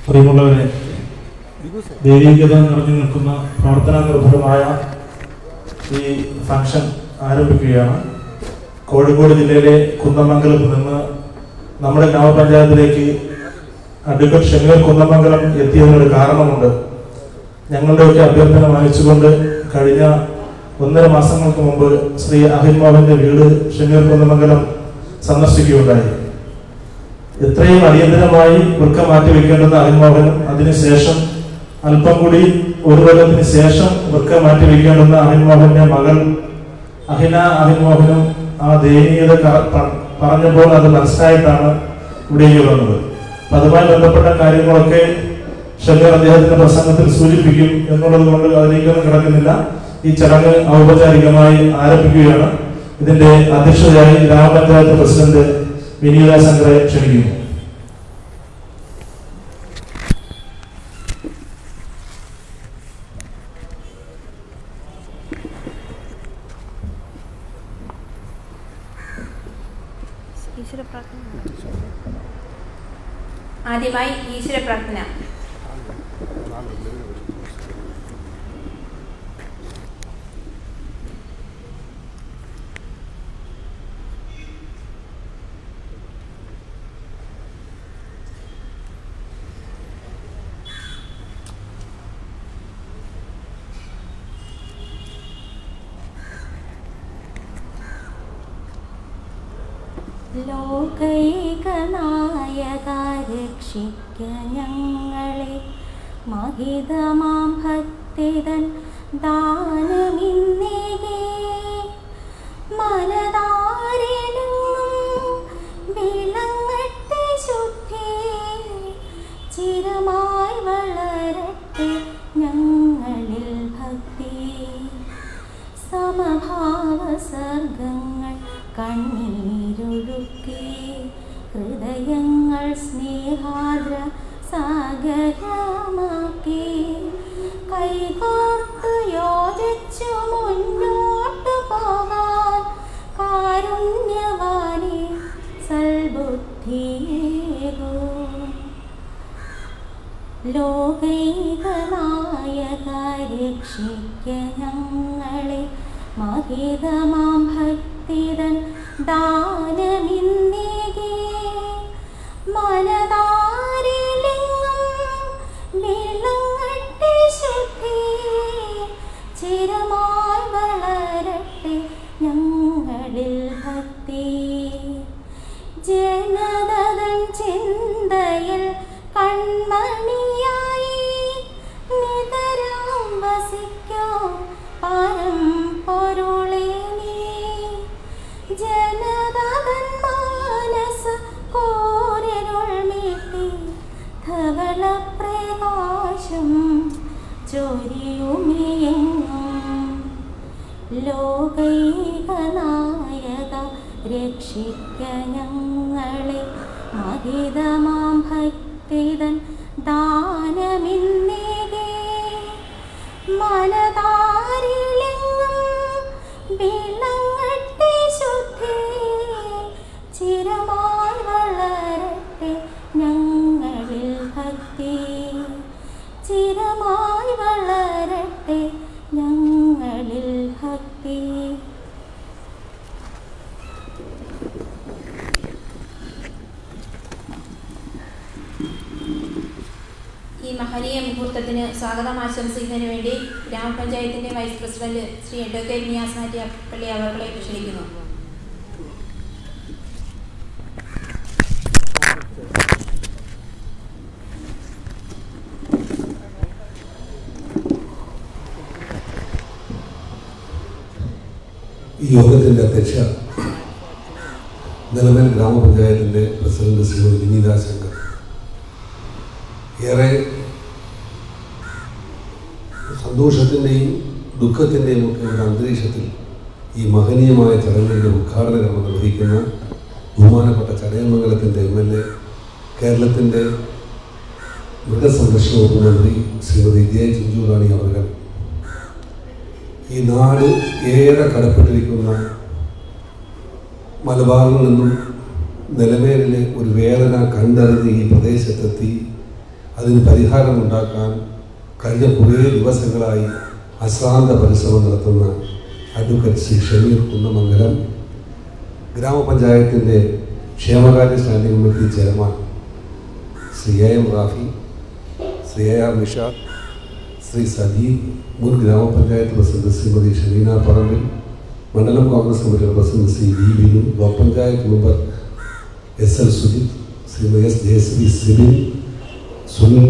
പ്രിയമുള്ളവരെ ദൈവികത നിറഞ്ഞു നിൽക്കുന്ന പ്രാർത്ഥനാ നിർഭരമായ ഈ ഫംഗ്ഷൻ ആരംഭിക്കുകയാണ് കോഴിക്കോട് ജില്ലയിലെ കുന്നമംഗലത്ത് നിന്ന് നമ്മുടെ ഗ്രാമപഞ്ചായത്തിലേക്ക് അഡ്വക്കേറ്റ് ഷമീർ കുന്നമംഗലം എത്തിയതിനൊരു കാരണമുണ്ട് ഞങ്ങളുടെയൊക്കെ അഭ്യർത്ഥന മാനിച്ചുകൊണ്ട് കഴിഞ്ഞ ഒന്നര മാസങ്ങൾക്ക് മുമ്പ് ശ്രീ അഹിൽ മോഹന്റെ വീട് ഷമീർ കുന്നമംഗലം സന്ദർശിക്കുകയുണ്ടായി എത്രയും അടിയന്തരമായി വൃക്ക മാറ്റി വെക്കേണ്ടുന്ന അഹിൽമോഹനും അതിനുശേഷം അല്പം കൂടി ഒരു കൊല്ലത്തിന് ശേഷം വൃക്ക മാറ്റി വെക്കേണ്ടുന്ന അഹിൽമോഹന്റെ മകൾ അഹിന അഹിൽമോഹനും ആ ദയനീയത ക- പ- പറഞ്ഞപ്പോൾ അത് മനസ്സിലായിട്ടാണ് ഇവിടേക്ക് വന്നത് അപ്പൊ അതുമായി ബന്ധപ്പെട്ട കാര്യങ്ങളൊക്കെ ഷമീർ അദ്ദേഹത്തിന്റെ പ്രസംഗത്തിൽ സൂചിപ്പിക്കും എന്നുള്ളത് കൊണ്ട് അതിലേക്കൊന്നും കിടക്കുന്നില്ല ഈ ചടങ്ങ് ഔപചാരികമായി ആരംഭിക്കുകയാണ് ഇതിന്റെ അധ്യക്ഷതയായി ഗ്രാമപഞ്ചായത്ത് പ്രസിഡന്റ് വിനീത ശങ്കറെ ക്ഷണിക്കുന്നു ഈശ്വര പ്രാർത്ഥന ആദ്യമായി ഈശ്വര പ്രാർത്ഥന ലോകൈകനായക രക്ഷിക്ക ഞങ്ങളെ മഹിതമാം ഭക്തിതൻ ദാനമിന്നേകേ മനതാരിലും വിളങ്ങട്ടെ ശുദ്ധി ചിരമായി വളരട്ടെ ഞങ്ങളിൽ ഭക്തി സമഭാവ സർഗങ്ങൾ കണ്ണീരൊഴുക്കി ഹൃദയങ്ങൾ സ്നേഹാദ്ര സാഗരമാക്കി കൈകോർത്ത് യോജിച്ചു മുന്നോട്ട് പോകാൻ കാരുണ്യവാനെ സൽബുദ്ധിയേകൂ ലോകൈകനായക രക്ഷിക്ക ഞങ്ങളെ മഹിതമാം ഭക്തിതൻ ദാനമിന്നേകേ മനതാരിലെങ്ങും വിളങ്ങട്ടെ ശുദ്ധി ചിരമായി വളരട്ടെ ഞങ്ങളിൽ ഭക്തി ജനതൻ ചിന്തയിൽ കൺമണിയായി നിതരാം വസിക്കോ പരം പൊരുളേ നീ ജനതൻ മാനസ കോരരുൾ മീട്ടി ധവള പ്രകാശം ചൊരിയുമിയെങ്ങും ലോകൈകനായക രക്ഷിക്ക ഞങ്ങളെ മഹിതമാം ഭക്തിതൻ ദാനമിന്നേകേ മനതാരിലെങ്ങും വിളങ്ങട്ടെ ശുദ്ധി ചിരമായി വളരട്ടെ ഞങ്ങളിൽ ഭക്തി ചിരമായി വളരട്ടെ ഞങ്ങളിൽ ഭക്തി ഈ മഹനീയ മുഹൂർത്തത്തിന് സ്വാഗതം ആശംസിക്കുന്നതിന് വേണ്ടി ഗ്രാമപഞ്ചായത്തിന്റെ vice president Shri advocate Niyas Nattiya Palli അവർകളെ ക്ഷണിക്കുന്നു ഈ യോഗത്തിൻ്റെ അധ്യക്ഷ നിലവിൽ ഗ്രാമപഞ്ചായത്തിൻ്റെ പ്രസിഡന്റ് ശ്രീമതി വിനീത ശങ്കർ ഏറെ സന്തോഷത്തിൻ്റെയും ദുഃഖത്തിൻ്റെയും ഒക്കെ ഒരു അന്തരീക്ഷത്തിൽ ഈ മഹനീയമായ ചടങ്ങിൻ്റെ ഉദ്ഘാടന കർമ്മം നിർവഹിക്കുന്ന ബഹുമാനപ്പെട്ട ചടയമംഗലത്തിൻ്റെ എം എൽ എ കേരളത്തിൻ്റെ മൃഗസംരക്ഷണ വകുപ്പ് മന്ത്രി ശ്രീമതി ജയ ചിഞ്ചുറാണി അവർ ഈ നാട് ഏറെ കടപ്പെട്ടിരിക്കുന്ന മലബാറിൽ നിന്നും നിലമേലിലെ ഒരു വേദന കണ്ടറിഞ്ഞ് ഈ പ്രദേശത്തെത്തി അതിന് പരിഹാരമുണ്ടാക്കാൻ കഴിഞ്ഞ കുറേ ദിവസങ്ങളായി അശ്രാന്ത പരിശ്രമം നടത്തുന്ന അഡ്വക്കേറ്റ് ശ്രീ ഷമീർ കുന്നമംഗലം ഗ്രാമപഞ്ചായത്തിൻ്റെ ക്ഷേമകാര്യ standing committee chairman Shri A M Rafi Shri A R Nishad Shri Sajeev മുൻ ഗ്രാമപഞ്ചായത്ത് പ്രസിഡന്റ് ശ്രീമതി ഷമീന പറമ്പിൽ മണ്ഡലം കോൺഗ്രസ് കമ്മിറ്റിയുടെ president Shri V Binu block panchayat member S L Sujith Shrimati S Jayashree Sibin Sunil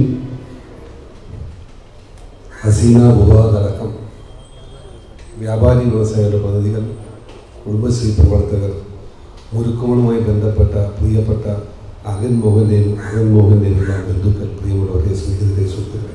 Haseena Mubad അടക്കം വ്യാപാരി വ്യവസായികളുടെ പ്രതിനിധികൾ കുടുംബശ്രീ പ്രവർത്തകർ മുരുക്കങ്ങളുമായി ബന്ധപ്പെട്ട പ്രിയപ്പെട്ട അകൻ മോഹൻ്റെയും അകൻ മോഹൻ്റെയും എല്ലാം ബന്ധുക്കൾ പ്രിയമുള്ളവരെ സ്നേഹിതരെ സുഹൃത്തുക്കളെ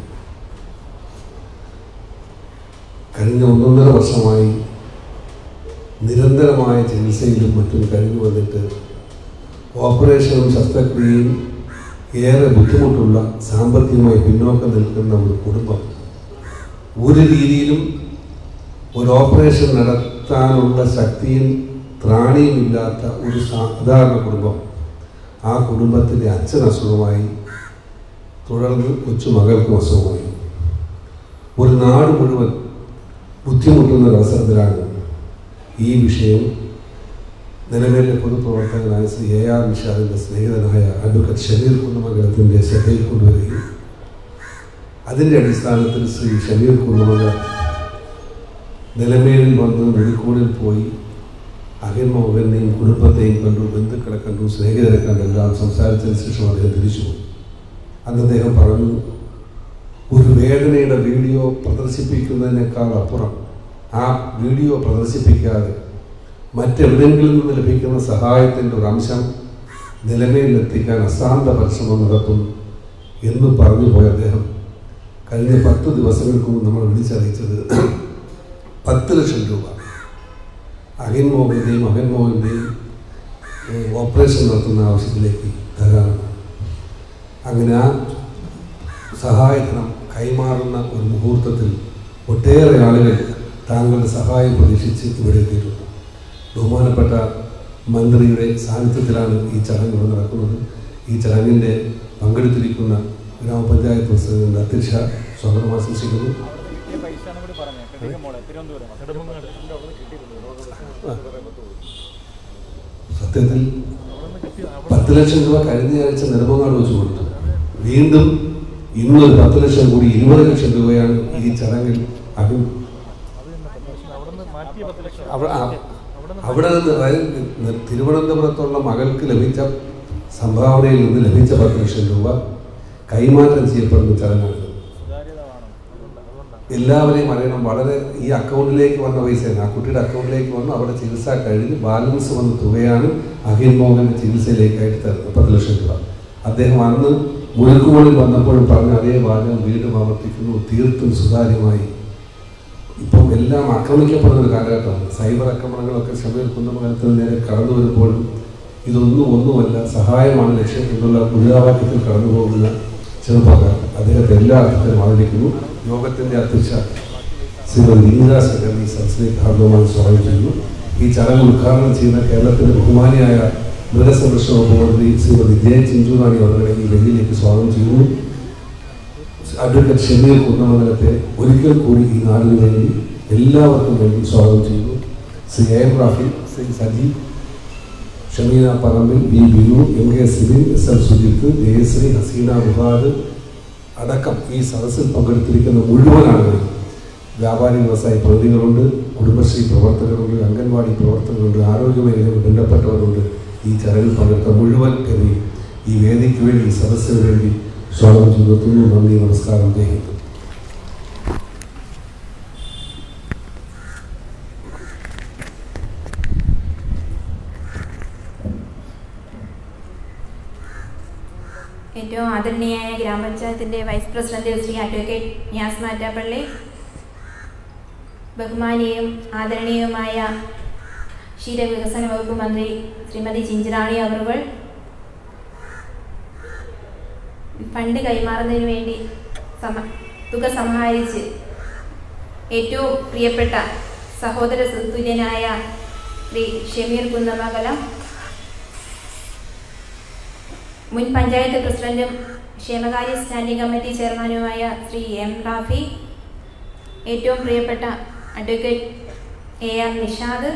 കഴിഞ്ഞ ഒന്നൊന്നര വർഷമായി നിരന്തരമായ ചികിത്സയിലും മറ്റും കഴിഞ്ഞു വന്നിട്ട് ഓപ്പറേഷനും ശസ്ത്രക്രിയയും ഏറെ ബുദ്ധിമുട്ടുള്ള സാമ്പത്തികമായി പിന്നോക്കം നിൽക്കുന്ന ഒരു കുടുംബം ഒരു രീതിയിലും ഒരു ഓപ്പറേഷൻ നടത്താനുള്ള ശക്തിയും ത്രാണിയും ഇല്ലാത്ത ഒരു സാധാരണ കുടുംബം ആ കുടുംബത്തിലെ അച്ഛൻ അസുഖമായി തുടർന്ന് കൊച്ചുമകൾക്കും അസുഖമായി ഒരു നാട് മുഴുവൻ ബുദ്ധിമുട്ടുന്ന ഒരു അവസരത്തിലാണ് ഈ വിഷയം നിലവിലെ പൊതുപ്രവർത്തകനായ ശ്രീ എ ആർ നിഷാദിൻ്റെ സ്നേഹിതനായ അഡ്വക്കറ്റ് ഷമീർ കുന്നമംഗലത്തിൻ്റെ ശ്രദ്ധയിൽ കൊണ്ടുവരികയും അതിൻ്റെ അടിസ്ഥാനത്തിൽ ശ്രീ ഷമീർ കുന്നമംഗലം നിലമേലിൽ വന്ന് മുഴിക്കോടിൽ പോയി അഹിൻ മോഹനെയും കുടുംബത്തെയും കണ്ടു ബന്ധുക്കളെ കണ്ടു സ്നേഹിതരെ കണ്ടെല്ലാം സംസാരിച്ചതിന് ശേഷം അദ്ദേഹം തിരിച്ചു പോയി അന്ന് അദ്ദേഹം പറഞ്ഞു ഒരു വേദനയുടെ വീഡിയോ പ്രദർശിപ്പിക്കുന്നതിനേക്കാൾ അപ്പുറം ആ വീഡിയോ പ്രദർശിപ്പിക്കാതെ മറ്റെവിടെയെങ്കിലും നിന്ന് ലഭിക്കുന്ന സഹായത്തിൻ്റെ ഒരു അംശം നിലമയിലെത്തിക്കാൻ അസാന്ത പരിശ്രമം നടത്തും എന്ന് പറഞ്ഞു പോയ അദ്ദേഹം കഴിഞ്ഞ പത്ത് ദിവസങ്ങൾക്ക് മുമ്പ് നമ്മൾ വിളിച്ചറിയിച്ചത് പത്ത് ലക്ഷം രൂപ അഹിൻ മോഹൻ്റെയും അഹൻ മോഹൻ്റെയും ഓപ്പറേഷൻ നടത്തുന്ന ആവശ്യത്തിലേക്ക് തരാനാണ് അങ്ങനെ ആ സഹായധനം കൈമാറുന്ന ഒരു മുഹൂർത്തത്തിൽ ഒട്ടേറെ ആളുകൾ താങ്കളുടെ സഹായം പ്രതീക്ഷിച്ച് ഇവിടെ എത്തിയിട്ടുണ്ട് ബഹുമാനപ്പെട്ട മന്ത്രിയുടെ സാന്നിധ്യത്തിലാണ് ഈ ചടങ്ങ് ഇവിടെ നടക്കുന്നത് ഈ ചടങ്ങിൻ്റെ പങ്കെടുത്തിരിക്കുന്ന ഗ്രാമപഞ്ചായത്ത് പ്രസിഡന്റ് അധ്യക്ഷ സ്വാഗതം ആശംസിക്കുന്നു സത്യത്തിൽ പത്ത് ലക്ഷം രൂപ കഴിഞ്ഞ ആഴ്ച നെടുമങ്ങാട് വെച്ച് കൊടുത്തു വീണ്ടും ഇന്നൊരു പത്ത് ലക്ഷം കൂടി ഇരുപത് ലക്ഷം രൂപയാണ് ഈ ചടങ്ങിൽ അഭി അവ- ആ, അവിടെ നിന്ന് അതായത് നി- തിരുവനന്തപുരത്തുള്ള മകൾക്ക് ലഭിച്ച സംഭാവനയിൽ നിന്ന് ലഭിച്ച പത്ത് ലക്ഷം രൂപ കൈമാറ്റം ചെയ്യപ്പെടുന്ന ചടങ്ങാണ് എല്ലാവരെയും അറിയണം വളരെ ഈ അക്കൗണ്ടിലേക്ക് വന്ന പൈസയാണ് ആ കുട്ടിയുടെ അക്കൗണ്ടിലേക്ക് വന്ന് അവിടെ ചികിത്സ കഴിഞ്ഞ് ബാലൻസ് വന്ന തുകയാണ് അഖിൽ മോഹന്റെ ചികിത്സയിലേക്കായിട്ട് തരുന്നത് പത്ത് ലക്ഷം രൂപ അദ്ദേഹം അന്ന് മുഴുക്കുമണിൽ വന്നപ്പോഴും പറഞ്ഞ അതേ വാചകം വീണ്ടും ആവർത്തിക്കുന്നു തീർത്തും സുതാര്യമായി ഇപ്പം എല്ലാം ആക്രമിക്കപ്പെടുന്ന ഒരു കാലഘട്ടമാണ് സൈബർ ആക്രമണങ്ങളൊക്കെ ഷമീർ കുന്നമംഗലത്തിന് നേരെ കടന്നു വരുമ്പോഴും ഇതൊന്നും ഒന്നുമല്ല സഹായമാണ് ലക്ഷ്യം എന്നുള്ള മുദ്രാവാക്യത്തിൽ കടന്നു പോകുന്ന ചെറുപ്പക്കാർ അദ്ദേഹത്തെ എല്ലാ അർത്ഥത്തിലും ആദരിക്കുന്നു യോഗത്തിന്റെ അധ്യക്ഷ ശ്രീമതി വിനീത ശങ്കർ ഈ സദസ്സിലേക്ക് ഹാർദവമായി സ്വാഗതം ചെയ്യുന്നു ഈ ചടങ്ങ് ഉദ്ഘാടനം ചെയ്യുന്ന കേരളത്തിന്റെ ബഹുമാനിയായ മൃഗസംരക്ഷണ വകുപ്പ് മന്ത്രി ശ്രീമതി ജെ ചിഞ്ചുറാണി അവരുടെ ഈ വെള്ളിയിലേക്ക് സ്വാഗതം ചെയ്യുന്നു അഡ്വക്കേറ്റ് ഷമീർ കുന്നമംഗലത്തെ ഒരിക്കൽ കൂടി ഈ നാടിന് വേണ്ടി എല്ലാവർക്കും വേണ്ടി സ്വാഗതം ചെയ്യുന്നു Shri M Rafi Shri Sajeev Shameena Parambil B Binu M K Sibin S L Sujith Jayashree Haseena Muhad അടക്കം ഈ സദസ്സിൽ പങ്കെടുത്തിരിക്കുന്ന മുഴുവൻ ആളുകളും വ്യാപാരി വ്യവസായ പ്രതിനിധികളുണ്ട് കുടുംബശ്രീ പ്രവർത്തകരുണ്ട് അംഗൻവാടി പ്രവർത്തകരുണ്ട് ആരോഗ്യമേഖലയിൽ ബന്ധപ്പെട്ടവരുണ്ട് ഈ ചടങ്ങിൽ പങ്കെടുത്ത മുഴുവൻ പേരെയും ഈ വേദിക്ക് വേണ്ടി ഈ സദസ്സിന് വേണ്ടി സ്വാഗതം ചെയ്തെത്തുന്നു നന്ദി നമസ്കാരം ചെയ്യുന്നു ഏറ്റവും ആദരണീയായ ഗ്രാമപഞ്ചായത്തിൻ്റെ vice president Shri advocate Niyas Mattappally ബഹുമാനിയും ആദരണീയവുമായ ക്ഷീരവികസന വകുപ്പ് മന്ത്രി ശ്രീമതി ചിഞ്ചിറാണി അവറുകൾ ഫണ്ട് കൈമാറുന്നതിന് വേണ്ടി സമ തുക സമാഹരിച്ച് ഏറ്റവും പ്രിയപ്പെട്ട സഹോദര തുല്യനായ ശ്രീ ഷമീർ കുന്നമംഗലം മുൻ പഞ്ചായത്ത് പ്രസിഡന്റും ക്ഷേമകാര്യ സ്റ്റാൻഡിംഗ് കമ്മിറ്റി ചെയർമാനുമായ ശ്രീ എം റാഫി ഏറ്റവും പ്രിയപ്പെട്ട അഡ്വക്കേറ്റ് എ ആർ നിഷാദ്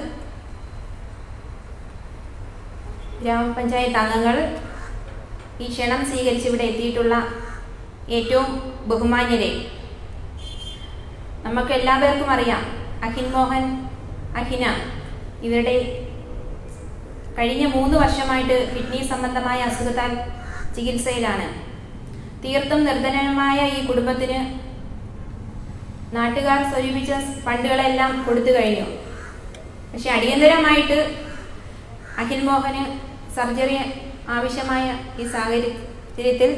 ഗ്രാമപഞ്ചായത്ത് അംഗങ്ങൾ ഈ ക്ഷണം സ്വീകരിച്ച് ഇവിടെ എത്തിയിട്ടുള്ള ഏറ്റവും ബഹുമാന്യരെ നമുക്ക് എല്ലാവർക്കും അറിയാം അഹിൻ മോഹൻ അഹിന ഇവരുടെ കഴിഞ്ഞ മൂന്ന് വർഷമായിട്ട് കിഡ്നി സംബന്ധമായ അസുഖത്താൽ ചികിത്സയിലാണ് തീർത്തും നിർധനമായ ഈ കുടുംബത്തിന് നാട്ടുകാർ സ്വരൂപിച്ച ഫണ്ടുകളെല്ലാം കൊടുത്തു കഴിഞ്ഞു പക്ഷെ അടിയന്തരമായിട്ട് അഖിൽ മോഹന് സർജറി ആവശ്യമായ ഈ സാഹചര്യത്തിൽ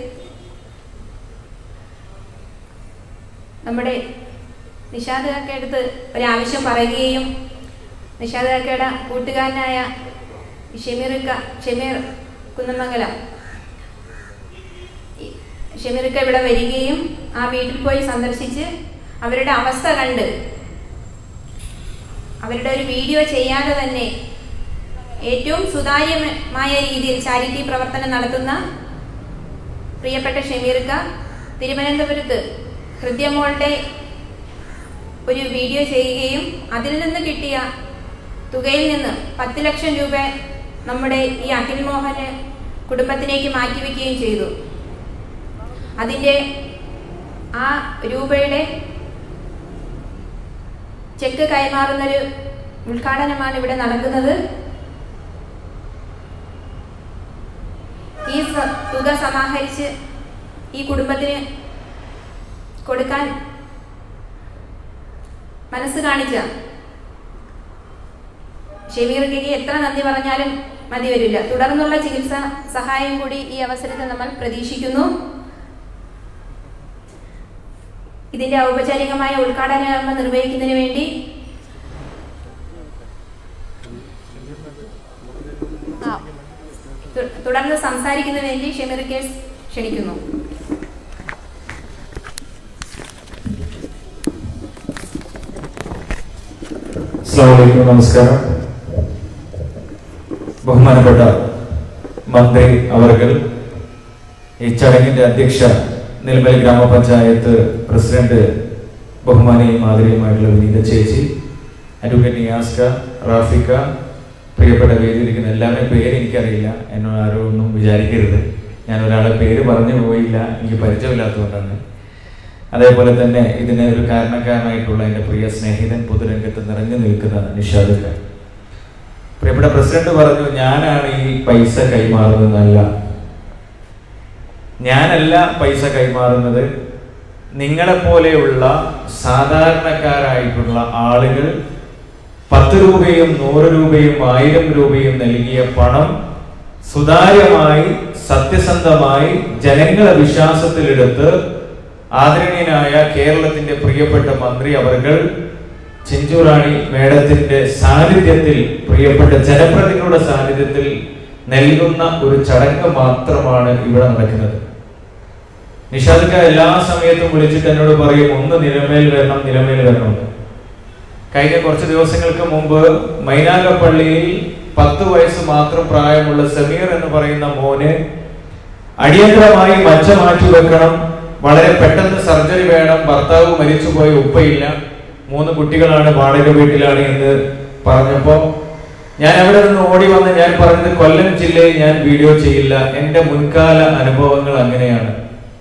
നമ്മുടെ നിഷാദ് കാക്കയടുത്ത് ഒരാവശ്യം പറയുകയും നിഷാദ് കാക്കയുടെ കൂട്ടുകാരനായ ഷെമീർക്ക ഷെമീർ കുന്നമംഗലം ഈ ഷെമീർക്ക ഇവിടെ വരികയും ആ വീട്ടിൽ പോയി സന്ദർശിച്ച് അവരുടെ അവസ്ഥ കണ്ട് അവരുടെ ഒരു വീഡിയോ ചെയ്യാതെ തന്നെ ഏറ്റവും സുതാര്യമായ രീതിയിൽ ചാരിറ്റി പ്രവർത്തനം നടത്തുന്ന പ്രിയപ്പെട്ട ഷമീർക്ക തിരുവനന്തപുരത്ത് ഹൃദ്യമോളുടെ ഒരു വീഡിയോ ചെയ്യുകയും അതിൽ നിന്ന് കിട്ടിയ തുകയിൽ നിന്ന് പത്ത് ലക്ഷം രൂപ നമ്മുടെ ഈ അഖിൽ മോഹന് കുടുംബത്തിലേക്ക് മാറ്റിവെക്കുകയും ചെയ്തു അതിൻ്റെ ആ രൂപയുടെ ചെക്ക് കൈമാറുന്നൊരു ഉദ്ഘാടനമാണ് ഇവിടെ നടക്കുന്നത് ഈ സ- തുക സമാഹരിച്ച് ഈ കുടുംബത്തിന് കൊടുക്കാൻ മനസ്സ് കാണിച്ച ഷെമീർക്ക് എത്ര നന്ദി പറഞ്ഞാലും മതി വരില്ല തുടർന്നുള്ള ചികിത്സ സഹായം കൂടി ഈ അവസരത്തിൽ നമ്മൾ പ്രതീക്ഷിക്കുന്നു ഇതിന്റെ ഔപചാരികമായ ഉദ്ഘാടന കർമ്മം നിർവഹിക്കുന്നതിന് വേണ്ടി ആ, തു- തുടർന്ന് സംസാരിക്കുന്നതിന് വേണ്ടി ഷെമീർ കേസ് ക്ഷണിക്കുന്നു അസ്സാമലൈക്കും നമസ്കാരം ബഹുമാനപ്പെട്ട മന്ത്രി അവർകൾ ഈ ചടങ്ങിന്റെ അധ്യക്ഷ നിലമ്പൽ ഗ്രാമപഞ്ചായത്ത് പ്രസിഡന്റ് ബഹുമാനിയും മാതിരിയുമായിട്ടുള്ള വിനീത ചേച്ചി അഡ്വക്കേറ്റ് നിയാസ്ക റാഫിക്ക പ്രിയപ്പെട്ട വേദിയിരിക്കുന്ന എല്ലാവരുടെയും പേര് എനിക്കറിയില്ല എന്നോട് ആരോ ഒന്നും വിചാരിക്കരുത് ഞാൻ ഒരാളെ പേര് പറഞ്ഞു പോയില്ല എനിക്ക് പരിചയമില്ലാത്തതുകൊണ്ടാണ് അതേപോലെ തന്നെ ഇതിന് ഒരു കാരണക്കാരനായിട്ടുള്ള എൻ്റെ പ്രിയ സ്നേഹിതൻ പൊതുരംഗത്ത് നിറഞ്ഞു നിൽക്കുന്ന നിഷാദ് ഖാൻ പ്രിയപ്പെട്ട പ്രസിഡന്റ് പറഞ്ഞു ഞാനാണ് ഈ പൈസ കൈമാറുന്നതല്ല ഞാനല്ല പൈസ കൈമാറുന്നത് നിങ്ങളെപ്പോലെയുള്ള സാധാരണക്കാരായിട്ടുള്ള ആളുകൾ പത്ത് രൂപയും നൂറ് രൂപയും ആയിരം രൂപയും നൽകിയ പണം സുതാര്യമായി സത്യസന്ധമായി ജനങ്ങളെ വിശ്വാസത്തിലെടുത്ത് ആദരണീയനായ കേരളത്തിന്റെ പ്രിയപ്പെട്ട മന്ത്രി അവർകൾ ചെഞ്ചൂറാണി മേഡത്തിന്റെ സാന്നിധ്യത്തിൽ പ്രിയപ്പെട്ട ജനപ്രതിനിധിയുടെ സാന്നിധ്യത്തിൽ നൽകുന്ന ഒരു ചടങ്ങ് മാത്രമാണ് ഇവിടെ നടക്കുന്നത് നിഷാദിക്ക എല്ലാ സമയത്തും വിളിച്ചിട്ട് എന്നോട് പറയും ഒന്ന് നിലമേൽ വരണം നിലമേൽ വരണം എന്ന്. കഴിഞ്ഞ കുറച്ച് ദിവസങ്ങൾക്ക് മുമ്പ് മൈനാഗപ്പള്ളിയിൽ പത്ത് വയസ്സ് മാത്രം പ്രായമുള്ള സമീർ എന്ന് പറയുന്ന മോന് അടിയന്തരമായി മച്ച മാറ്റി വെക്കണം വളരെ പെട്ടെന്ന് സർജറി വേണം ഭർത്താവ് മരിച്ചുപോയ ഉപ്പയില്ല മൂന്ന് കുട്ടികളാണ് വാടക വീട്ടിലാണ് എന്ന് പറഞ്ഞപ്പോ ഞാൻ അവിടെ നിന്ന് ഓടി വന്ന് ഞാൻ പറഞ്ഞത് കൊല്ലം ജില്ലയിൽ ഞാൻ വീഡിയോ ചെയ്യില്ല എന്റെ മുൻകാല അനുഭവങ്ങൾ അങ്ങനെയാണ്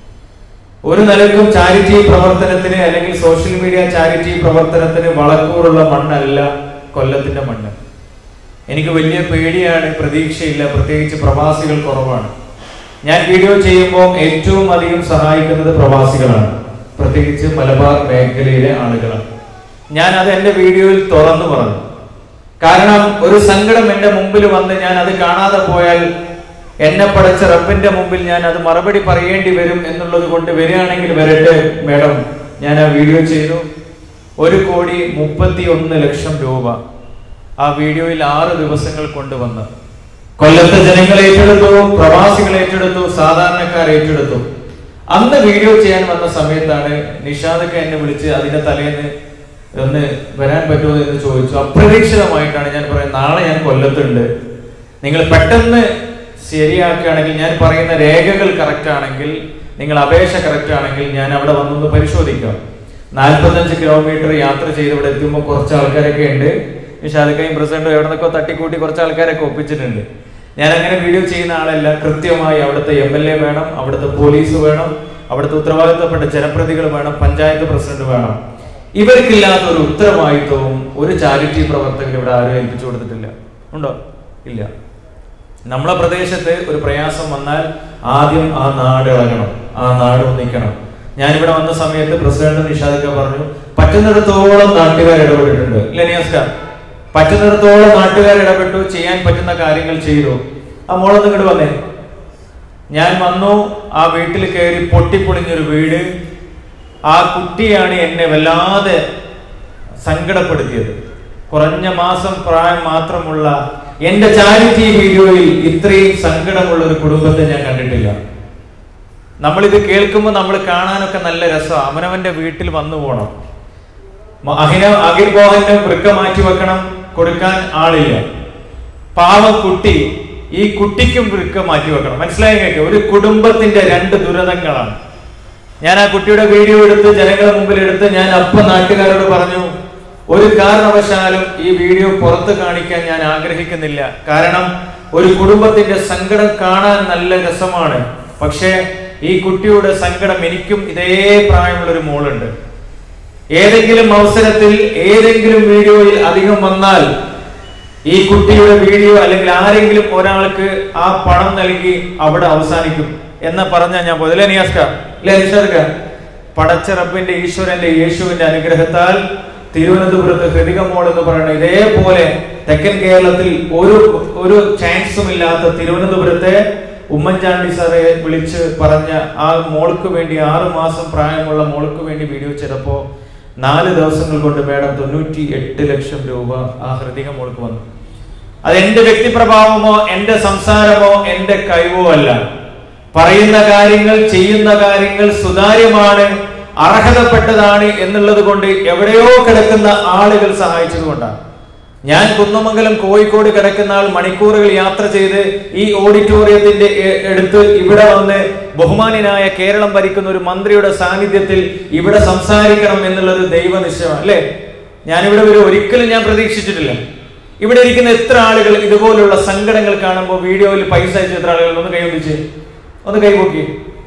ഒരു നിലക്കും ചാരിറ്റി പ്രവർത്തനത്തിന് അല്ലെങ്കിൽ സോഷ്യൽ മീഡിയ ചാരിറ്റി പ്രവർത്തനത്തിന് വളക്കൂറുള്ള മണ്ണല്ല കൊല്ലത്തിന്റെ മണ്ണ് എനിക്ക് വലിയ പേടിയാണ് പ്രതീക്ഷയില്ല പ്രത്യേകിച്ച് പ്രവാസികൾ കുറവാണ് ഞാൻ വീഡിയോ ചെയ്യുമ്പോൾ ഏറ്റവും അധികം സഹായിക്കുന്നത് പ്രവാസികളാണ് പ്രത്യേകിച്ച് മലബാർ മേഖലയിലെ ആളുകളാണ് ഞാൻ അത് എന്റെ വീഡിയോയിൽ തുറന്നു പറഞ്ഞു കാരണം ഒരു സങ്കടം എന്റെ മുമ്പിൽ വന്ന് ഞാൻ അത് കാണാതെ പോയാൽ എന്നെ പടച്ച റബ്ബിന്റെ മുമ്പിൽ ഞാൻ അത് മറുപടി പറയേണ്ടി വരും എന്നുള്ളത് കൊണ്ട് വരികയാണെങ്കിൽ വരട്ടെ മേഡം ഞാൻ ആ വീഡിയോ ചെയ്തു ഒരു കോടി മുപ്പത്തി ഒന്ന് ലക്ഷം രൂപ ആ വീഡിയോയിൽ ആറ് ദിവസങ്ങൾ കൊണ്ടുവന്ന് കൊല്ലത്തെ ജനങ്ങൾ ഏറ്റെടുത്തു പ്രവാസികൾ ഏറ്റെടുത്തു സാധാരണക്കാർ ഏറ്റെടുത്തു അന്ന് വീഡിയോ ചെയ്യാൻ വന്ന സമയത്താണ് നിഷാദൊക്കെ എന്നെ വിളിച്ച് അതിന്റെ തലേന്ന് ഒന്ന് വരാൻ പറ്റുമോ എന്ന് ചോദിച്ചു അപ്രതീക്ഷിതമായിട്ടാണ് ഞാൻ പറയുന്നത് നാളെ ഞാൻ കൊല്ലത്തുണ്ട് നിങ്ങൾ പെട്ടെന്ന് ശരിയാക്കുകയാണെങ്കിൽ ഞാൻ പറയുന്ന രേഖകൾ കറക്റ്റ് ആണെങ്കിൽ നിങ്ങൾ അപേക്ഷ കറക്റ്റ് ആണെങ്കിൽ ഞാൻ അവിടെ വന്നൊന്ന് പരിശോധിക്കാം നാൽപ്പത്തഞ്ച് കിലോമീറ്റർ യാത്ര ചെയ്ത് ഇവിടെ എത്തുമ്പോൾ കുറച്ച് ആൾക്കാരൊക്കെ ഉണ്ട് ഷാദിക്കയും പ്രസിഡന്റും എവിടെ നിന്നൊക്കെ തട്ടിക്കൂട്ടി കുറച്ച് ആൾക്കാരൊക്കെ ഒപ്പിച്ചിട്ടുണ്ട് ഞാൻ അങ്ങനെ വീഡിയോ ചെയ്യുന്ന ആളല്ല കൃത്യമായി അവിടുത്തെ എം എൽ എ വേണം അവിടുത്തെ പോലീസ് വേണം അവിടുത്തെ ഉത്തരവാദിത്തപ്പെട്ട ജനപ്രതികൾ വേണം പഞ്ചായത്ത് പ്രസിഡന്റ് വേണം ഇവർക്കില്ലാത്ത ഒരു ഉത്തരവാദിത്വവും ഒരു ചാരിറ്റി പ്രവർത്തകർ ഇവിടെ ആരും ഏൽപ്പിച്ചു കൊടുത്തിട്ടില്ല ഉണ്ടോ ഇല്ല നമ്മളെ പ്രദേശത്ത് ഒരു പ്രയാസം വന്നാൽ ആദ്യം ആ നാട് ഇളകണം ആ നാട് ഒന്നിക്കണം ഞാനിവിടെ വന്ന സമയത്ത് പ്രസിഡന്റ് നിഷാദൊക്കെ പറഞ്ഞു പറ്റുന്നിടത്തോളം നാട്ടുകാർ ഇടപെട്ടിട്ടുണ്ട് ഇല്ല നിയാസ്ക പറ്റുന്നിടത്തോളം നാട്ടുകാർ ഇടപെട്ടു ചെയ്യാൻ പറ്റുന്ന കാര്യങ്ങൾ ചെയ്തു ആ മോളൊന്ന് ഇങ്ങോട്ട് വന്നേ ഞാൻ വന്നു ആ വീട്ടിൽ കയറി പൊട്ടിപ്പൊളിഞ്ഞൊരു വീട് ആ കുട്ടിയാണ് എന്നെ വല്ലാതെ സങ്കടപ്പെടുത്തിയത് കുറഞ്ഞ മാസം പ്രായം മാത്രമുള്ള എന്റെ ചാരിറ്റി വീഡിയോയിൽ ഇത്രയും സങ്കടമുള്ള ഒരു കുടുംബത്തെ ഞാൻ കണ്ടിട്ടില്ല നമ്മളിത് കേൾക്കുമ്പോൾ നമ്മൾ കാണാനൊക്കെ നല്ല രസമാണ് അവനവന്റെ വീട്ടിൽ വന്നു പോകണം മ- അഹിന അഖിൽ മോഹന്റെ വൃക്ക മാറ്റി വെക്കണം കൊടുക്കാൻ ആളില്ല പാവം കുട്ടി ഈ കുട്ടിക്കും വൃക്ക മാറ്റി വെക്കണം മനസ്സിലായി കേട്ടോ ഒരു കുടുംബത്തിന്റെ രണ്ട് ദുരിതങ്ങളാണ് ഞാൻ ആ കുട്ടിയുടെ വീഡിയോ എടുത്ത് ജനങ്ങളുടെ മുമ്പിൽ എടുത്ത് ഞാൻ അപ്പ നാട്ടുകാരോട് പറഞ്ഞു ഒരു കാരണവശാലും ഈ വീഡിയോ പുറത്ത് കാണിക്കാൻ ഞാൻ ആഗ്രഹിക്കുന്നില്ല കാരണം ഒരു കുടുംബത്തിന്റെ സങ്കടം കാണാൻ നല്ല രസമാണ് പക്ഷേ ഈ കുട്ടിയുടെ സങ്കടം എനിക്കും ഇതേ പ്രായമുള്ള ഒരു മോളുണ്ട് ഏതെങ്കിലും അവസരത്തിൽ ഏതെങ്കിലും വീഡിയോയിൽ അധികം വന്നാൽ ഈ കുട്ടിയുടെ വീഡിയോ അല്ലെങ്കിൽ ആരെങ്കിലും ഒരാൾക്ക് ആ പണം നൽകി അവിടെ അവസാനിക്കും എന്ന് പറഞ്ഞാൽ ഞാൻ പോയത് അല്ലേ നിയാസ്ക അല്ലേ നിഷാദ് പടച്ച റബ്ബിന്റെ ഈശ്വരന്റെ യേശുവിന്റെ അനുഗ്രഹത്താൽ തിരുവനന്തപുരത്ത് ഹൃതിക മോൾ എന്ന് പറയുന്നത് ഇതേപോലെ തെക്കൻ കേരളത്തിൽ ഒരു ഒരു ചാൻസും ഇല്ലാത്ത തിരുവനന്തപുരത്തെ ഉമ്മൻചാണ്ടി സാറെ വിളിച്ച് പറഞ്ഞ ആ മോൾക്ക് വേണ്ടി ആറു മാസം പ്രായമുള്ള മോൾക്ക് വേണ്ടി വീഡിയോ ചെയ്തപ്പോ നാല് ദിവസങ്ങൾ കൊണ്ട് മേഡം തൊണ്ണൂറ്റി എട്ട് ലക്ഷം രൂപ ആ ഹൃതിക മോൾക്ക് വന്നു അത് എന്റെ വ്യക്തിപ്രഭാവമോ എന്റെ സംസാരമോ എന്റെ കഴിവോ അല്ല പറയുന്ന കാര്യങ്ങൾ ചെയ്യുന്ന കാര്യങ്ങൾ സുതാര്യമാണ് അർഹതപ്പെട്ടതാണ് എന്നുള്ളത് കൊണ്ട് എവിടെയോ കിടക്കുന്ന ആളുകൾ സഹായിച്ചത് കൊണ്ടാണ് ഞാൻ കുന്നമംഗലം കോഴിക്കോട് കിടക്കുന്ന ആൾ മണിക്കൂറുകൾ യാത്ര ചെയ്ത് ഈ ഓഡിറ്റോറിയത്തിന്റെ എ- എടുത്ത് ഇവിടെ വന്ന് ബഹുമാനായ കേരളം ഭരിക്കുന്ന ഒരു മന്ത്രിയുടെ സാന്നിധ്യത്തിൽ ഇവിടെ സംസാരിക്കണം എന്നുള്ളത് ദൈവനിശ്ചയമാണ് അല്ലേ ഞാനിവിടെ വരെ ഒരിക്കലും ഞാൻ പ്രതീക്ഷിച്ചിട്ടില്ല ഇവിടെ ഇരിക്കുന്ന എത്ര ആളുകൾ ഇതുപോലുള്ള സങ്കടങ്ങൾ കാണുമ്പോൾ വീഡിയോയിൽ പൈസ അയച്ച എത്ര ആളുകൾ ഒന്ന് കൈവന്നിച്ച് ഒന്ന് കൈപോക്കി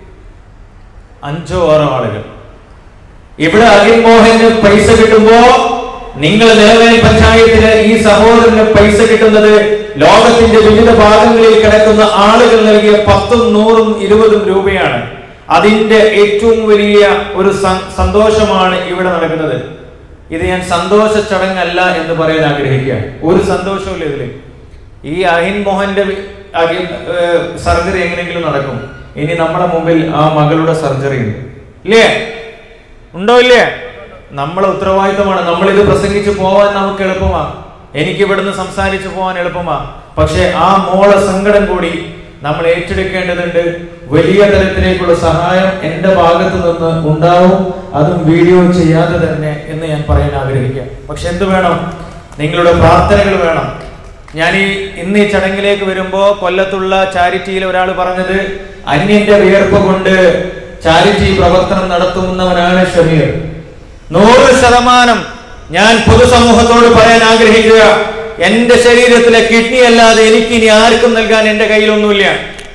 അഞ്ചോ ആറോ ആളുകൾ ഇവിടെ അഖിൽ മോഹന് പൈസ കിട്ടുമ്പോ നിങ്ങൾ നിലവേൽ പഞ്ചായത്തിലെ ഈ സഹോദരന് പൈസ കിട്ടുന്നത് ലോകത്തിന്റെ വിവിധ ഭാഗങ്ങളിൽ കിടക്കുന്ന ആളുകൾ നൽകിയ പത്തും നൂറും ഇരുപതും രൂപയാണ് അതിന്റെ ഏറ്റവും വലിയ ഒരു സ- സന്തോഷമാണ് ഇവിടെ നടക്കുന്നത് ഇത് ഞാൻ സന്തോഷ ചടങ്ങല്ല എന്ന് പറയാൻ ആഗ്രഹിക്കുക ഒരു സന്തോഷവും ഇതില് ഈ അഹിൻ മോഹന്റെ വി- അഖിൽ സർജറി എങ്ങനെയെങ്കിലും നടക്കും ഇനി നമ്മുടെ മുമ്പിൽ ആ മകളുടെ സർജറി ഉണ്ട് ഇല്ലേ ഉണ്ടോ ഇല്ലേ നമ്മളെ ഉത്തരവാദിത്തമാണ് നമ്മൾ ഇത് പ്രസംഗിച്ച് പോവാൻ നമുക്ക് എളുപ്പമാ എനിക്ക് ഇവിടുന്ന് സംസാരിച്ചു പോവാൻ എളുപ്പമാ പക്ഷെ ആ മോളെ സങ്കടം കൂടി നമ്മൾ ഏറ്റെടുക്കേണ്ടതുണ്ട് വലിയ തരത്തിലേക്കുള്ള സഹായം എന്റെ ഭാഗത്ത് നിന്ന് ഉണ്ടാവും അതും വീഡിയോ ചെയ്യാതെ തന്നെ എന്ന് ഞാൻ പറയാൻ ആഗ്രഹിക്കാം പക്ഷെ എന്ത് വേണം നിങ്ങളുടെ പ്രാർത്ഥനകൾ വേണം ഞാൻ ഈ ഇന്ന് ഈ ചടങ്ങിലേക്ക് വരുമ്പോ കൊല്ലത്തുള്ള ചാരിറ്റിയിൽ ഒരാൾ പറഞ്ഞത് അന്യന്റെ വിയർപ്പ് കൊണ്ട് ചാരിറ്റി പ്രവർത്തനം നടത്തുന്നവനാണ് ഷമീർ നൂറ് ശതമാനം ഞാൻ പൊതുസമൂഹത്തോട് പറയാൻ ആഗ്രഹിക്കുക എന്റെ ശരീരത്തിലെ കിഡ്നി അല്ലാതെ എനിക്ക് ഇനി ആർക്കും നൽകാൻ എന്റെ കയ്യിലൊന്നുമില്ല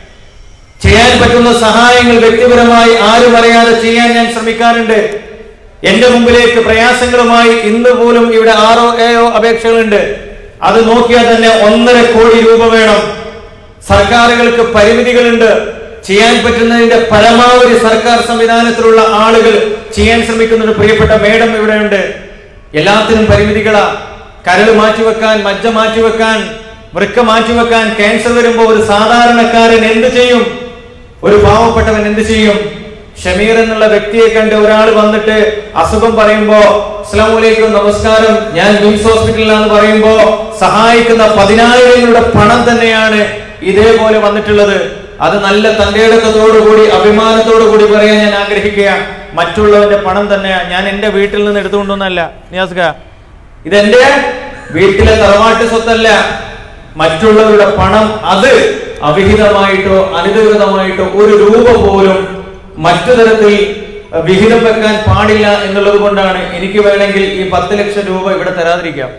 ചെയ്യാൻ പറ്റുന്ന സഹായങ്ങൾ വ്യക്തിപരമായി ആരും അറിയാതെ ചെയ്യാൻ ഞാൻ ശ്രമിക്കാറുണ്ട് എന്റെ മുമ്പിലേക്ക് പ്രയാസങ്ങളുമായി ഇന്ന് പോലും ഇവിടെ ആറോ ഏഴോ അപേക്ഷകളുണ്ട് അത് നോക്കിയാൽ തന്നെ ഒന്നര കോടി രൂപ വേണം സർക്കാരുകൾക്ക് പരിമിതികളുണ്ട് ചെയ്യാൻ പറ്റുന്നതിന്റെ പരമാവധി സർക്കാർ സംവിധാനത്തിലുള്ള ആളുകൾ ചെയ്യാൻ ശ്രമിക്കുന്നുണ്ട് പ്രിയപ്പെട്ട മേഡം ഇവിടെയുണ്ട് എല്ലാത്തിനും പരിമിതികളാ കരൾ മാറ്റിവെക്കാൻ മജ്ജ മാറ്റിവെക്കാൻ വൃക്ക മാറ്റിവെക്കാൻ ക്യാൻസർ വരുമ്പോൾ ഒരു സാധാരണക്കാരൻ എന്ത് ചെയ്യും ഒരു പാവപ്പെട്ടവൻ എന്ത് ചെയ്യും ഷമീർ എന്നുള്ള വ്യക്തിയെ കണ്ട് ഒരാൾ വന്നിട്ട് അസുഖം പറയുമ്പോ അസ്ലാം വലൈക്കും നമസ്കാരം ഞാൻ മിംസ് ഹോസ്പിറ്റലിലാന്ന് പറയുമ്പോ സഹായിക്കുന്ന പതിനായിരങ്ങളുടെ പണം തന്നെയാണ് ഇതേപോലെ വന്നിട്ടുള്ളത് അത് നല്ല തന്റേടക്കത്തോടുകൂടി അഭിമാനത്തോടുകൂടി പറയാൻ ഞാൻ ആഗ്രഹിക്കുക മറ്റുള്ളവന്റെ പണം തന്നെയാ ഞാൻ എന്റെ വീട്ടിൽ നിന്ന് എടുത്തുകൊണ്ടൊന്നല്ല നിയാസ്ക ഇതെന്റെ വീട്ടിലെ തറവാട്ട് സ്വത്തല്ല മറ്റുള്ളവരുടെ പണം അത് അവിഹിതമായിട്ടോ അനധികൃതമായിട്ടോ ഒരു രൂപ പോലും മറ്റു തരത്തിൽ അഹ്, വിഹിതം വെക്കാൻ പാടില്ല എന്നുള്ളത് കൊണ്ടാണ് എനിക്ക് വേണമെങ്കിൽ ഈ പത്ത് ലക്ഷം രൂപ ഇവിടെ തരാതിരിക്കാം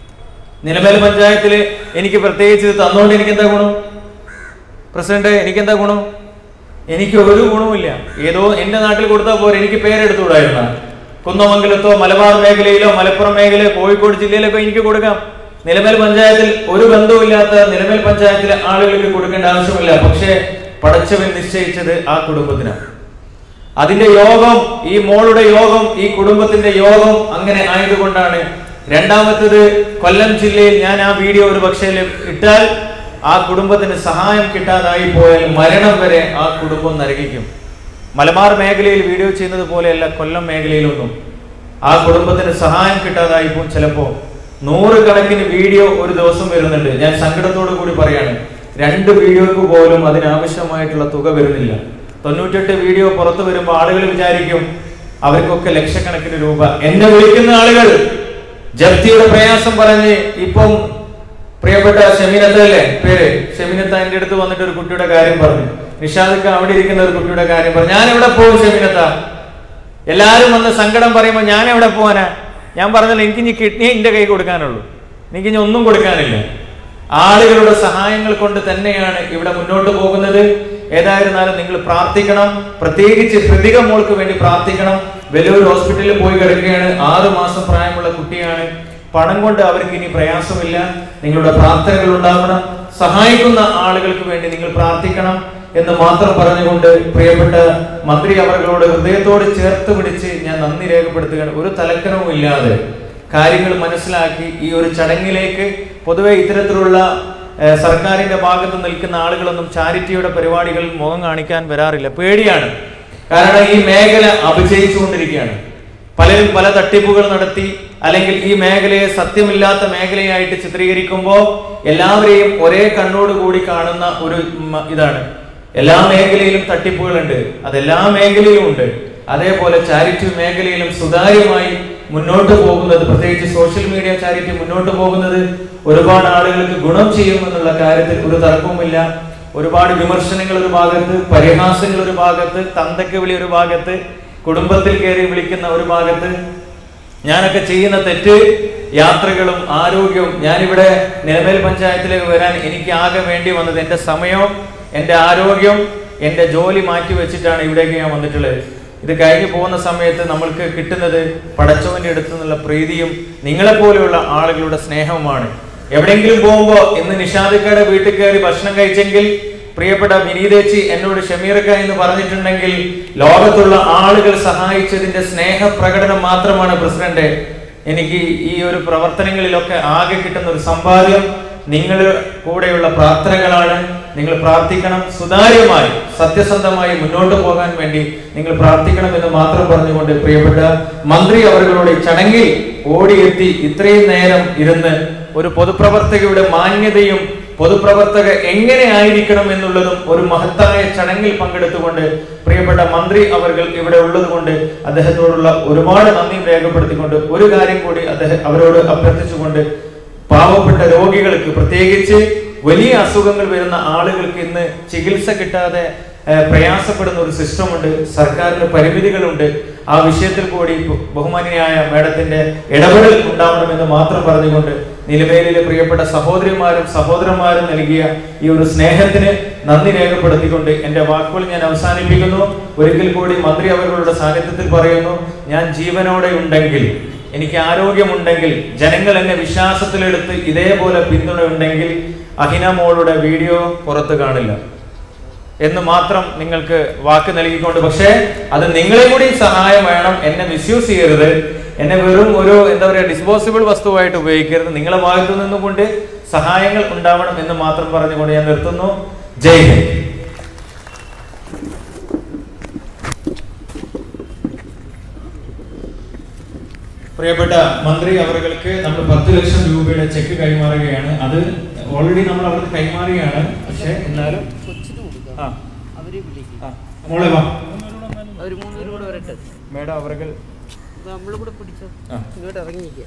നിലമേൽ പഞ്ചായത്തിൽ എനിക്ക് പ്രത്യേകിച്ച് ഇത് തന്നുകൊണ്ട് എനിക്ക് എന്താ ഗുണം പ്രസിഡന്റ് എനിക്ക് എന്താ ഗുണം എനിക്ക് ഒരു ഗുണവുമില്ല ഏതോ എന്റെ നാട്ടിൽ കൊടുത്താൽ പോരെ എനിക്ക് പേരെടുത്തുകൂടായിരുന്ന കുന്നമംഗലത്തോ മലബാർ മേഖലയിലോ മലപ്പുറം മേഖലയോ കോഴിക്കോട് ജില്ലയിലൊക്കെ എനിക്ക് കൊടുക്കാം നിലമേൽ പഞ്ചായത്തിൽ ഒരു ബന്ധവുമില്ലാത്ത നിലമേൽ പഞ്ചായത്തിലെ ആളുകൾക്ക് കൊടുക്കേണ്ട ആവശ്യമില്ല പക്ഷേ പടച്ചവൻ നിശ്ചയിച്ചത് ആ കുടുംബത്തിനാണ് അതിന്റെ യോഗം ഈ മോളുടെ യോഗം ഈ കുടുംബത്തിന്റെ യോഗം അങ്ങനെ ആയതുകൊണ്ടാണ് രണ്ടാമത്തത് കൊല്ലം ജില്ലയിൽ ഞാൻ ആ വീഡിയോ ഒരു പക്ഷേ ഇട്ടാൽ ആ കുടുംബത്തിന് സഹായം കിട്ടാതായി പോയാൽ മരണം വരെ ആ കുടുംബം നരകിക്കും മലബാർ മേഖലയിൽ വീഡിയോ ചെയ്യുന്നത് പോലെയല്ല കൊല്ലം മേഖലയിലൊന്നും ആ കുടുംബത്തിന് സഹായം കിട്ടാതായി പോകും ചിലപ്പോ നൂറുകണക്കിന് വീഡിയോ ഒരു ദിവസം വരുന്നുണ്ട് ഞാൻ സങ്കടത്തോടു കൂടി പറയാണ് രണ്ട് വീഡിയോക്ക് പോലും അതിനാവശ്യമായിട്ടുള്ള തുക വരുന്നില്ല തൊണ്ണൂറ്റെട്ട് വീഡിയോ പുറത്തു വരുമ്പോൾ ആളുകൾ വിചാരിക്കും അവർക്കൊക്കെ ലക്ഷക്കണക്കിന് രൂപ എന്നെ വിളിക്കുന്ന ആളുകൾ ജപ്തിയുടെ പ്രയാസം പറഞ്ഞ് ഇപ്പം പ്രിയപ്പെട്ട ഷമീനത്തല്ലേ പേര് ഷമീനത്ത എന്റെ അടുത്ത് വന്നിട്ട് ഒരു കുട്ടിയുടെ കാര്യം പറഞ്ഞു നിഷാദക്ക് അവിടെ ഇരിക്കുന്ന ഒരു കുട്ടിയുടെ കാര്യം പറഞ്ഞു ഞാൻ എവിടെ പോകും ഷമീനത്ത എല്ലാരും വന്ന് സങ്കടം പറയുമ്പോൾ ഞാൻ എവിടെ പോവാനാ ഞാൻ പറഞ്ഞല്ലോ എനിക്ക് ഇനി കിഡ്നി എന്റെ കൈ കൊടുക്കാനുള്ളൂ എനിക്ക് ഇനി ഒന്നും കൊടുക്കാനില്ല ആളുകളുടെ സഹായങ്ങൾ കൊണ്ട് തന്നെയാണ് ഇവിടെ മുന്നോട്ട് പോകുന്നത് ഏതായിരുന്നാലും നിങ്ങൾ പ്രാർത്ഥിക്കണം പ്രത്യേകിച്ച് ഹൃതിക മോൾക്ക് വേണ്ടി പ്രാർത്ഥിക്കണം വെല്ലൂർ ഹോസ്പിറ്റലിൽ പോയി കിടക്കുകയാണ് ആറു മാസം പ്രായമുള്ള കുട്ടിയാണ് പണം കൊണ്ട് അവർക്ക് ഇനി പ്രയാസമില്ല നിങ്ങളുടെ പ്രാർത്ഥനകൾ ഉണ്ടാവണം സഹായിക്കുന്ന ആളുകൾക്ക് വേണ്ടി നിങ്ങൾ പ്രാർത്ഥിക്കണം എന്ന് മാത്രം പറഞ്ഞുകൊണ്ട് പ്രിയപ്പെട്ട മന്ത്രി അവர்களോട് ഹൃദയത്തോട് ചേർത്ത് പിടിച്ച് ഞാൻ നന്ദി രേഖപ്പെടുത്തുകയാണ് ഒരു തലക്കനവും ഇല്ലാതെ കാര്യങ്ങൾ മനസ്സിലാക്കി ഈ ഒരു ചടങ്ങിലേക്ക് പൊതുവെ ഇത്തരത്തിലുള്ള ഏഹ്, സർക്കാരിന്റെ ഭാഗത്ത് നിൽക്കുന്ന ആളുകളൊന്നും ചാരിറ്റിയുടെ പരിപാടികളിൽ മുഖം കാണിക്കാൻ വരാറില്ല പേടിയാണ് കാരണം ഈ മേഖല അഭിജയിച്ചുകൊണ്ടിരിക്കുകയാണ് പലരും പല തട്ടിപ്പുകൾ നടത്തി അല്ലെങ്കിൽ ഈ മേഖലയെ സത്യമില്ലാത്ത മേഖലയായിട്ട് ചിത്രീകരിക്കുമ്പോൾ എല്ലാവരെയും ഒരേ കണ്ണോട് കൂടി കാണുന്ന ഒരു ഉം, ഇതാണ് എല്ലാ മേഖലയിലും തട്ടിപ്പുകളുണ്ട് അതെല്ലാ മേഖലയിലും ഉണ്ട് അതേപോലെ ചാരിറ്റി മേഖലയിലും സുതാര്യമായി മുന്നോട്ട് പോകുന്നത് പ്രത്യേകിച്ച് സോഷ്യൽ മീഡിയ ചാരിറ്റി മുന്നോട്ട് പോകുന്നത് ഒരുപാട് ആളുകൾക്ക് ഗുണം ചെയ്യുമെന്നുള്ള കാര്യത്തിൽ ഒരു തർക്കവുമില്ല ഒരുപാട് വിമർശനങ്ങൾ ഒരു ഭാഗത്ത് പരിഹാസങ്ങൾ ഒരു ഭാഗത്ത് തന്തയ്ക്ക് വിളി ഒരു ഭാഗത്ത് കുടുംബത്തിൽ കയറി വിളിക്കുന്ന ഒരു ഭാഗത്ത് ഞാനൊക്കെ ചെയ്യുന്ന തെറ്റ് യാത്രകളും ആരോഗ്യവും ഞാനിവിടെ നിലമേൽ പഞ്ചായത്തിലേക്ക് വരാൻ എനിക്ക് ആകെ വേണ്ടി വന്നത് എൻ്റെ സമയവും എൻ്റെ ആരോഗ്യം എൻ്റെ ജോലി മാറ്റി വെച്ചിട്ടാണ് ഇവിടേക്ക് ഞാൻ വന്നിട്ടുള്ളത് ഇത് കഴിഞ്ഞു പോകുന്ന സമയത്ത് നമ്മൾക്ക് കിട്ടുന്നത് പടച്ചവന്റെ അടുത്ത് നിന്നുള്ള പ്രീതിയും നിങ്ങളെപ്പോലെയുള്ള ആളുകളുടെ സ്നേഹവുമാണ് എവിടെയെങ്കിലും പോകുമ്പോൾ ഇന്ന് നിഷാദിക്കയുടെ വീട്ടിൽ കയറി ഭക്ഷണം കഴിച്ചെങ്കിൽ പ്രിയപ്പെട്ട വിനീതേച്ചി എന്നോട് ഷമീറക്ക എന്ന് പറഞ്ഞിട്ടുണ്ടെങ്കിൽ ലോകത്തുള്ള ആളുകൾ സഹായിച്ചതിന്റെ സ്നേഹ പ്രകടനം മാത്രമാണ് പ്രസിഡന്റ് എനിക്ക് ഈ ഒരു പ്രവർത്തനങ്ങളിലൊക്കെ ആകെ കിട്ടുന്ന ഒരു സമ്പാദ്യം നിങ്ങൾ കൂടെയുള്ള പ്രാർത്ഥനകളാണ് നിങ്ങൾ പ്രാർത്ഥിക്കണം സുതാര്യമായി സത്യസന്ധമായി മുന്നോട്ട് പോകാൻ വേണ്ടി നിങ്ങൾ പ്രാർത്ഥിക്കണം എന്ന് മാത്രം പറഞ്ഞുകൊണ്ട് പ്രിയപ്പെട്ട മന്ത്രി അവരുടെ ചടങ്ങിൽ ഓടിയെത്തി ഇത്രയും നേരം ഇരുന്ന് ഒരു പൊതുപ്രവർത്തകയുടെ മാന്യതയും പൊതുപ്രവർത്തക എങ്ങനെ ആയിരിക്കണം എന്നുള്ളതും ഒരു മഹത്തായ ചടങ്ങിൽ പങ്കെടുത്തുകൊണ്ട് പ്രിയപ്പെട്ട മന്ത്രി അവർ ഇവിടെ ഉള്ളത് കൊണ്ട് അദ്ദേഹത്തോടുള്ള ഒരുപാട് നന്ദി രേഖപ്പെടുത്തിക്കൊണ്ട് ഒരു കാര്യം കൂടി അദ്ദേഹം അവരോട് അഭ്യർത്ഥിച്ചുകൊണ്ട് പാവപ്പെട്ട രോഗികൾക്ക് പ്രത്യേകിച്ച് വലിയ അസുഖങ്ങൾ വരുന്ന ആളുകൾക്ക് ഇന്ന് ചികിത്സ കിട്ടാതെ ഏഹ്, പ്രയാസപ്പെടുന്ന ഒരു സിസ്റ്റമുണ്ട് സർക്കാരിന് പരിമിതികളുണ്ട് ആ വിഷയത്തിൽ കൂടി ബഹു- ബഹുമാനിയായ മേഡത്തിന്റെ ഇടപെടൽ ഉണ്ടാവണമെന്ന് മാത്രം പറഞ്ഞുകൊണ്ട് നിലവേലിലെ പ്രിയപ്പെട്ട സഹോദരിമാരും സഹോദരന്മാരും നൽകിയ ഈ ഒരു സ്നേഹത്തിന് നന്ദി രേഖപ്പെടുത്തിക്കൊണ്ട് എന്റെ വാക്കുകൾ ഞാൻ അവസാനിപ്പിക്കുന്നു ഒരിക്കൽ കൂടി മന്ത്രി അവர்களுടെ സാന്നിധ്യത്തിൽ പറയുന്നു ഞാൻ ജീവനോടെ ഉണ്ടെങ്കിൽ എനിക്ക് ആരോഗ്യമുണ്ടെങ്കിൽ ജനങ്ങൾ എന്നെ വിശ്വാസത്തിലെടുത്ത് ഇതേപോലെ പിന്തുണയുണ്ടെങ്കിൽ അഹിന മോളുടെ വീഡിയോ പുറത്ത് കാണില്ല എന്ന് മാത്രം നിങ്ങൾക്ക് വാക്ക് നൽകിക്കൊണ്ട് പക്ഷേ അത് നിങ്ങളെ കൂടി സഹായം വേണം എന്നെ മിസ്യൂസ് ചെയ്യരുത് എന്നെ വെറും ഒരു എന്താ പറയുക ഡിസ്പോസിബിൾ വസ്തുവായിട്ട് ഉപയോഗിക്കരുത് നിങ്ങളെ ഭാഗത്തു നിന്നും കൊണ്ട് സഹായങ്ങൾ ഉണ്ടാവണം എന്ന് മാത്രം പറഞ്ഞുകൊണ്ട് ഞാൻ നിർത്തുന്നു ജയ് ഹിന്ദ് പ്രിയപ്പെട്ട മന്ത്രി അവർക്ക് നമ്മൾ പത്ത് ലക്ഷം രൂപയുടെ ചെക്ക് കൈമാറുകയാണ് അത് ഓൾറെഡി നമ്മൾ അവർക്ക് കൈമാറുകയാണ് പക്ഷേ എന്നാലും ആ അവര് വിളിക്കും ആ മോളെ വാ അവര് മൂന്നുപേരും കൂടെ വരട്ടെ മേഡം അവർക്ക് നമ്മളും കൂടെ പിടിച്ചോ ആ. ഇങ്ങോട്ട് ഇറങ്ങിയിരിക്കുക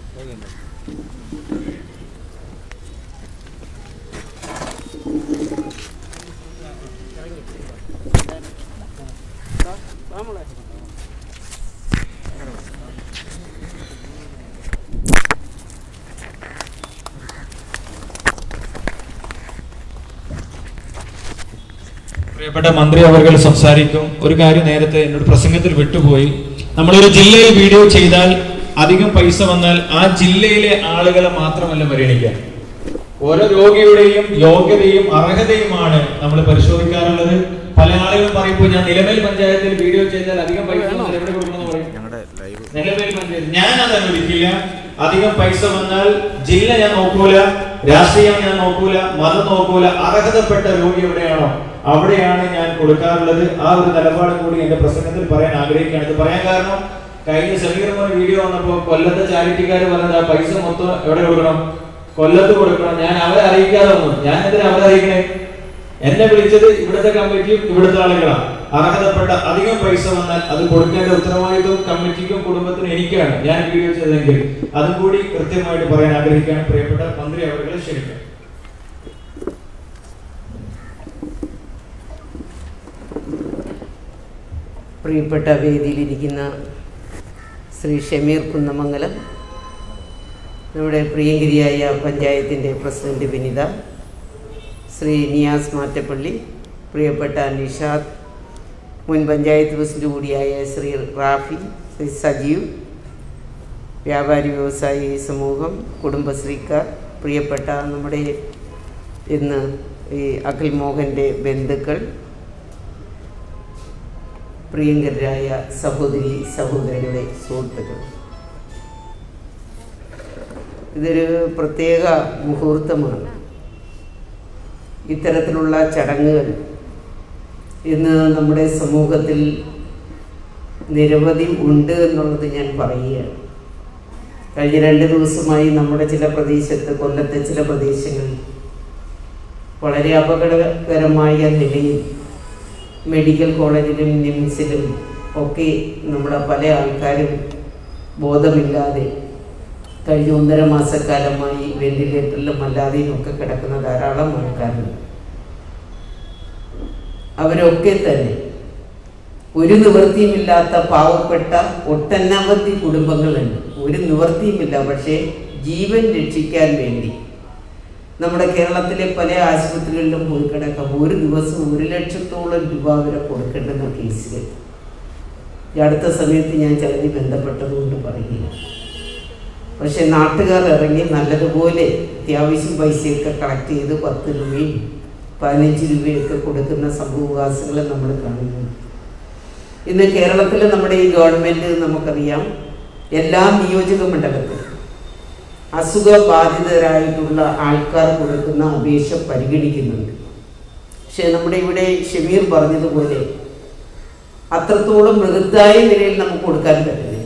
പ്രിയപ്പെട്ട മന്ത്രി അവർ സംസാരിക്കും ഒരു കാര്യം നേരത്തെ എന്നോട് പ്രസംഗത്തിൽ വിട്ടുപോയി നമ്മളൊരു ജില്ലയിൽ വീഡിയോ ചെയ്താൽ അധികം പൈസ വന്നാൽ ആ ജില്ലയിലെ ആളുകളെ മാത്രമല്ല പരിഗണിക്കാൻ ഓരോ രോഗിയുടെയും യോഗ്യതയും അർഹതയുമാണ് നമ്മൾ പരിശോധിക്കാറുള്ളത് പല ആളുകളും പറയുമ്പോൾ ഞാൻ നിലമേൽ പഞ്ചായത്തിൽ വീഡിയോ ചെയ്താൽ അധികം പൈസ വന്നാൽ എവിടെ കൊടുക്കണമെന്ന് പറയും നിലമേൽ പഞ്ചായത്ത് ഞാൻ അത് അനുവദിക്കില്ല അധികം പൈസ വന്നാൽ ജില്ല ഞാൻ നോക്കൂല രാഷ്ട്രീയം ഞാൻ നോക്കൂല മതം നോക്കൂല അർഹതപ്പെട്ട രോഗി എവിടെയാണോ അവിടെയാണ് ഞാൻ കൊടുക്കാറുള്ളത് ആ ഒരു നിലപാട് കൂടി എന്റെ പ്രസംഗത്തിൽ പറയാൻ ആഗ്രഹിക്കുകയാണ് ഇത് പറയാൻ കാരണം കഴിഞ്ഞ സമീപമായ വീഡിയോ വന്നപ്പോ കൊല്ലത്തെ ചാരിറ്റിക്കാർ പറഞ്ഞത് ആ പൈസ മൊത്തം എവിടെ കൊടുക്കണം കൊല്ലത്ത് കൊടുക്കണം ഞാൻ അവരെ അറിയിക്കാതെ വന്നു ഞാൻ എന്തിനാ അവരെ അറിയിക്കണേ എന്നെ വിളിച്ചത് ഇവിടുത്തെ കമ്മിറ്റിയും ഇവിടുത്തെ ആളുകളാണ് അർഹതപ്പെട്ട അധികം പൈസ വന്നാൽ അത് കൊടുക്കേണ്ട ഉത്തരവാദിത്വം കമ്മിറ്റിക്കും കുടുംബത്തിനും എനിക്കാണ് ഞാൻ വീഡിയോ ചെയ്തെങ്കിൽ അതും കൂടി കൃത്യമായിട്ട് പറയാൻ ആഗ്രഹിക്കുകയാണ് പ്രിയപ്പെട്ട മന്ത്രി അവരുടെ ക്ഷണിക്കാം പ്രിയപ്പെട്ട വേദിയിലിരിക്കുന്ന ശ്രീ ഷമീർ കുന്നമംഗലം നമ്മുടെ പ്രിയങ്കരിയായ പഞ്ചായത്തിൻ്റെ പ്രസിഡന്റ് വിനിത ശ്രീ നിയാസ് മാറ്റപ്പള്ളി പ്രിയപ്പെട്ട നിഷാദ് മുൻ പഞ്ചായത്ത് പ്രസിഡന്റ് കൂടിയായ ശ്രീ റാഫി ശ്രീ സജീവ് വ്യാപാരി വ്യവസായി സമൂഹം കുടുംബശ്രീക്കാർ പ്രിയപ്പെട്ട നമ്മുടെ ഇന്ന് ഈ അഖിൽ മോഹൻ്റെ ബന്ധുക്കൾ പ്രിയങ്കരായ സഹോദരി സഹോദരങ്ങളെ സുഹൃത്തുക്കൾ ഇതൊരു പ്രത്യേക മുഹൂർത്തമാണ് ഇത്തരത്തിലുള്ള ചടങ്ങുകൾ ഇന്ന് നമ്മുടെ സമൂഹത്തിൽ നിരവധി ഉണ്ട് എന്നുള്ളത് ഞാൻ പറയുകയാണ് കഴിഞ്ഞ രണ്ട് ദിവസമായി നമ്മുടെ ചില പ്രദേശത്ത് കൊല്ലത്തെ ചില പ്രദേശങ്ങളിൽ വളരെ അപകടകരമായ നിലയിൽ മെഡിക്കൽ കോളേജിലും നിംസിലും ഒക്കെ നമ്മുടെ പല ആൾക്കാരും ബോധമില്ലാതെ കഴിഞ്ഞ ഒന്നര മാസക്കാലമായി വെന്റിലേറ്ററിലും അല്ലാതെയും ഒക്കെ കിടക്കുന്ന ധാരാളം ആൾക്കാരുണ്ട് അവരൊക്കെ തന്നെ ഒരു നിവൃത്തിയുമില്ലാത്ത പാവപ്പെട്ട ഒട്ടനവധി കുടുംബങ്ങളുണ്ട് ഒരു നിവൃത്തിയുമില്ല പക്ഷേ ജീവൻ രക്ഷിക്കാൻ വേണ്ടി നമ്മുടെ കേരളത്തിലെ പല ആശുപത്രികളിലും പോയി കിടക്കാം ഒരു ദിവസം ഒരു ലക്ഷത്തോളം രൂപ വരെ കൊടുക്കേണ്ടുന്ന കേസുകൾ ഈ അടുത്ത സമയത്ത് ഞാൻ ചിലതിൽ ബന്ധപ്പെട്ടതുകൊണ്ട് പറയുക പക്ഷെ നാട്ടുകാർ ഇറങ്ങി നല്ലതുപോലെ അത്യാവശ്യം പൈസയൊക്കെ കളക്ട് ചെയ്ത് പത്ത് രൂപയും പതിനഞ്ച് രൂപയൊക്കെ കൊടുക്കുന്ന സംഭവവാസികളെ നമ്മൾ കാണുന്നു ഇന്ന് കേരളത്തിൽ നമ്മുടെ ഈ ഗവൺമെൻറ് നമുക്കറിയാം എല്ലാ നിയോജക മണ്ഡലത്തിലും അസുഖബാധിതരായിട്ടുള്ള ആൾക്കാർ കൊടുക്കുന്ന അപേക്ഷ പരിഗണിക്കുന്നുണ്ട് പക്ഷെ നമ്മുടെ ഇവിടെ ഷമീർ പറഞ്ഞതുപോലെ അത്രത്തോളം മൃഗത്തായ നിലയിൽ നമുക്ക് കൊടുക്കാൻ പറ്റുന്നില്ല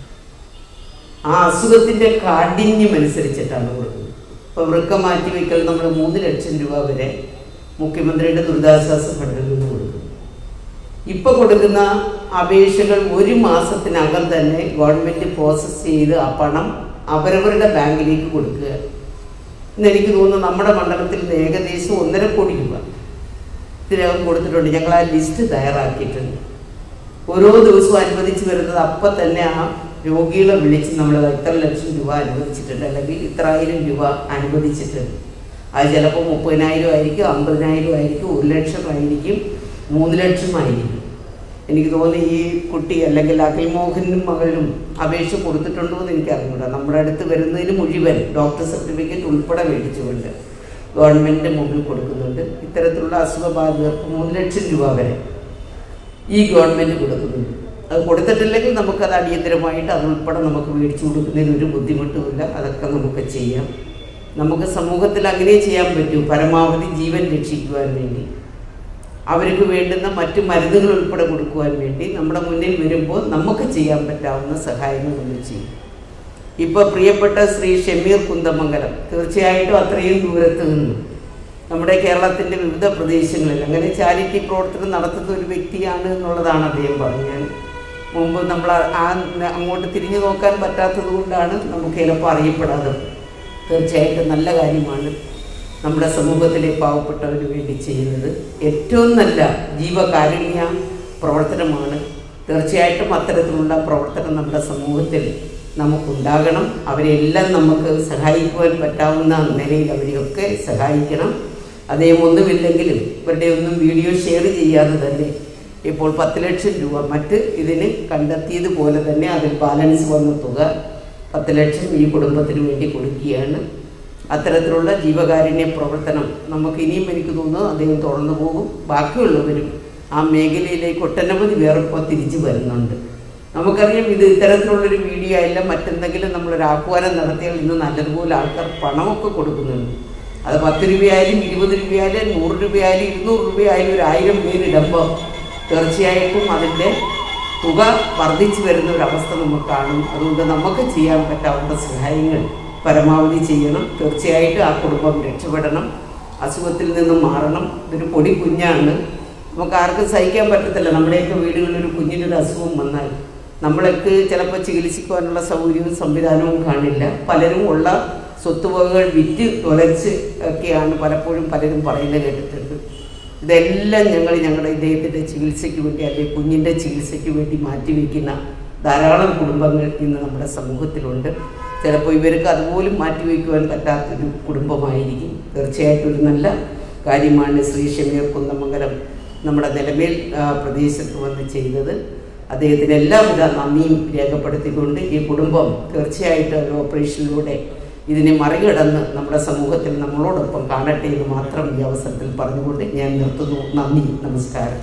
ആ അസുഖത്തിൻ്റെ കാഠിന്യം അനുസരിച്ചിട്ടാണ് കൊടുക്കുന്നത് ഇപ്പോൾ വൃക്ക മാറ്റിവെക്കൽ നമ്മൾ മൂന്ന് ലക്ഷം രൂപ വരെ മുഖ്യമന്ത്രിയുടെ ദുരിതാശ്വാസ ഫണ്ടിൽ നിന്ന് കൊടുക്കും ഇപ്പോൾ കൊടുക്കുന്ന അപേക്ഷകൾ ഒരു മാസത്തിനകം തന്നെ ഗവൺമെൻറ് പ്രോസസ്സ് ചെയ്ത് ആ പണം അവരവരുടെ ബാങ്കിലേക്ക് കൊടുക്കുക എന്ന് എനിക്ക് തോന്നുന്നു നമ്മുടെ മണ്ഡലത്തിൽ നിന്ന് ഏകദേശം ഒന്നര കോടി രൂപ ഇതിനകം കൊടുത്തിട്ടുണ്ട് ഞങ്ങൾ ആ ലിസ്റ്റ് തയ്യാറാക്കിയിട്ടുണ്ട് ഓരോ ദിവസവും അനുവദിച്ച് വരുന്നത് അപ്പം തന്നെ ആ രോഗികളെ വിളിച്ച് നമ്മൾ ഇത്ര ലക്ഷം രൂപ അനുവദിച്ചിട്ടുണ്ട് അല്ലെങ്കിൽ ഇത്ര ആയിരം രൂപ അനുവദിച്ചിട്ടുണ്ട് അത് ചിലപ്പോൾ മുപ്പതിനായിരം ആയിരിക്കും അമ്പതിനായിരം ആയിരിക്കും ഒരു ലക്ഷം ആയിരിക്കും മൂന്ന് ലക്ഷമായിരിക്കും എനിക്ക് തോന്നുന്നു ഈ കുട്ടി അല്ലെങ്കിൽ അഖിൽ മോഹനും മകളും അപേക്ഷ കൊടുത്തിട്ടുണ്ടോ എന്ന് എനിക്ക് അറിഞ്ഞൂടാ നമ്മുടെ അടുത്ത് വരുന്നതിന് മുഴുവൻ ഡോക്ടർ സർട്ടിഫിക്കറ്റ് ഉൾപ്പെടെ മേടിച്ചുകൊണ്ട് ഗവൺമെൻറ്റിൻ്റെ മുമ്പിൽ കൊടുക്കുന്നുണ്ട് ഇത്തരത്തിലുള്ള അസുഖബാധിതർക്ക് മൂന്ന് ലക്ഷം രൂപ വരെ ഈ ഗവൺമെൻറ് കൊടുക്കുന്നുണ്ട് അത് കൊടുത്തിട്ടില്ലെങ്കിൽ നമുക്കത് അടിയന്തരമായിട്ട് അതുൾപ്പെടെ നമുക്ക് മേടിച്ചു കൊടുക്കുന്നതിന് ഒരു ബുദ്ധിമുട്ടുമില്ല അതൊക്കെ നമുക്ക് ചെയ്യാം നമുക്ക് സമൂഹത്തിൽ അങ്ങനെ ചെയ്യാൻ പറ്റൂ പരമാവധി ജീവൻ രക്ഷിക്കുവാൻ വേണ്ടി അവർക്ക് വേണ്ടുന്ന മറ്റു മരുന്നുകൾ ഉൾപ്പെടെ കൊടുക്കുവാൻ വേണ്ടി നമ്മുടെ മുന്നിൽ വരുമ്പോൾ നമുക്ക് ചെയ്യാൻ പറ്റാവുന്ന സഹായങ്ങൾ നമ്മൾ ചെയ്യും ഇപ്പോൾ പ്രിയപ്പെട്ട ശ്രീ ഷമീർ കുന്തമംഗലം തീർച്ചയായിട്ടും അത്രയും ദൂരത്ത് നിന്ന് നമ്മുടെ കേരളത്തിൻ്റെ വിവിധ പ്രദേശങ്ങളിൽ അങ്ങനെ ചാരിറ്റി പ്രവർത്തനം നടത്തുന്ന ഒരു വ്യക്തിയാണ് എന്നുള്ളതാണ് അദ്ദേഹം പറഞ്ഞത് മുമ്പ് നമ്മൾ ആ അങ്ങോട്ട് തിരിഞ്ഞു നോക്കാൻ പറ്റാത്തത് കൊണ്ടാണ് നമുക്ക് ചിലപ്പോൾ അറിയപ്പെടാതെ തീർച്ചയായിട്ടും നല്ല കാര്യമാണ് നമ്മുടെ സമൂഹത്തിലെ പാവപ്പെട്ടവന് വേണ്ടി ചെയ്യുന്നത് ഏറ്റവും നല്ല ജീവകാരുണ്യ പ്രവർത്തനമാണ് തീർച്ചയായിട്ടും അത്തരത്തിലുള്ള പ്രവർത്തനം നമ്മുടെ സമൂഹത്തിൽ നമുക്കുണ്ടാകണം അവരെല്ലാം നമുക്ക് സഹായിക്കുവാൻ പറ്റാവുന്ന നിലയിൽ അവരെയൊക്കെ സഹായിക്കണം അദ്ദേഹം ഒന്നുമില്ലെങ്കിലും ഇവരുടെ ഒന്നും വീഡിയോ ഷെയർ ചെയ്യാതെ തന്നെ ഇപ്പോൾ പത്ത് ലക്ഷം രൂപ മറ്റ് ഇതിന് കണ്ടെത്തിയതുപോലെ തന്നെ അതിൽ ബാലൻസ് വന്ന തുക പത്ത് ലക്ഷം ഈ കുടുംബത്തിന് വേണ്ടി കൊടുക്കുകയാണ് അത്തരത്തിലുള്ള ജീവകാരുണ്യ പ്രവർത്തനം നമുക്ക് ഇനിയും എനിക്ക് തോന്നുന്നു അദ്ദേഹം തുടർന്നു പോകും ബാക്കിയുള്ളവരും ആ മേഖലയിലേക്ക് ഒട്ടനവധി പേർ ഇപ്പോൾ തിരിച്ചു വരുന്നുണ്ട് നമുക്കറിയാം ഇത് ഇത്തരത്തിലുള്ളൊരു വീഡിയോ അല്ല മറ്റെന്തെങ്കിലും നമ്മളൊരു ആഹ്വാനം നടത്തിയാൽ ഇന്ന് നല്ലതുപോലെ ആൾക്കാർ പണമൊക്കെ കൊടുക്കുന്നുണ്ട് അത് പത്ത് രൂപയായാലും ഇരുപത് രൂപയായാലും നൂറ് രൂപയായാലും ഇരുന്നൂറ് രൂപയായാലും ഒരു ആയിരം പേരിടുമ്പോൾ തീർച്ചയായിട്ടും അതിൻ്റെ തുക വർദ്ധിച്ചു വരുന്ന ഒരു അവസ്ഥ നമുക്ക് കാണും അതുകൊണ്ട് നമുക്ക് ചെയ്യാൻ പറ്റാവുന്ന സഹായങ്ങൾ പരമാവധി ചെയ്യണം തീർച്ചയായിട്ടും ആ കുടുംബം രക്ഷപ്പെടണം അസുഖത്തിൽ നിന്നും മാറണം ഇതൊരു പൊടി കുഞ്ഞാണ് നമുക്ക് ആർക്കും സഹിക്കാൻ പറ്റത്തില്ല നമ്മുടെയൊക്കെ വീടുകളിൽ ഒരു കുഞ്ഞിനൊരു അസുഖം വന്നാൽ നമ്മളൊക്കെ ചിലപ്പോൾ ചികിത്സിക്കുവാനുള്ള സൗകര്യവും സംവിധാനവും കാണില്ല പലരും ഉള്ള സ്വത്തുവകകൾ വിറ്റ് തുലച്ച് ഒക്കെയാണ് പലപ്പോഴും പലരും പറയുന്നത് കേട്ടിട്ടുണ്ട് ഇതെല്ലാം ഞങ്ങൾ ഞങ്ങളുടെ ഇദ്ദേഹത്തിൻ്റെ ചികിത്സയ്ക്ക് വേണ്ടി അല്ലെങ്കിൽ കുഞ്ഞിൻ്റെ ചികിത്സയ്ക്ക് വേണ്ടി മാറ്റിവെക്കുന്ന ധാരാളം കുടുംബങ്ങൾ ഇന്ന് നമ്മുടെ സമൂഹത്തിലുണ്ട് ചിലപ്പോൾ ഇവർക്ക് അതുപോലും മാറ്റിവെക്കുവാൻ പറ്റാത്തൊരു കുടുംബമായിരിക്കും തീർച്ചയായിട്ടും ഒരു നല്ല കാര്യമാണ് ശ്രീ ഷമീർ കുന്നമംഗലം നമ്മുടെ നിലമേൽ ആ, പ്രദേശത്ത് വന്ന് ചെയ്തത് അദ്ദേഹത്തിന് എല്ലാവിധ നന്ദിയും രേഖപ്പെടുത്തിക്കൊണ്ട് ഈ കുടുംബം തീർച്ചയായിട്ടും ഒരു ഓപ്പറേഷനിലൂടെ ഇതിനെ മറികടന്ന് നമ്മുടെ സമൂഹത്തിൽ നമ്മളോടൊപ്പം കാണട്ടെ എന്ന് മാത്രം ഈ അവസരത്തിൽ പറഞ്ഞുകൊണ്ട് ഞാൻ നിർത്തുന്നു നന്ദി നമസ്കാരം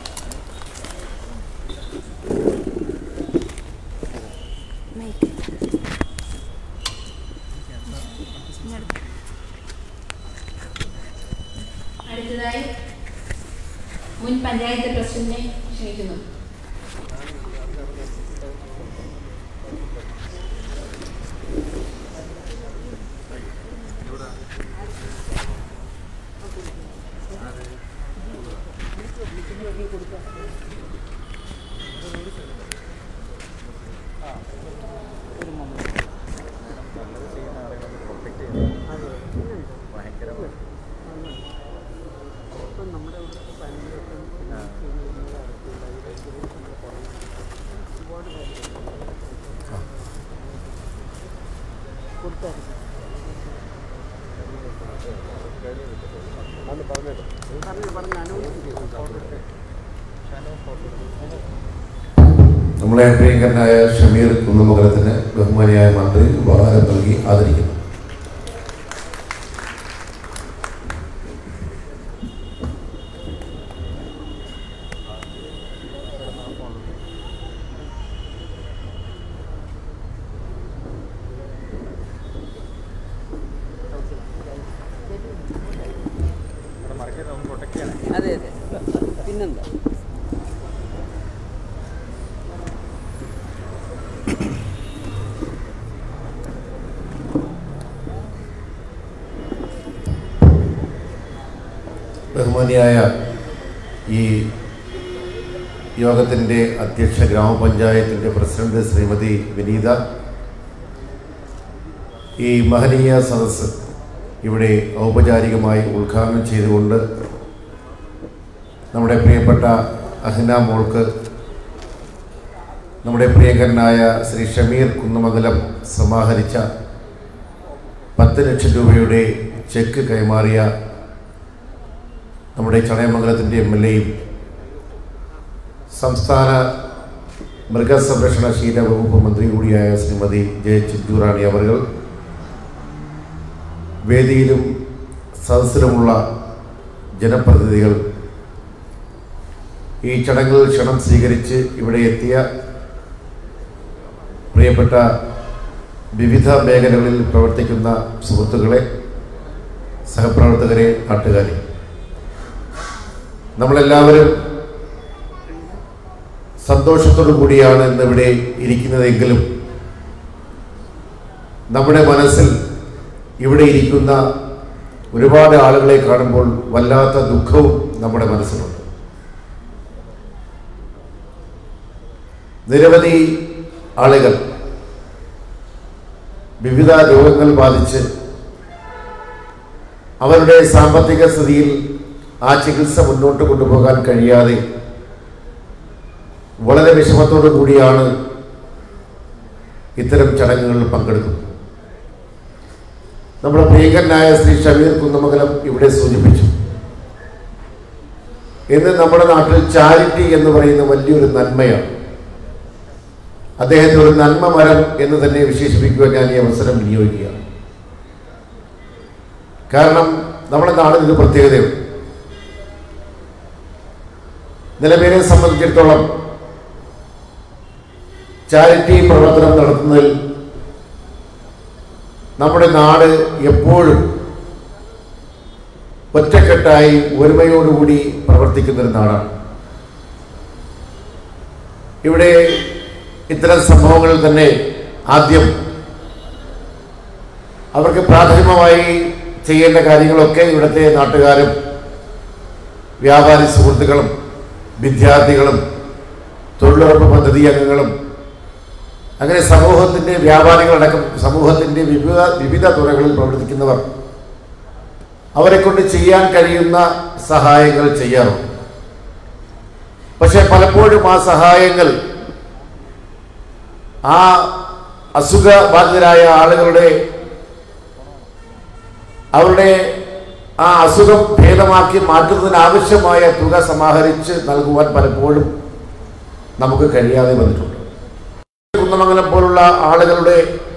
അടുത്തതായി മുൻ പഞ്ചായത്ത് പ്രസിഡന്റിനെ ക്ഷണിക്കുന്നു നമ്മളെ പ്രിയങ്കരനായ ഷമീർ കുന്നമംഗലത്തിന് ബഹുമാനിയായ മന്ത്രി ഉപഹാരം നൽകി ആദരിക്കുന്നു അതെ അതെ പിന്നെന്താ ബഹുമാനിയായ ഈ യോഗത്തിൻ്റെ അധ്യക്ഷ ഗ്രാമപഞ്ചായത്തിൻ്റെ പ്രസിഡന്റ് ശ്രീമതി വിനീത ഈ മഹനീയ സദസ്സ് ഇവിടെ ഔപചാരികമായി ഉദ്ഘാടനം ചെയ്തുകൊണ്ട് നമ്മുടെ പ്രിയപ്പെട്ട അഹ്ന മോൾക്ക് നമ്മുടെ പ്രിയങ്കരനായ ശ്രീ ഷമീർ കുന്നമംഗലം സമാഹരിച്ച പത്ത് ലക്ഷം രൂപയുടെ ചെക്ക് കൈമാറിയ നമ്മുടെ ചടയമംഗലത്തിൻ്റെ എം എൽ എയും സംസ്ഥാന മൃഗസംരക്ഷണ ശീല വകുപ്പ് മന്ത്രി കൂടിയായ ശ്രീമതി ജയ ചിറ്റൂറാണി അവർ വേദിയിലും സദസ്സിലുമുള്ള ജനപ്രതിനിധികൾ ഈ ചടങ്ങിൽ ക്ഷണം സ്വീകരിച്ച് ഇവിടെ എത്തിയ പ്രിയപ്പെട്ട വിവിധ മേഖലകളിൽ പ്രവർത്തിക്കുന്ന സുഹൃത്തുക്കളെ സഹപ്രവർത്തകരെ നാട്ടുകാരെ നമ്മളെല്ലാവരും സന്തോഷത്തോടു കൂടിയാണ് ഇന്നിവിടെ ഇരിക്കുന്നതെങ്കിലും നമ്മുടെ മനസ്സിൽ ഇവിടെ ഇരിക്കുന്ന ഒരുപാട് ആളുകളെ കാണുമ്പോൾ വല്ലാത്ത ദുഃഖവും നമ്മുടെ മനസ്സിലുണ്ട് നിരവധി ആളുകൾ വിവിധ രോഗങ്ങൾ ബാധിച്ച് അവരുടെ സാമ്പത്തിക സ്ഥിതിയിൽ ആ ചികിത്സ മുന്നോട്ട് കൊണ്ടുപോകാൻ കഴിയാതെ വളരെ വിഷമത്തോടു കൂടിയാണ് ഇത്തരം ചടങ്ങുകളിൽ പങ്കെടുക്കുന്നത് നമ്മുടെ പ്രിയങ്കരനായ ശ്രീ ഷമീർ കുന്നമംഗലം ഇവിടെ സൂചിപ്പിച്ചു ഇന്ന് നമ്മുടെ നാട്ടിൽ ചാരിറ്റി എന്ന് പറയുന്ന വലിയൊരു നന്മയാണ് അദ്ദേഹത്തെ ഒരു നന്മ മരം എന്ന് തന്നെ വിശേഷിപ്പിക്കുവാൻ ഞാൻ ഈ അവസരം വിനിയോഗിക്കുകയാണ് കാരണം നമ്മുടെ നാടിനൊരു പ്രത്യേകതയുണ്ട് നിലവിലെ സംബന്ധിച്ചിടത്തോളം ചാരിറ്റി പ്രവർത്തനം നടത്തുന്നതിൽ നമ്മുടെ നാട് എപ്പോഴും ഒറ്റക്കെട്ടായി ഒരുമയോടുകൂടി പ്രവർത്തിക്കുന്ന ഒരു നാടാണ് ഇവിടെ ഇത്തരം സംഭവങ്ങളിൽ തന്നെ ആദ്യം അവർക്ക് പ്രാഥമികമായി ചെയ്യേണ്ട കാര്യങ്ങളൊക്കെ ഇവിടുത്തെ നാട്ടുകാരും വ്യാപാരി സുഹൃത്തുക്കളും വിദ്യാർത്ഥികളും തൊഴിലുറപ്പ് പദ്ധതി അംഗങ്ങളും അങ്ങനെ സമൂഹത്തിൻ്റെ വ്യാപാരികളടക്കം സമൂഹത്തിൻ്റെ വിവിധ വിവിധ തുറകളിൽ പ്രവർത്തിക്കുന്നവർ അവരെ കൊണ്ട് ചെയ്യാൻ കഴിയുന്ന സഹായങ്ങൾ ചെയ്യാറുണ്ട് പക്ഷെ പലപ്പോഴും ആ സഹായങ്ങൾ ആ അസുഖബാധിതരായ ആളുകളുടെ അവരുടെ ആ അസുഖം ഭേദമാക്കി മാറ്റുന്നതിന് ആവശ്യമായ തുക സമാഹരിച്ച് നൽകുവാൻ പലപ്പോഴും നമുക്ക് കഴിയാതെ വന്നിട്ടുണ്ട് കുന്നമംഗലം പോലുള്ള ആളുകളുടെ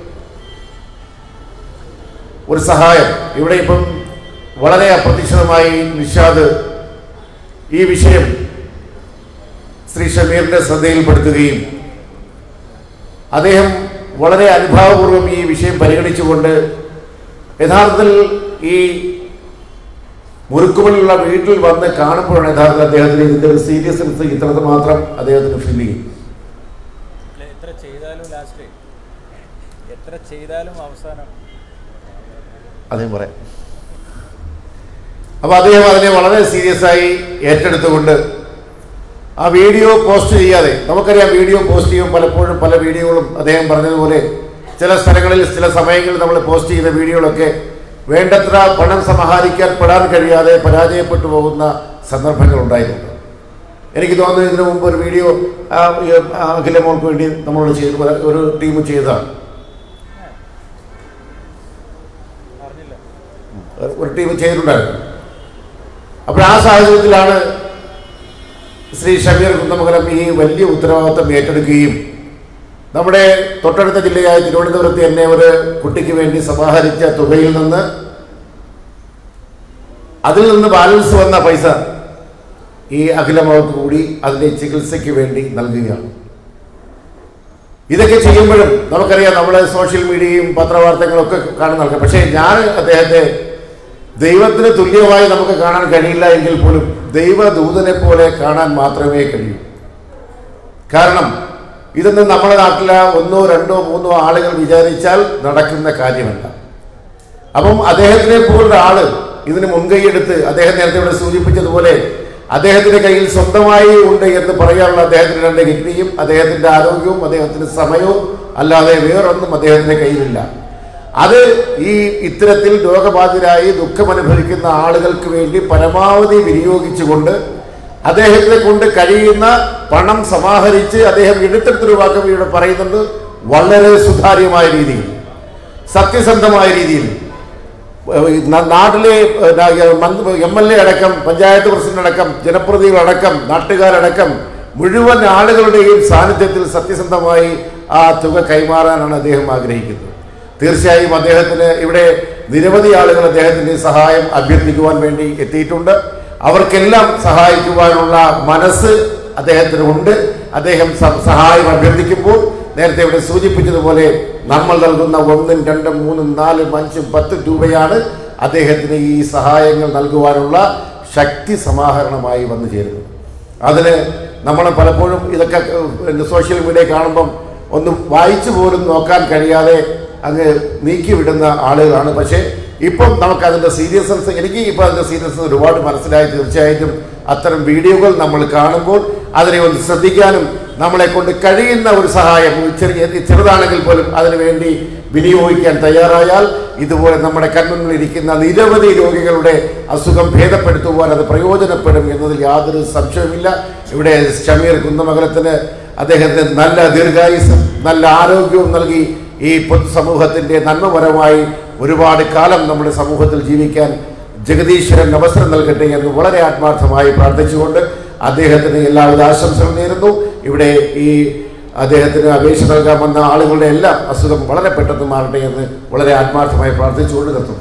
ഒരു സഹായം ഇവിടെ ഇപ്പം വളരെ അപ്രതീക്ഷിതമായി നിഷാദ് ഈ വിഷയം ശ്രീ ഷമീറിന്റെ ശ്രദ്ധയിൽപ്പെടുത്തുകയും അദ്ദേഹം വളരെ അനുഭാവപൂർവ്വം ഈ വിഷയം പരിഗണിച്ചുകൊണ്ട് യഥാർത്ഥത്തിൽ ഈ മുറുക്കുമലുള്ള വീട്ടിൽ വന്ന് കാണുമ്പോഴാണ് യഥാർത്ഥത്തിൽ അദ്ദേഹത്തിന് ഇതിന്റെ ഒരു സീരിയസ്നെസ് ഇത്രത് മാത്രം അദ്ദേഹത്തിന് ഫീൽ ചെയ്യും അല്ല, എത്ര ചെയ്താലും ലാസ്റ്റ് എത്ര ചെയ്താലും അവസാനം അദ്ദേഹം പറയാം അപ്പൊ അദ്ദേഹം അതിനെ വളരെ സീരിയസ് ആയി ഏറ്റെടുത്തുകൊണ്ട് ആ വീഡിയോ പോസ്റ്റ് ചെയ്യാതെ നമുക്കറിയാം വീഡിയോ പോസ്റ്റ് ചെയ്യും പലപ്പോഴും പല വീഡിയോകളും അദ്ദേഹം പറഞ്ഞതുപോലെ ചില സ്ഥലങ്ങളിൽ ചില സമയങ്ങളിൽ നമ്മൾ പോസ്റ്റ് ചെയ്ത വീഡിയോകളൊക്കെ വേണ്ടത്ര പണം സമാഹരിക്കാൻ പെടാൻ കഴിയാതെ പരാജയപ്പെട്ടു പോകുന്ന സന്ദർഭങ്ങൾ ഉണ്ടായിട്ടുണ്ട് എനിക്ക് തോന്നുന്നു ഇതിനു മുമ്പ് ഒരു വീഡിയോ ആ, ഈ, ആ, അഖില മോൾക്ക് വേണ്ടി നമ്മളോട് ചെയ്ത് ഒരു ടീം ചെയ്തതാണ് അറിഞ്ഞില്ല ഒരു ടീം ചെയ്തിട്ടുണ്ടായിരുന്നു അപ്പോൾ ആ സാഹചര്യത്തിലാണ് ശ്രീ ഷമീർ കുന്നമംഗലം ഈ വലിയ ഉത്തരവാദിത്വം ഏറ്റെടുക്കുകയും നമ്മുടെ തൊട്ടടുത്ത ജില്ലയായ തിരുവനന്തപുരത്ത് തന്നെ ഒരു കുട്ടിക്ക് വേണ്ടി സമാഹരിച്ച തുകയിൽ നിന്ന് അതിൽ നിന്ന് ബാലൻസ് വന്ന പൈസ ഈ അഖിലമോൾക്ക് കൂടി അതിൻ്റെ ചികിത്സയ്ക്ക് വേണ്ടി നൽകുകയാണ് ഇതൊക്കെ ചെയ്യുമ്പോഴും നമുക്കറിയാം നമ്മുടെ സോഷ്യൽ മീഡിയയും പത്രവാർത്തകളൊക്കെ കാണുന്ന പക്ഷേ ഞാൻ അദ്ദേഹത്തെ ദൈവത്തിന് തുല്യമായി നമുക്ക് കാണാൻ കഴിയില്ല എങ്കിൽ പോലും ദൈവദൂതനെ പോലെ കാണാൻ മാത്രമേ കഴിയൂ കാരണം ഇതൊന്നും നമ്മുടെ നാട്ടിലെ ഒന്നോ രണ്ടോ മൂന്നോ ആളുകൾ വിചാരിച്ചാൽ നടക്കുന്ന കാര്യമല്ല അപ്പം അദ്ദേഹത്തിനെ പോലുള്ള ആള് ഇതിന് മുൻകൈയെടുത്ത് അദ്ദേഹം നേരത്തെ ഇവിടെ സൂചിപ്പിച്ചതുപോലെ അദ്ദേഹത്തിന്റെ കയ്യിൽ സ്വന്തമായി ഉണ്ട് എന്ന് പറയാനുള്ള അദ്ദേഹത്തിന് രണ്ട് കിഡ്നിയും അദ്ദേഹത്തിന്റെ ആരോഗ്യവും അദ്ദേഹത്തിന്റെ സമയവും അല്ലാതെ വേറൊന്നും അദ്ദേഹത്തിന്റെ കയ്യിലില്ല അത് ഈ ഇത്തരത്തിൽ രോഗബാധിതരായി ദുഃഖമനുഭവിക്കുന്ന ആളുകൾക്ക് വേണ്ടി പരമാവധി വിനിയോഗിച്ചുകൊണ്ട് അദ്ദേഹത്തെ കൊണ്ട് കഴിയുന്ന പണം സമാഹരിച്ച് അദ്ദേഹം എടുത്തെടുത്തൊരു വാക്കം ഇവിടെ പറയുന്നുണ്ട് വളരെ സുതാര്യമായ രീതിയിൽ സത്യസന്ധമായ രീതിയിൽ ഏഹ് ന- നാട്ടിലെ എം എൽ എ അടക്കം പഞ്ചായത്ത് പ്രസിഡന്റ് അടക്കം ജനപ്രതിനിധികളടക്കം നാട്ടുകാരടക്കം മുഴുവൻ ആളുകളുടെയും സാന്നിധ്യത്തിൽ സത്യസന്ധമായി ആ തുക കൈമാറാനാണ് അദ്ദേഹം ആഗ്രഹിക്കുന്നത് തീർച്ചയായും അദ്ദേഹത്തിന് ഇവിടെ നിരവധി ആളുകൾ അദ്ദേഹത്തിന്റെ സഹായം അഭ്യർത്ഥിക്കുവാൻ വേണ്ടി എത്തിയിട്ടുണ്ട് അവർക്കെല്ലാം സഹായിക്കുവാനുള്ള മനസ്സ് അദ്ദേഹത്തിന് ഉണ്ട് അദ്ദേഹം സ- സഹായം അഭ്യർത്ഥിക്കുമ്പോൾ നേരത്തെ ഇവിടെ സൂചിപ്പിച്ചതുപോലെ നമ്മൾ നൽകുന്ന ഒന്നും രണ്ടും മൂന്നും നാലും അഞ്ചും പത്തും രൂപയാണ് അദ്ദേഹത്തിന് ഈ സഹായങ്ങൾ നൽകുവാനുള്ള ശക്തി സമാഹരണമായി വന്നു ചേരുന്നത് അതിന് നമ്മൾ പലപ്പോഴും ഇതൊക്കെ ഏഹ്, സോഷ്യൽ മീഡിയ കാണുമ്പം ഒന്ന് വായിച്ചു പോലും നോക്കാൻ കഴിയാതെ അങ്ങ് നീക്കിവിടുന്ന ആളുകളാണ് പക്ഷേ ഇപ്പം നമുക്ക് അതിൻ്റെ സീരിയസ്നെസ് എനിക്ക് ഇപ്പോൾ അതിൻ്റെ സീരിയസ്നെസ് ഒരുപാട് മനസ്സിലായി തീർച്ചയായിട്ടും അത്തരം വീഡിയോകൾ നമ്മൾ കാണുമ്പോൾ അതിനെ ഒന്ന് ശ്രദ്ധിക്കാനും നമ്മളെ കൊണ്ട് കഴിയുന്ന ഒരു സഹായം ഒരു ചെറിയ ചെറുതാണെങ്കിൽ പോലും അതിനു വേണ്ടി വിനിയോഗിക്കാൻ തയ്യാറായാൽ ഇതുപോലെ നമ്മുടെ കൺമുന്നിൽ ഇരിക്കുന്ന നിരവധി രോഗികളുടെ അസുഖം ഭേദപ്പെടുത്തുവാൻ അത് പ്രയോജനപ്പെടും എന്നതിൽ യാതൊരു സംശയവുമില്ല ഇവിടെ ഷമീർ കുന്നമംഗലത്തിന് അദ്ദേഹത്തിന് നല്ല ദീർഘായുസും നല്ല ആരോഗ്യവും നൽകി ഈ പൊതുസമൂഹത്തിൻ്റെ നന്മപരമായി ഒരുപാട് കാലം നമ്മുടെ സമൂഹത്തിൽ ജീവിക്കാൻ ജഗദീശ്വരൻ അവസരം നൽകട്ടെ എന്ന് വളരെ ആത്മാർത്ഥമായി പ്രാർത്ഥിച്ചുകൊണ്ട് അദ്ദേഹത്തിന് എല്ലാവിധ ആശംസകളും നേരുന്നു ഇവിടെ ഈ അദ്ദേഹത്തിന് അപേക്ഷ നൽകാൻ വന്ന ആളുകളുടെ എല്ലാം അസുഖം വളരെ പെട്ടെന്ന് മാറട്ടെ എന്ന് വളരെ ആത്മാർത്ഥമായി പ്രാർത്ഥിച്ചുകൊണ്ട് നിർത്തുന്നു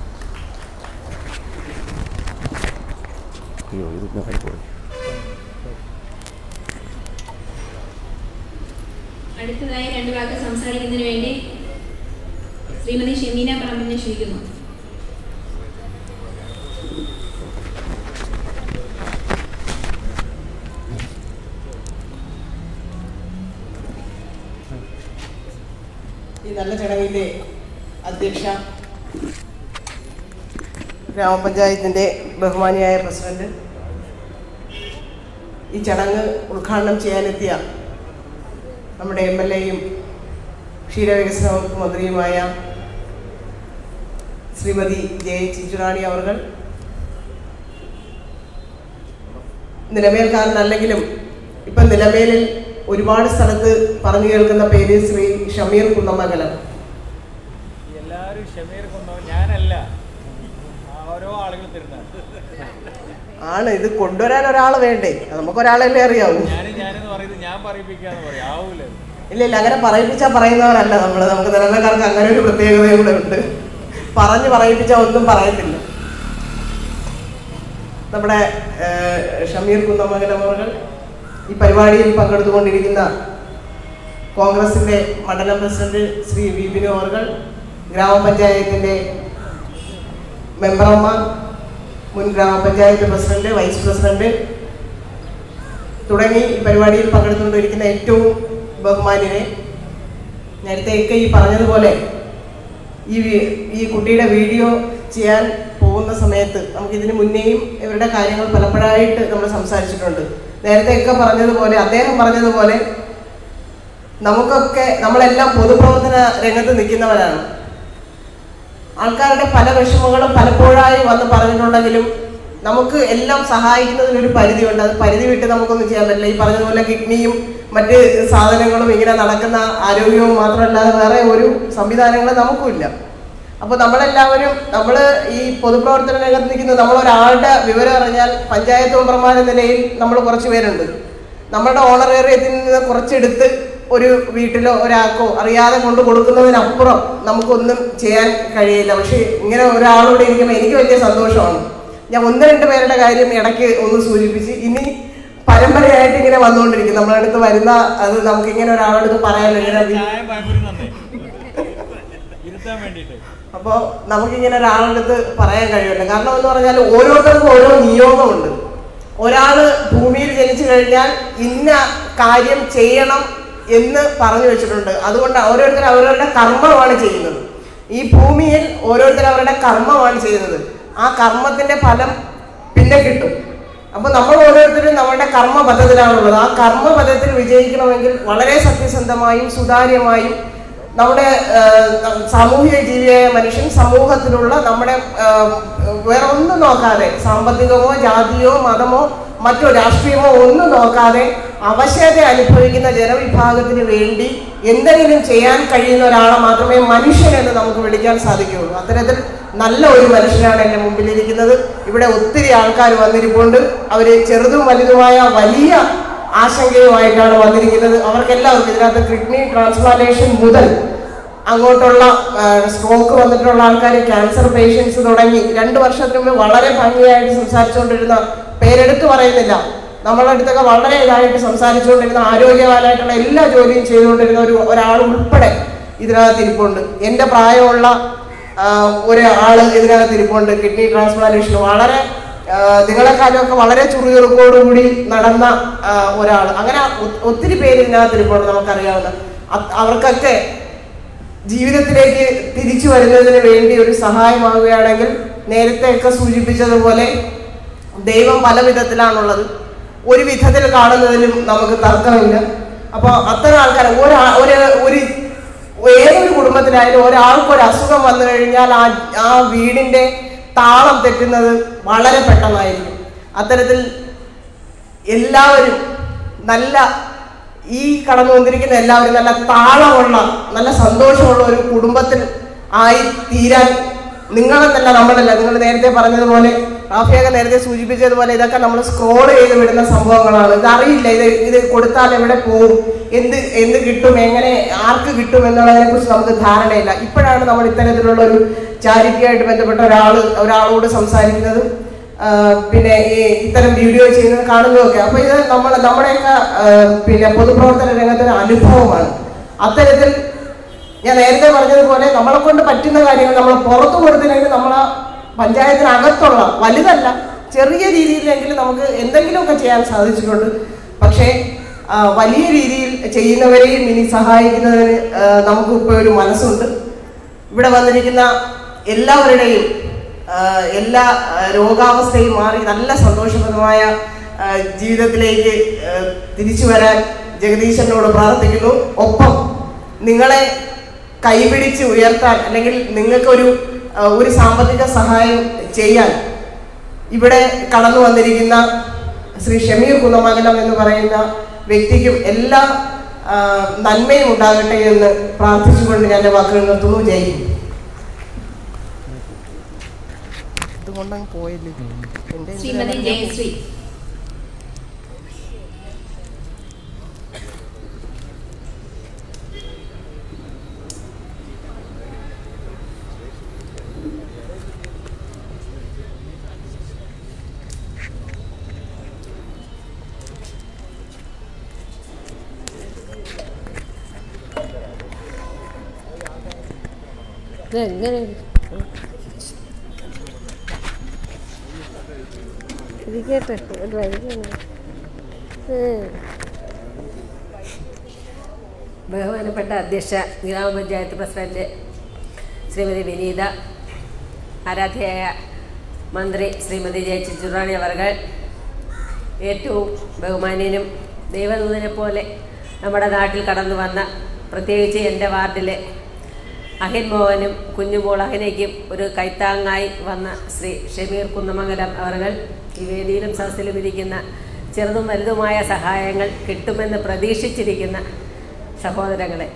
അടുത്തതായി രണ്ട് വാക്ക് സംസാരിക്കുന്നതിന് വേണ്ടി ശ്രീമതി ഷെമീന പറമ്പിനെ ക്ഷണിക്കുന്നു ഈ നല്ല ചടങ്ങിൻ്റെ അധ്യക്ഷ ഗ്രാമപഞ്ചായത്തിൻ്റെ ബഹുമാനിയായ പ്രസിഡന്റ് ഈ ചടങ്ങ് ഉദ്ഘാടനം ചെയ്യാനെത്തിയ നമ്മുടെ എം എൽ എയും ക്ഷീരവികസന വകുപ്പ് മന്ത്രിയുമായ ശ്രീമതി ജെ ചിഞ്ചുറാണി അവർ നിലമേൽക്കാരനല്ലെങ്കിലും ഇപ്പം നിലമേലിൽ ഒരുപാട് സ്ഥലത്ത് പറഞ്ഞു കേൾക്കുന്ന പേര് ശ്രീ ഷമീർ കുന്നമംഗലം എല്ലാവരും ഷമീർ കൊണ്ടോ ഞാനല്ല ആ ഓരോ ആളുകൾ തരുന്നതാണ് ആണ് ഇത് കൊണ്ടുവരാൻ ഒരാൾ വേണ്ടേ അത് നമുക്ക് ഒരാളല്ലേ അറിയാവൂ ഞാൻ ഞാനെന്ന് പറയുന്നത് ഞാൻ പറയിപ്പിക്കാന്ന് പറയാം ആവൂല ഇല്ല ഇല്ല അങ്ങനെ പറയിപ്പിച്ചാൽ പറയുന്നവരല്ല നമ്മൾ നമുക്ക് നിലനിൽക്കാർക്ക് അങ്ങനെ ഒരു പ്രത്യേകതയും കൂടെ ഉണ്ട് പറഞ്ഞ് പറയിപ്പിച്ചാൽ ഒന്നും പറയത്തില്ല നമ്മുടെ ഏഹ്, ഷമീർ കുന്നമംഗലം അവർ ഈ പരിപാടിയിൽ പങ്കെടുത്തുകൊണ്ടിരിക്കുന്ന കോൺഗ്രസിൻ്റെ മണ്ഡലം പ്രസിഡന്റ് ശ്രീ വിപിനു അവർ ഗ്രാമപഞ്ചായത്തിൻ്റെ മെമ്പർമാർ മുൻ ഗ്രാമപഞ്ചായത്ത് പ്രസിഡന്റ് വൈസ് പ്രസിഡന്റ് തുടങ്ങി ഈ പരിപാടിയിൽ പങ്കെടുത്തുകൊണ്ടിരിക്കുന്ന ഏറ്റവും ബഹുമാന്യരെ നേരത്തെയൊക്കെ ഈ പറഞ്ഞതുപോലെ ഈ വി- ഈ കുട്ടിയുടെ വീഡിയോ ചെയ്യാൻ പോകുന്ന സമയത്ത് നമുക്ക് ഇതിന് മുന്നേയും ഇവരുടെ കാര്യങ്ങൾ പലപ്പോഴായിട്ട് നമ്മൾ സംസാരിച്ചിട്ടുണ്ട് നേരത്തെയൊക്കെ പറഞ്ഞതുപോലെ അദ്ദേഹം പറഞ്ഞതുപോലെ നമുക്കൊക്കെ നമ്മളെല്ലാം പൊതുപ്രവർത്തന രംഗത്ത് നിൽക്കുന്നവരാണ് ആൾക്കാരുടെ പല വിഷമങ്ങളും പലപ്പോഴായി വന്ന് പറഞ്ഞിട്ടുണ്ടെങ്കിലും നമുക്ക് എല്ലാം സഹായിക്കുന്നതിന് ഒരു പരിധിയുണ്ട് അത് പരിധി വിട്ട് നമുക്കൊന്നും ചെയ്യാൻ പറ്റില്ല ഈ പറഞ്ഞതുപോലെ കിഡ്നിയും മറ്റ് സാധനങ്ങളും ഇങ്ങനെ നടക്കുന്ന ആരോഗ്യവും മാത്രമല്ലാതെ വേറെ ഒരു സംവിധാനങ്ങളും നമുക്കുമില്ല അപ്പോൾ നമ്മളെല്ലാവരും നമ്മൾ ഈ പൊതുപ്രവർത്തന രംഗത്ത് നിൽക്കുന്നത് നമ്മൾ ഒരാളുടെ വിവരം അറിഞ്ഞാൽ പഞ്ചായത്ത് മെമ്പർമാർ എന്ന നിലയിൽ നമ്മൾ കുറച്ച് പേരുണ്ട് നമ്മുടെ ഓണറേറിയത്തിൽ നിന്ന് കുറച്ചെടുത്ത് ഒരു വീട്ടിലോ ഒരാൾക്കോ അറിയാതെ കൊണ്ട് കൊടുക്കുന്നതിനപ്പുറം നമുക്കൊന്നും ചെയ്യാൻ കഴിയില്ല പക്ഷേ ഇങ്ങനെ ഒരാളോട് ഇരിക്കുമ്പോൾ എനിക്ക് വലിയ സന്തോഷമാണ് ഞാൻ ഒന്ന് രണ്ട് പേരുടെ കാര്യം ഇടയ്ക്ക് ഒന്ന് സൂചിപ്പിച്ച് ഇനി പരമ്പരയായിട്ട് ഇങ്ങനെ വന്നുകൊണ്ടിരിക്കും നമ്മുടെ അടുത്ത് വരുന്ന അത് നമുക്ക് ഇങ്ങനെ ഒരാളടുത്ത് പറയാനോ ഇങ്ങനെ വി- ചായ പഴംപൊരി തന്നെ ഇരുത്താൻ വേണ്ടിയിട്ട് അപ്പോൾ നമുക്കിങ്ങനെ ഒരാളടുത്ത് പറയാൻ കഴിയില്ല കാരണം എന്ന് പറഞ്ഞാൽ ഓരോരുത്തർക്കും ഓരോ നിയോഗമുണ്ട് ഒരാൾ ഭൂമിയിൽ ജനിച്ചു കഴിഞ്ഞാൽ ഇന്ന കാര്യം ചെയ്യണം എന്ന് പറഞ്ഞു വെച്ചിട്ടുണ്ട് അതുകൊണ്ട് ഓരോരുത്തർ അവരവരുടെ കർമ്മമാണ് ചെയ്യുന്നത് ഈ ഭൂമിയിൽ ഓരോരുത്തർ അവരുടെ കർമ്മമാണ് ചെയ്യുന്നത് ആ കർമ്മത്തിന്റെ ഫലം പിന്നെ കിട്ടും അപ്പോൾ നമ്മൾ ഓരോരുത്തരും നമ്മുടെ കർമ്മപഥത്തിലാണുള്ളത് ആ കർമ്മപഥത്തിൽ വിജയിക്കണമെങ്കിൽ വളരെ സത്യസന്ധമായും സുതാര്യമായും നമ്മുടെ ആ, സാമൂഹിക ജീവിയായ മനുഷ്യൻ സമൂഹത്തിലുള്ള നമ്മുടെ ആ, വേറെ ഒന്നും നോക്കാതെ സാമ്പത്തികമോ ജാതിയോ മതമോ മറ്റോ രാഷ്ട്രീയമോ ഒന്നും നോക്കാതെ അവശത അനുഭവിക്കുന്ന ജനവിഭാഗത്തിന് വേണ്ടി എന്തെങ്കിലും ചെയ്യാൻ കഴിയുന്ന ഒരാളെ മാത്രമേ മനുഷ്യൻ എന്ന് നമുക്ക് വിളിക്കാൻ സാധിക്കുകയുള്ളൂ അത്തരത്തിൽ നല്ല ഒരു മനുഷ്യനാണ് എൻ്റെ മുമ്പിലിരിക്കുന്നത് ഇവിടെ ഒത്തിരി ആൾക്കാർ വന്നിരിപ്പുണ്ട് അവർ ചെറുതും വലുതുമായ വലിയ ആശങ്കയുമായിട്ടാണ് വന്നിരിക്കുന്നത് അവർക്കെല്ലാവർക്കും ഇതിനകത്ത് കിഡ്നി ട്രാൻസ്പ്ലാന്റേഷൻ മുതൽ അങ്ങോട്ടുള്ള സ്ട്രോക്ക് വന്നിട്ടുള്ള ആൾക്കാർ ക്യാൻസർ പേഷ്യൻസ് തുടങ്ങി രണ്ട് വർഷത്തിന് മുമ്പ് വളരെ ഭംഗിയായിട്ട് സംസാരിച്ചുകൊണ്ടിരുന്ന പേരെടുത്ത് പറയുന്നില്ല നമ്മളെ അടുത്തൊക്കെ വളരെ ഇതായിട്ട് സംസാരിച്ചുകൊണ്ടിരുന്ന ആരോഗ്യവാനായിട്ടുള്ള എല്ലാ ജോലിയും ചെയ്തുകൊണ്ടിരുന്ന ഒരു ഒരാൾ ഉൾപ്പെടെ ഇതിനകത്ത് ഇരിപ്പുണ്ട് എൻ്റെ പ്രായമുള്ള ആ, ഒരാൾ ഇതിനകത്ത് ഇരിപ്പുണ്ട് കിഡ്നി ട്രാൻസ്പ്ലാന്റേഷൻ വളരെ ആ, നിങ്ങളെക്കാളുമൊക്കെ വളരെ ചുറുചുറുക്കോടുകൂടി നടന്ന ഒരാൾ അങ്ങനെ ഒ- ഒത്തിരി പേര് ഇതിനകത്ത് ഇരിപ്പുണ്ട് നമുക്കറിയാവുന്ന അത് അവർക്കൊക്കെ ജീവിതത്തിലേക്ക് തിരിച്ചു വരുന്നതിന് വേണ്ടി ഒരു സഹായമാവുകയാണെങ്കിൽ നേരത്തെയൊക്കെ സൂചിപ്പിച്ചതുപോലെ ദൈവം പല വിധത്തിലാണുള്ളത് ഒരു വിധത്തിൽ കാണുന്നതിലും നമുക്ക് തർക്കമില്ല അപ്പോൾ അത്തരം ആൾക്കാർ ഒരാ ഒരു ഒരു ഏതൊരു കുടുംബത്തിലായാലും ഒരാൾക്ക് ഒരു അസുഖം വന്നു കഴിഞ്ഞാൽ ആ ആ വീടിൻ്റെ താളം തെറ്റുന്നത് വളരെ പെട്ടെന്നായിരിക്കും അത്തരത്തിൽ എല്ലാവരും നല്ല ഈ കടന്നു വന്നിരിക്കുന്ന എല്ലാവരും നല്ല താളമുള്ള നല്ല സന്തോഷമുള്ള ഒരു കുടുംബത്തിൽ ആയി തീരാൻ നിങ്ങളെന്നല്ല നമ്മളല്ല നിങ്ങൾ നേരത്തെ പറഞ്ഞതുപോലെ റാഫിയൊക്കെ നേരത്തെ സൂചിപ്പിച്ചതുപോലെ ഇതൊക്കെ നമ്മൾ സ്ക്രോൾ ചെയ്ത് വിടുന്ന സംഭവങ്ങളാണ് ഇത് അറിയില്ല ഇത് ഇത് കൊടുത്താൽ എവിടെ പോകും എന്ത് എന്ത് കിട്ടും എങ്ങനെ ആർക്ക് കിട്ടും എന്നുള്ളതിനെ കുറിച്ച് നമുക്ക് ധാരണയില്ല ഇപ്പോഴാണ് നമ്മൾ ഇത്തരത്തിലുള്ള ഒരു ചാരിറ്റിയായിട്ട് ബന്ധപ്പെട്ട ഒരാൾ ഒരാളോട് സംസാരിക്കുന്നതും ആ, പിന്നെ ഈ ഇത്തരം വീഡിയോ ചെയ്യുന്നത് കാണുന്നതൊക്കെ അപ്പൊ ഇത് നമ്മൾ നമ്മുടെയൊക്കെ ആ, പിന്നെ പൊതുപ്രവർത്തന രംഗത്തൊരു അനുഭവമാണ് അത്തരത്തിൽ ഞാൻ നേരത്തെ പറഞ്ഞതുപോലെ നമ്മളെ കൊണ്ട് പറ്റുന്ന കാര്യങ്ങൾ നമ്മൾ പുറത്തു കൊടുത്തില്ലെങ്കിൽ നമ്മളെ പഞ്ചായത്തിനകത്തുള്ള വലുതല്ല ചെറിയ രീതിയിലെങ്കിലും നമുക്ക് എന്തെങ്കിലുമൊക്കെ ചെയ്യാൻ സാധിച്ചിട്ടുണ്ട് പക്ഷേ ആ, വലിയ രീതിയിൽ ചെയ്യുന്നവരെയും ഇനി സഹായിക്കുന്നതിന് ആ, നമുക്ക് ഇപ്പോൾ ഒരു മനസ്സുണ്ട് ഇവിടെ വന്നിരിക്കുന്ന എല്ലാവരുടെയും ആ, എല്ലാ ആ, രോഗാവസ്ഥയും മാറി നല്ല സന്തോഷപ്രദമായ ആ, ജീവിതത്തിലേക്ക് ആ, തിരിച്ചു വരാൻ ജഗദീശനോട് പ്രാർത്ഥിക്കുന്നു ഒപ്പം നിങ്ങളെ കൈപിടിച്ച് ഉയർത്താൻ അല്ലെങ്കിൽ നിങ്ങൾക്കൊരു ആ, ഒരു സാമ്പത്തിക സഹായം ചെയ്യാൻ ഇവിടെ കടന്നു വന്നിരിക്കുന്ന ശ്രീ ഷമീർ കുന്നമംഗലം എന്ന് പറയുന്ന വ്യക്തിക്കും എല്ലാ ആ, നന്മയും ഉണ്ടാകട്ടെ എന്ന് പ്രാർത്ഥിച്ചുകൊണ്ട് ഞാൻ എൻ്റെ വാക്കുകൾ നിർത്തുന്നു ജയിക്കും ഇതുകൊണ്ടങ്ങ് പോയില്ലേ എൻ്റെ ശ്രീമതി ജയശ്രീ ഇതെങ്ങനെ ഇരിക്കട്ടെ ഒരു വഴിക്കാണ് ബഹുമാനപ്പെട്ട അധ്യക്ഷ ഗ്രാമപഞ്ചായത്ത് പ്രസിഡന്റ് ശ്രീമതി വിനീത ആരാധ്യയായ മന്ത്രി ശ്രീമതി ജയച്ചി ചുറാണി അവർകൾ ഏറ്റവും ബഹുമാന്യനും ദൈവദൂതനെ പോലെ നമ്മുടെ നാട്ടിൽ കടന്നു വന്ന പ്രത്യേകിച്ച് എൻ്റെ വാർഡിലെ അഹിൻ മോഹനും കുഞ്ഞുമോൾ അഹിനയ്ക്കും ഒരു കൈത്താങ്ങായി വന്ന ശ്രീ ഷമീർ കുന്നമംഗലം അവർകൾ ഈ വേദിയിലും സദസ്സിലും ഇരിക്കുന്ന ചെറുതും വലുതുമായ സഹായങ്ങൾ കിട്ടുമെന്ന് പ്രതീക്ഷിച്ചിരിക്കുന്ന സഹോദരങ്ങളെ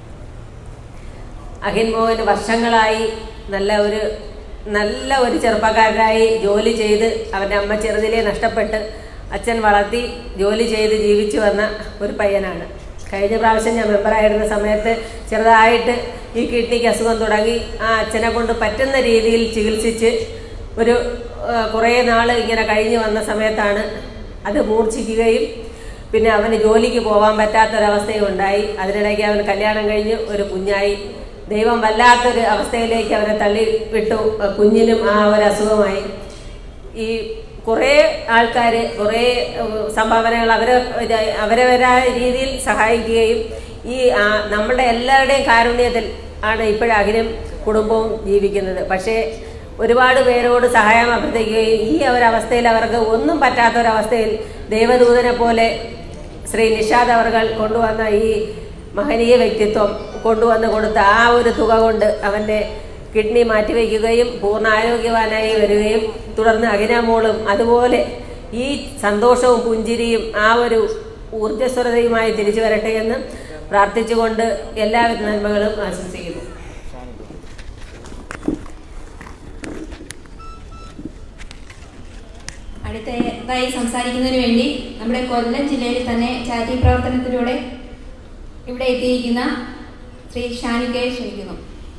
അഹിൻ മോഹന് വർഷങ്ങളായി നല്ല ഒരു നല്ല ഒരു ചെറുപ്പക്കാരനായി ജോലി ചെയ്ത് അവൻ്റെ അമ്മ ചെറുതിലെ നഷ്ടപ്പെട്ട് അച്ഛൻ വളർത്തി ജോലി ചെയ്ത് ജീവിച്ചു വന്ന ഒരു പയ്യനാണ് കഴിഞ്ഞ പ്രാവശ്യം ഞാൻ മെമ്പറായിരുന്ന സമയത്ത് ചെറുതായിട്ട് ഈ കിഡ്നിക്ക് അസുഖം തുടങ്ങി ആ അച്ഛനെ കൊണ്ട് പറ്റുന്ന രീതിയിൽ ചികിത്സിച്ച് ഒരു ആ, കുറേ നാൾ ഇങ്ങനെ കഴിഞ്ഞു വന്ന സമയത്താണ് അത് മൂർച്ഛിക്കുകയും പിന്നെ അവന് ജോലിക്ക് പോകാൻ പറ്റാത്തൊരവസ്ഥയും ഉണ്ടായി അതിനിടയ്ക്ക് അവൻ കല്യാണം കഴിഞ്ഞ് ഒരു കുഞ്ഞായി ദൈവം വല്ലാത്തൊരു അവസ്ഥയിലേക്ക് അവനെ തള്ളി വിട്ടു ആ കുഞ്ഞിനും ആ ഒരു അസുഖമായി ഈ കുറേ ആൾക്കാർ കുറേ ഏഹ്, സംഭാവനകൾ അവരെ അവരവരായ രീതിയിൽ സഹായിക്കുകയും ഈ ആ, നമ്മുടെ എല്ലാവരുടെയും കാരുണ്യത്തിൽ ആണ് ഇപ്പോഴകിലും കുടുംബവും ജീവിക്കുന്നത് പക്ഷേ ഒരുപാട് പേരോട് സഹായം അഭ്യർത്ഥിക്കുകയും ഈ ഒരവസ്ഥയിൽ അവർക്ക് ഒന്നും പറ്റാത്തൊരവസ്ഥയിൽ ദൈവദൂതനെ പോലെ ശ്രീ നിഷാദ് അവർകൾ കൊണ്ടുവന്ന ഈ മഹനീയ വ്യക്തിത്വം കൊണ്ടുവന്ന് കൊടുത്ത ആ ഒരു തുക കൊണ്ട് അവൻ്റെ കിഡ്നി മാറ്റിവെക്കുകയും പൂർണ്ണ ആരോഗ്യവാനായി വരികയും തുടർന്ന് അകിനാമോളും അതുപോലെ ഈ സന്തോഷവും പുഞ്ചിരിയും ആ ഒരു ഊർജ്ജസ്വരതയുമായി തിരിച്ചു വരട്ടെ എന്ന് പ്രാർത്ഥിച്ചുകൊണ്ട് എല്ലാവിധ നന്മകളും ആശംസിക്കുന്നു അടുത്തതായി സംസാരിക്കുന്നതിന് വേണ്ടി നമ്മുടെ കൊല്ലം ജില്ലയിൽ തന്നെ ചാരിറ്റി പ്രവർത്തനത്തിലൂടെ ഇവിടെ എത്തിയിരിക്കുന്ന ശ്രീ ഷാനിക്കയെ ക്ഷണിക്കുന്നു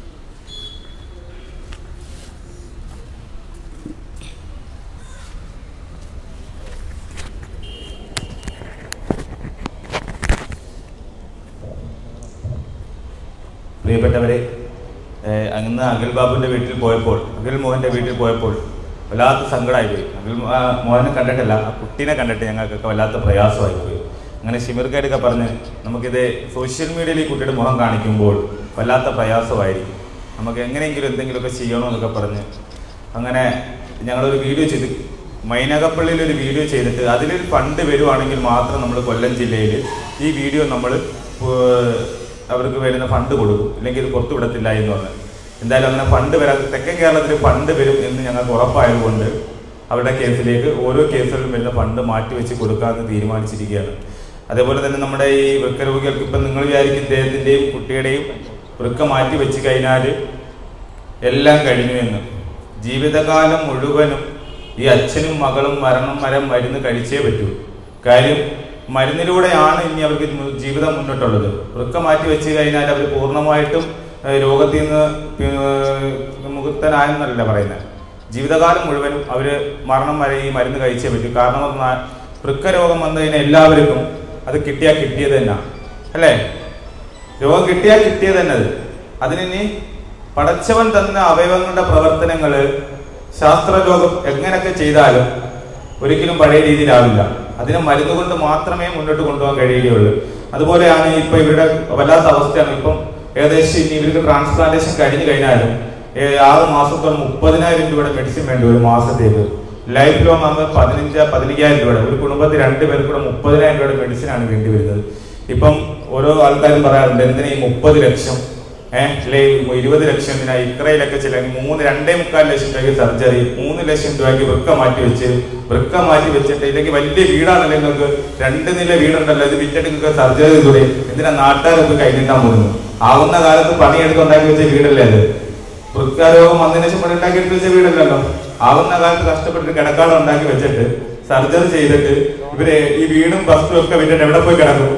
പ്രിയപ്പെട്ടവരെ ഏഹ് അന്ന് അഖിൽ ബാബുവിൻ്റെ വീട്ടിൽ പോയപ്പോൾ അഖിൽ മോഹൻ്റെ വീട്ടിൽ പോയപ്പോൾ വല്ലാത്ത സങ്കടമായി പോയി അഖിൽ മോ- ആ മോഹനെ കണ്ടിട്ടല്ല ആ കുട്ടീനെ കണ്ടിട്ട് ഞങ്ങൾക്കൊക്കെ വല്ലാത്ത പ്രയാസമായി പോയി അങ്ങനെ ഷിമിർക്കാരൊക്കെ പറഞ്ഞ് നമുക്കിത് സോഷ്യൽ മീഡിയയിൽ ഈ കുട്ടിയുടെ മുഖം കാണിക്കുമ്പോൾ വല്ലാത്ത പ്രയാസമായിരിക്കും നമുക്ക് എങ്ങനെയെങ്കിലും എന്തെങ്കിലുമൊക്കെ ചെയ്യണമെന്നൊക്കെ പറഞ്ഞ് അങ്ങനെ ഞങ്ങളൊരു വീഡിയോ ചെയ്ത് മൈനകപ്പള്ളിയിൽ ഒരു വീഡിയോ ചെയ്തിട്ട് അതിലൊരു ഫണ്ട് വരുവാണെങ്കിൽ മാത്രം നമ്മൾ കൊല്ലം ജില്ലയിൽ ഈ വീഡിയോ നമ്മൾ അവർക്ക് വരുന്ന ഫണ്ട് കൊടുക്കും ഇല്ലെങ്കിൽ ഇത് പുറത്തു വിടത്തില്ല എന്ന് പറഞ്ഞു എന്തായാലും അങ്ങനെ ഫണ്ട് വരാൻ തെക്കൻ കേരളത്തിൽ ഫണ്ട് വരും എന്ന് ഞങ്ങൾക്ക് ഉറപ്പായതുകൊണ്ട് അവരുടെ കേസിലേക്ക് ഓരോ കേസുകളിലും വരുന്ന ഫണ്ട് മാറ്റിവെച്ച് കൊടുക്കാമെന്ന് തീരുമാനിച്ചിരിക്കുകയാണ് അതേപോലെ തന്നെ നമ്മുടെ ഈ വൃക്ക രോഗികൾക്ക് ഇപ്പം നിങ്ങൾ വിചാരിക്കും ഇദ്ദേഹത്തിൻ്റെയും കുട്ടിയുടെയും വൃക്ക മാറ്റി വെച്ച് കഴിഞ്ഞാൽ എല്ലാം കഴിഞ്ഞു എന്ന് ജീവിതകാലം മുഴുവനും ഈ അച്ഛനും മകളും മരണം വരെ മരുന്ന് കഴിച്ചേ പറ്റൂ കാര്യം മരുന്നിലൂടെയാണ് ഇനി അവർക്ക് മു- ജീവിതം മുന്നോട്ടുള്ളത് വൃക്ക മാറ്റി വെച്ച് കഴിഞ്ഞാൽ അവർ പൂർണ്ണമായിട്ടും ഏഹ്, രോഗത്തിൽ നിന്ന് പി- മുക്തനായെന്നല്ല പറയുന്നത് ജീവിതകാലം മുഴുവനും അവർ മരണം വരെ ഈ മരുന്ന് കഴിച്ചേ പറ്റൂ കാരണം എന്നാൽ വൃക്ക രോഗം വന്നു കഴിഞ്ഞാൽ എല്ലാവർക്കും അത് കിട്ടിയാൽ കിട്ടിയത് തന്നെ അല്ലേ രോഗം കിട്ടിയാൽ കിട്ടിയത് തന്നെ അത് അതിനി പടച്ചവൻ തന്ന അവയവങ്ങളുടെ പ്രവർത്തനങ്ങള് ശാസ്ത്രലോകം എങ്ങനെയൊക്കെ ചെയ്താലും ഒരിക്കലും പഴയ രീതിയിലാവില്ല അതിനെ മരുന്ന് കൊണ്ട് മാത്രമേ മുന്നോട്ട് കൊണ്ടുപോകാൻ കഴിയുകയുള്ളൂ അതുപോലെയാണ് ഇപ്പൊ ഇവരുടെ വല്ലാത്ത അവസ്ഥയാണ് ഇപ്പം ഏകദേശം ഇനി ഇവർക്ക് ട്രാൻസ്പ്ലാന്റേഷൻ കഴിഞ്ഞു കഴിഞ്ഞാലും ഏ- ആറ് മാസത്തോളം മുപ്പതിനായിരം രൂപയുടെ മെഡിസിൻ വേണ്ടി ഒരു മാസത്തേക്ക് ലൈഫ് ലോങ് ആകുമ്പോൾ പതിനഞ്ച് പതിനയ്യായിരം രൂപയുടെ ഒരു കുടുംബത്തിൽ രണ്ട് പേർക്ക് കൂടെ മുപ്പതിനായിരം രൂപയുടെ മെഡിസിൻ ആണ് വേണ്ടി വരുന്നത് ഇപ്പം ഓരോ ആൾക്കാരും പറയാറുണ്ട് എന്തിനാ ഈ മുപ്പത് ലക്ഷം ഏഹ് അല്ലെ ഇരുപത് ലക്ഷം എന്തിനാ ഇത്രയിലൊക്കെ ചില മൂന്ന് രണ്ടേ മുക്കാൽ ലക്ഷം രൂപയ്ക്ക് സർജറി മൂന്ന് ലക്ഷം രൂപയ്ക്ക് വൃക്ക മാറ്റി വെച്ച് വൃക്ക മാറ്റി വെച്ചിട്ട് ഇല്ലെങ്കിൽ വലിയ വീടാണല്ലോ നിങ്ങൾക്ക് രണ്ട് നില വീടുണ്ടല്ലോ ഇത് വിറ്റിട്ട് നിങ്ങൾക്ക് സർജറി ചെയ്തൂടെ എന്തിനാ നാട്ടുകാരൊക്കെ കൈനീട്ടാൻ പോകുന്നു ആവുന്ന കാലത്ത് പണിയെടുത്ത് ഉണ്ടാക്കി വെച്ച വീടല്ലേ അത് വൃക്കാരോഗം വന്നതിന് ശേഷം പണി ഉണ്ടാക്കി വെച്ച വീടല്ലല്ലോ ആവുന്ന കാലത്ത് കഷ്ടപ്പെട്ടിട്ട് കിടക്കാട് ഉണ്ടാക്കി വെച്ചിട്ട് സർജറി ചെയ്തിട്ട് ഇവര് ഈ വീടും വസ്തുവും ഒക്കെ വിറ്റിട്ട് എവിടെ പോയി കിടക്കും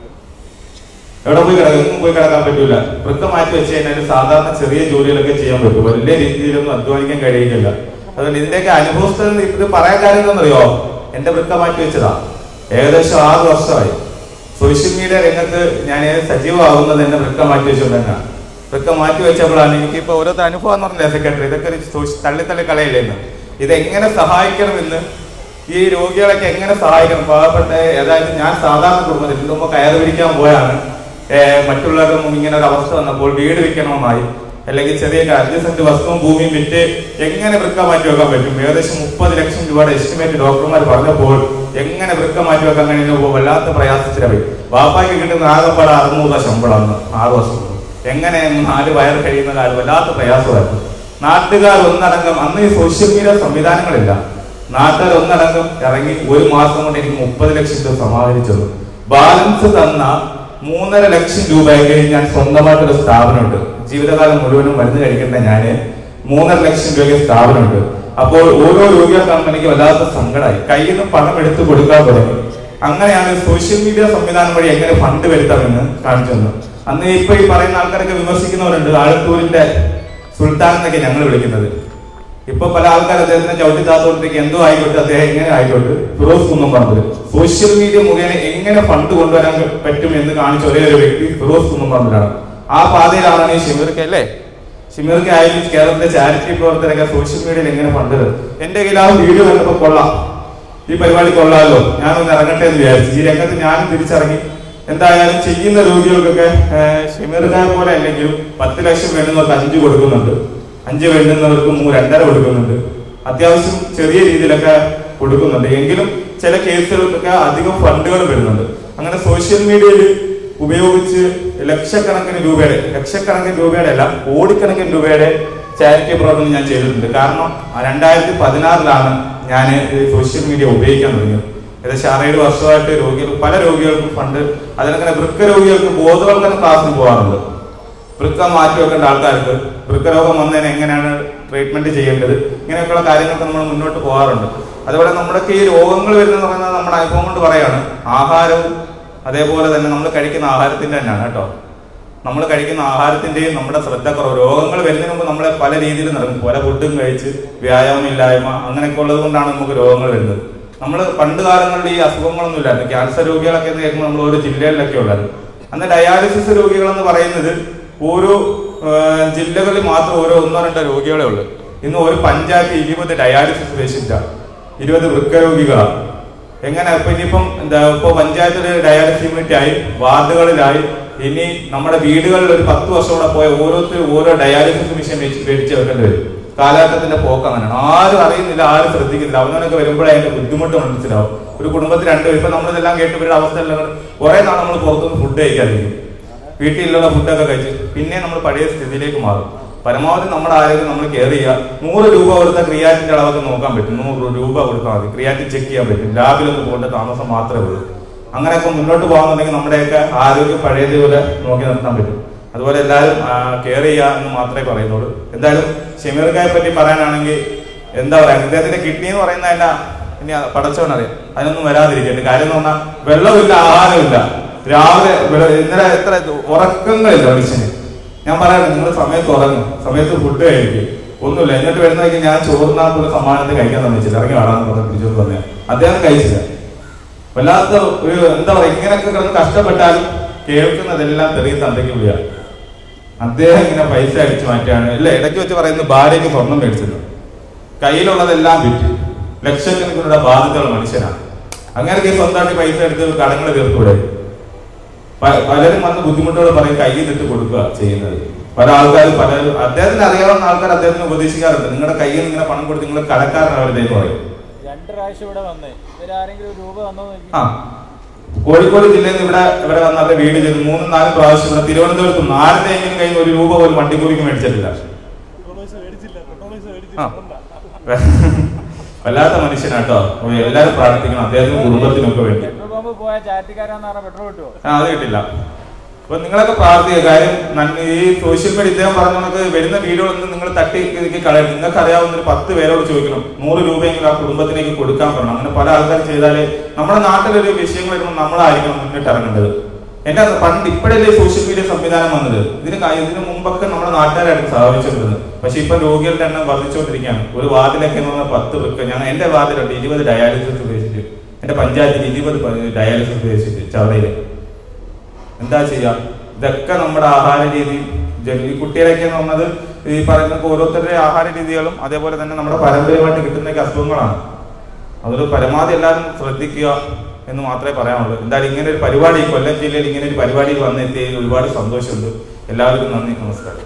എവിടെ പോയി കിടക്കും എങ്ങും പോയി കിടക്കാൻ പറ്റൂല വൃക്ക മാറ്റി വെച്ച് കഴിഞ്ഞാൽ സാധാരണ ചെറിയ ജോലികളൊക്കെ ചെയ്യാൻ പറ്റും വലിയ രീതിയിലൊന്നും അധ്വാനിക്കാൻ കഴിയുന്നില്ല അതുകൊണ്ട് ഇതിന്റെയൊക്കെ അനുഭവസ്ഥ ഇത് പറയാൻ കാര്യം എന്താണെന്നറിയോ എന്റെ വൃക്ക മാറ്റി വെച്ചതാ ഏകദേശം ആറ് വർഷമായി സോഷ്യൽ മീഡിയ രംഗത്ത് ഞാൻ സജീവമാകുന്നത് എന്നെ വൃക്ക മാറ്റി വെച്ചുകൊണ്ടാണ് വൃക്ക മാറ്റി വെച്ചപ്പോഴാണ് എനിക്കിപ്പോ ഓരോരുത്തർ അനുഭവം എന്ന് പറഞ്ഞ സെക്രട്ടറി ഇതൊക്കെ ഒരു സോഷ്യ- തള്ളി തള്ളി കളയില്ലെന്ന് ഇതെങ്ങനെ സഹായിക്കണമെന്ന് ഈ രോഗികളൊക്കെ എങ്ങനെ സഹായിക്കണം പാവപ്പെട്ട അതായത് ഞാൻ സാധാരണ കുടുംബത്തിൽ ഇതിന് മുമ്പ് കയറി പിടിക്കാൻ പോയാണ് ഏഹ് മറ്റുള്ളവരുടെ മുമ്പ് ഇങ്ങനെ ഒരു അവസ്ഥ വന്നപ്പോൾ വീട് വിൽക്കണമെന്നായി അല്ലെങ്കിൽ ചെറിയ അഞ്ച് സെന്റ് വസ്തുവും ഭൂമിയും വിറ്റ് എങ്ങനെ വൃക്ക മാറ്റി വെക്കാൻ പറ്റും ഏകദേശം മുപ്പത് ലക്ഷം രൂപയുടെ എസ്റ്റിമേറ്റ് ഡോക്ടർമാർ പറഞ്ഞപ്പോൾ എങ്ങനെ വൃക്ക മാറ്റി വെക്കാൻ കഴിയുന്ന വല്ലാത്ത പ്രയാസത്തിലായി വാപ്പായ്ക്ക് കിട്ടുന്ന ആകെപ്പാട് അറുന്നൂറ് രൂപ ശമ്പളമാണ് ആറ് വർഷം കൊണ്ട്. എങ്ങനെ നാല് വയർ കഴിയുന്ന കാലം വല്ലാത്ത പ്രയാസമായിരുന്നു നാട്ടുകാർ ഒന്നടങ്കം അന്ന് ഈ സോഷ്യൽ മീഡിയ സംവിധാനങ്ങളില്ല നാട്ടുകാർ ഒന്നടങ്കം ഇറങ്ങി ഒരു മാസം കൊണ്ട് എനിക്ക് മുപ്പത് ലക്ഷം രൂപ സമാഹരിച്ചത് ബാലൻസ് തന്ന മൂന്നര ലക്ഷം രൂപയ്ക്ക് ഞാൻ സ്വന്തമായിട്ടൊരു സ്ഥാപനമുണ്ട് ജീവിതകാലം മുഴുവനും മരുന്ന് കഴിക്കേണ്ട ഞാന് മൂന്നര ലക്ഷം രൂപയ്ക്ക് സ്ഥാപനമുണ്ട് അപ്പോൾ ഓരോ രോഗികൾക്കാണ് എനിക്ക് വല്ലാത്ത സങ്കടമായി കയ്യിൽ നിന്ന് പണം എടുത്ത് കൊടുക്കാൻ തുടങ്ങി അങ്ങനെയാണ് സോഷ്യൽ മീഡിയ സംവിധാനം വഴി എങ്ങനെ ഫണ്ട് വരുത്താമെന്ന് കാണിച്ചു തന്നു അന്ന് ഇപ്പൊ ഈ പറയുന്ന ആൾക്കാരൊക്കെ വിമർശിക്കുന്നവരുണ്ട് ആലത്തൂരിന്റെ സുൽത്താൻ എന്നൊക്കെ ഞങ്ങൾ വിളിക്കുന്നത് ഇപ്പൊ പല ആൾക്കാർ അദ്ദേഹത്തിനെ ചവിട്ടി താത്തോണ്ടിരിക്കും എന്തോ ആയിക്കോട്ടെ അദ്ദേഹം എങ്ങനെ ആയിക്കോട്ടെ ഫിറോസ് കുന്നം പറമ്പിൽ സോഷ്യൽ മീഡിയ മുഖേന എങ്ങനെ ഫണ്ട് കൊണ്ടുവരാൻ പറ്റും എന്ന് കാണിച്ച ഒരേ ഒരു വ്യക്തി ഫിറോസ് കുന്നം പറമ്പിലാണ് ആ പാതയിലാണ് ഈ ഷിമിർക്ക് അല്ലേ ഷിമിർക്ക് ആയാലും കേരളത്തിലെ ചാരിറ്റി പ്രവർത്തനൊക്കെ സോഷ്യൽ മീഡിയയിൽ എങ്ങനെ ഫണ്ട് തരും എന്റെ കയ്യിൽ ആ വീഡിയോ കണ്ടപ്പോ കൊള്ളാം ഈ പരിപാടി കൊള്ളാമല്ലോ ഞാനൊന്ന് ഇറങ്ങട്ടെ എന്ന് വിചാരിച്ചു ഈ രംഗത്ത് ഞാനും തിരിച്ചിറങ്ങി എന്തായാലും ചെയ്യുന്ന രോഗികൾക്കൊക്കെ ഷിമിർഖാൻ പോലെ അല്ലെങ്കിലും പത്ത് ലക്ഷം വേണ്ടുന്നവർക്ക് അഞ്ച് കൊടുക്കുന്നുണ്ട് അഞ്ച് വേണ്ടുന്നവർക്ക് മൂ രണ്ടര കൊടുക്കുന്നുണ്ട് അത്യാവശ്യം ചെറിയ രീതിയിലൊക്കെ കൊടുക്കുന്നുണ്ട് എങ്കിലും ചില കേസുകൾക്കൊക്കെ അധികം ഫണ്ടുകൾ വരുന്നുണ്ട് അങ്ങനെ സോഷ്യൽ മീഡിയയിൽ ഉപയോഗിച്ച് ലക്ഷക്കണക്കിന് രൂപയുടെ ലക്ഷക്കണക്കിന് രൂപയുടെ അല്ല കോടിക്കണക്കിന് രൂപയുടെ ചാരിറ്റി പ്രവർത്തനം ഞാൻ ചെയ്തിട്ടുണ്ട് കാരണം രണ്ടായിരത്തി പതിനാറിലാണ് ഞാൻ സോഷ്യൽ മീഡിയ ഉപയോഗിക്കാൻ തുടങ്ങിയത് ഏകദേശം ആറേഴ് വർഷമായിട്ട് രോഗികൾ പല രോഗികൾക്കും ഫണ്ട് അതിനങ്ങനെ വൃക്ക രോഗികൾക്ക് ബോധവൽക്കരണ ക്ലാസ്സിന് പോകാറുണ്ട് വൃക്ക മാറ്റി വെക്കേണ്ട ആൾക്കാർക്ക് വൃക്കരോഗം വന്നതിന് എങ്ങനെയാണ് ട്രീറ്റ്മെന്റ് ചെയ്യേണ്ടത് ഇങ്ങനെയൊക്കെയുള്ള കാര്യങ്ങളൊക്കെ നമ്മൾ മുന്നോട്ട് പോകാറുണ്ട് അതുപോലെ നമ്മുടെയൊക്കെ ഈ രോഗങ്ങൾ വരുന്നത് പറയുന്നത് നമ്മുടെ അനുഭവം കൊണ്ട് പറയാണ് ആഹാരവും അതേപോലെ തന്നെ നമ്മൾ കഴിക്കുന്ന ആഹാരത്തിന്റെ തന്നെയാണ് കേട്ടോ നമ്മൾ കഴിക്കുന്ന ആഹാരത്തിന്റെയും നമ്മുടെ ശ്രദ്ധക്കുറവ് രോഗങ്ങൾ വരുന്നതിന് മുമ്പ് നമ്മളെ പല രീതിയിൽ നടക്കും പല ഫുഡും കഴിച്ച് വ്യായാമമില്ലായ്മ അങ്ങനെയൊക്കെ ഉള്ളത് കൊണ്ടാണ് നമുക്ക് രോഗങ്ങൾ വരുന്നത് നമ്മൾ പണ്ട് കാലങ്ങളിൽ ഈ അസുഖങ്ങളൊന്നും ഇല്ലായിരുന്നു ക്യാൻസർ രോഗികളൊക്കെ എന്ന് കേൾക്കുമ്പോൾ നമ്മൾ ഓരോ ജില്ലകളിലൊക്കെ ഉള്ളായിരുന്നു അന്ന് ഡയാലിസിസ് രോഗികളെന്ന് പറയുന്നത് ഓരോ ആ, ജില്ലകളിൽ മാത്രം ഓരോ ഒന്നോ രണ്ടോ രോഗികളെ ഉള്ളു ഇന്ന് ഒരു പഞ്ചായത്ത് ഇരുപത് ഡയാലിസിസ് പേഷ്യന്റാണ് ഇരുപത് വൃക്ക രോഗികളാണ് എങ്ങനെ ഇപ്പൊ ഇനിയിപ്പം എന്താ ഇപ്പൊ പഞ്ചായത്തിൽ ഡയാലിസിസ് യൂണിറ്റ് ആയി വാർഡുകളിലായി ഇനി നമ്മുടെ വീടുകളിൽ ഒരു പത്ത് വർഷം കൂടെ പോയ ഓരോരുത്തരും ഓരോ ഡയാലിസിസ് മെഷീൻ മേടിച്ച് മേടിച്ച് വെക്കേണ്ടി വരും കാലഘട്ടത്തിന്റെ പോക്ക് അങ്ങനെയാണ് ആരും അറിയുന്നില്ല ആരും ശ്രദ്ധിക്കുന്നില്ല അവനൊക്കെ വരുമ്പോഴേ അതിന്റെ ബുദ്ധിമുട്ട് മനസ്സിലാവും ഒരു കുടുംബത്തിൽ രണ്ടുപേരും ഇപ്പൊ നമ്മളിതെല്ലാം കേട്ട് ഇവരുടെ അവസ്ഥ എല്ലാം കുറെ നാൾ നമ്മൾ പുറത്തുനിന്ന് ഫുഡ് കഴിക്കാതിരിക്കും വീട്ടിലുള്ള ഫുഡൊക്കെ കഴിച്ച് പിന്നെ നമ്മൾ പഴയ സ്ഥിതിയിലേക്ക് മാറും പരമാവധി നമ്മുടെ ആരോഗ്യം നമ്മൾ കെയർ ചെയ്യുക നൂറ് രൂപ കൊടുത്ത ക്രിയാറ്റിന്റെ അളവൊക്കെ നോക്കാൻ പറ്റും നൂറ് രൂപ കൊടുത്താൽ മതി ക്രിയാറ്റിൻ ചെക്ക് ചെയ്യാൻ പറ്റും ലാബിലൊന്നും പോകേണ്ട താമസം മാത്രമേ ഉള്ളൂ അങ്ങനെയൊക്കെ മുന്നോട്ട് പോകാന്നുണ്ടെങ്കിൽ നമ്മുടെയൊക്കെ ആരോഗ്യം പഴയതുപോലെ നോക്കി നിർത്താൻ പറ്റും അതുപോലെ എല്ലാവരും കെയർ ചെയ്യുക എന്ന് മാത്രമേ പറയുന്നുള്ളൂ എന്തായാലും ഷമീർക്കായെ പറ്റി പറയാനാണെങ്കിൽ എന്താ പറയാ ഇദ്ദേഹത്തിന്റെ കിഡ്നി എന്ന് പറയുന്നതല്ല ഇനി പടച്ചവനറിയാം അതിനൊന്നും വരാതിരിക്കട്ടെ കാര്യം എന്ന് പറഞ്ഞാൽ വെള്ളമില്ല ആഹാരമില്ല രാവിലെ വെള്ള- ഇന്നലെ എത്ര ഉറക്കങ്ങളില്ല മനുഷ്യന് ഞാൻ പറയാം നിങ്ങൾ സമയത്ത് ഉറങ്ങും സമയത്ത് ഫുഡ് കഴിക്കും ഒന്നുമില്ല എന്നിട്ട് വരുന്നതൊക്കെ ഞാൻ ചോറിനാ പോലും സമ്മാനത്തെ കഴിക്കാൻ സമ്മതിച്ചില്ല ഇറങ്ങി വാടാന്ന് പറഞ്ഞ് പിടിച്ചോണ്ട് വന്നേ അദ്ദേഹം കഴിച്ചില്ല വല്ലാത്ത ഒരു എന്താ പറയാ ഇങ്ങനെയൊക്കെ കിടന്ന് കഷ്ടപ്പെട്ടാലും കേൾക്കുന്നതെല്ലാം തെറിയ തന്തയ്ക്ക് വിളിയ അദ്ദേഹം ഇങ്ങനെ പൈസ അടിച്ചു മാറ്റാണ് അല്ലെ ഇടയ്ക്ക് വെച്ച് പറയുന്നത് ഭാര്യയ്ക്ക് സ്വർണം മേടിച്ചത് കയ്യിലുള്ളതെല്ലാം വിറ്റ് ലക്ഷക്കണക്കിനുള്ള ബാധ്യതയുള്ള മനുഷ്യനാണ് അങ്ങനെയൊക്കെ സ്വന്തമായിട്ട് പൈസ എടുത്ത് കടങ്ങൾ തീർക്കൂടെ പ- പലരും വന്ന് ബുദ്ധിമുട്ടുകൾ പറയും കയ്യിൽ നിന്നിട്ട് കൊടുക്കുക ചെയ്യുന്നത് പല ആൾക്കാരും പല അദ്ദേഹത്തിന് അറിയാവുന്ന ആൾക്കാർ അദ്ദേഹത്തിന് ഉപദേശിക്കാറുണ്ട് നിങ്ങളുടെ കയ്യിൽ നിന്ന് ഇങ്ങനെ പണം കൊടുത്ത് നിങ്ങൾ കടക്കാരനാവരുതേന്ന് പറയും രണ്ട് പ്രാവശ്യം ഇവിടെ വന്നേ ഇവരാരെങ്കിലും ഒരു രൂപ തന്നോ നോക്കി ആ കോഴിക്കോട് ജില്ലയിൽ നിന്ന് ഇവിടെ ഇവിടെ വന്ന് അവരുടെ വീട് ചെയ്ത് മൂന്നും നാലും പ്രാവശ്യം ഇവിടെ തിരുവനന്തപുരത്ത് നിന്ന് ആരുടെയെങ്കിലും കയ്യിൽ നിന്ന് ഒരു രൂപ പോലും വണ്ടിക്കൂലിക്ക് മേടിച്ചിട്ടില്ല ആ. വല്ലാത്ത മനുഷ്യനാട്ടോ അപ്പൊ എല്ലാവരും പ്രാർത്ഥിക്കണം അദ്ദേഹത്തിനും കുടുംബത്തിനൊക്കെ വേണ്ടി പെട്രോൾ പമ്പ് പോയ ചാറ്റിക്കാരാന്ന് പറഞ്ഞാൽ പെട്രോൾ കിട്ടുമോ ആ അത് കിട്ടില്ല അപ്പൊ നിങ്ങളൊക്കെ പ്രാർത്ഥിക്കുക കാര്യം നന്മ- ഈ സോഷ്യൽ മീഡിയ ഇദ്ദേഹം പറഞ്ഞ കണക്ക് വരുന്ന വീഡിയോകളൊന്നും നിങ്ങൾ തട്ടി ഇതൊക്കെ കളയണം നിങ്ങൾക്ക് അറിയാവുന്ന ഒരു പത്ത് പേരോട് ചോദിക്കണം നൂറ് രൂപയെങ്കിലും ആ കുടുംബത്തിലേക്ക് കൊടുക്കാൻ പറയണം അങ്ങനെ പല ആൾക്കാർ ചെയ്താലേ നമ്മുടെ നാട്ടിലൊരു വിഷയങ്ങൾ വരുമ്പോൾ നമ്മളായിരിക്കണം മുന്നിട്ട് ഇറങ്ങേണ്ടത് എന്റെ അത് പണ്ട് ഇപ്പോഴല്ലേ സോഷ്യൽ മീഡിയ സംവിധാനം വന്നത് ഇതിന് ക- ഇതിന് മുമ്പൊക്കെ നമ്മുടെ നാട്ടുകാരായിട്ട് സഹായിച്ചിരുന്നത് പക്ഷെ ഇപ്പൊ രോഗികളുടെ എണ്ണം വർദ്ധിച്ചുകൊണ്ടിരിക്കുകയാണ് ഒരു വാർഡിലൊക്കെ എന്ന് പറഞ്ഞാൽ പത്ത് പേർക്ക് ഞാൻ എന്റെ വാർഡിലുണ്ട് ഇരുപത് ഡയാലിസിസ് ഉപയോഗിച്ചിട്ട് എന്റെ പഞ്ചായത്തിൽ ഇരുപത് ഡയാലിസിസ് ഉപയോഗിച്ചിട്ട് ചവറയില് എന്താ ചെയ്യാ ഇതൊക്കെ നമ്മുടെ ആഹാര രീതി ജന- ഈ കുട്ടികളൊക്കെ എന്ന് പറഞ്ഞത് ഈ പറയുന്ന ഓരോരുത്തരുടെ ആഹാര രീതികളും അതേപോലെ തന്നെ നമ്മുടെ പാരമ്പര്യമായിട്ട് കിട്ടുന്ന അസുഖങ്ങളാണ് അതൊരു പരമാവധി എല്ലാവരും ശ്രദ്ധിക്കുക എന്ന് മാത്രമേ പറയാനുള്ളൂ എന്തായാലും ഇങ്ങനെ ഒരു പരിപാടി കൊല്ലം ജില്ലയിൽ ഇങ്ങനെ ഒരു പരിപാടിയിൽ വന്നെത്തിയതിൽ ഒരുപാട് സന്തോഷമുണ്ട് എല്ലാവർക്കും നന്ദി നമസ്കാരം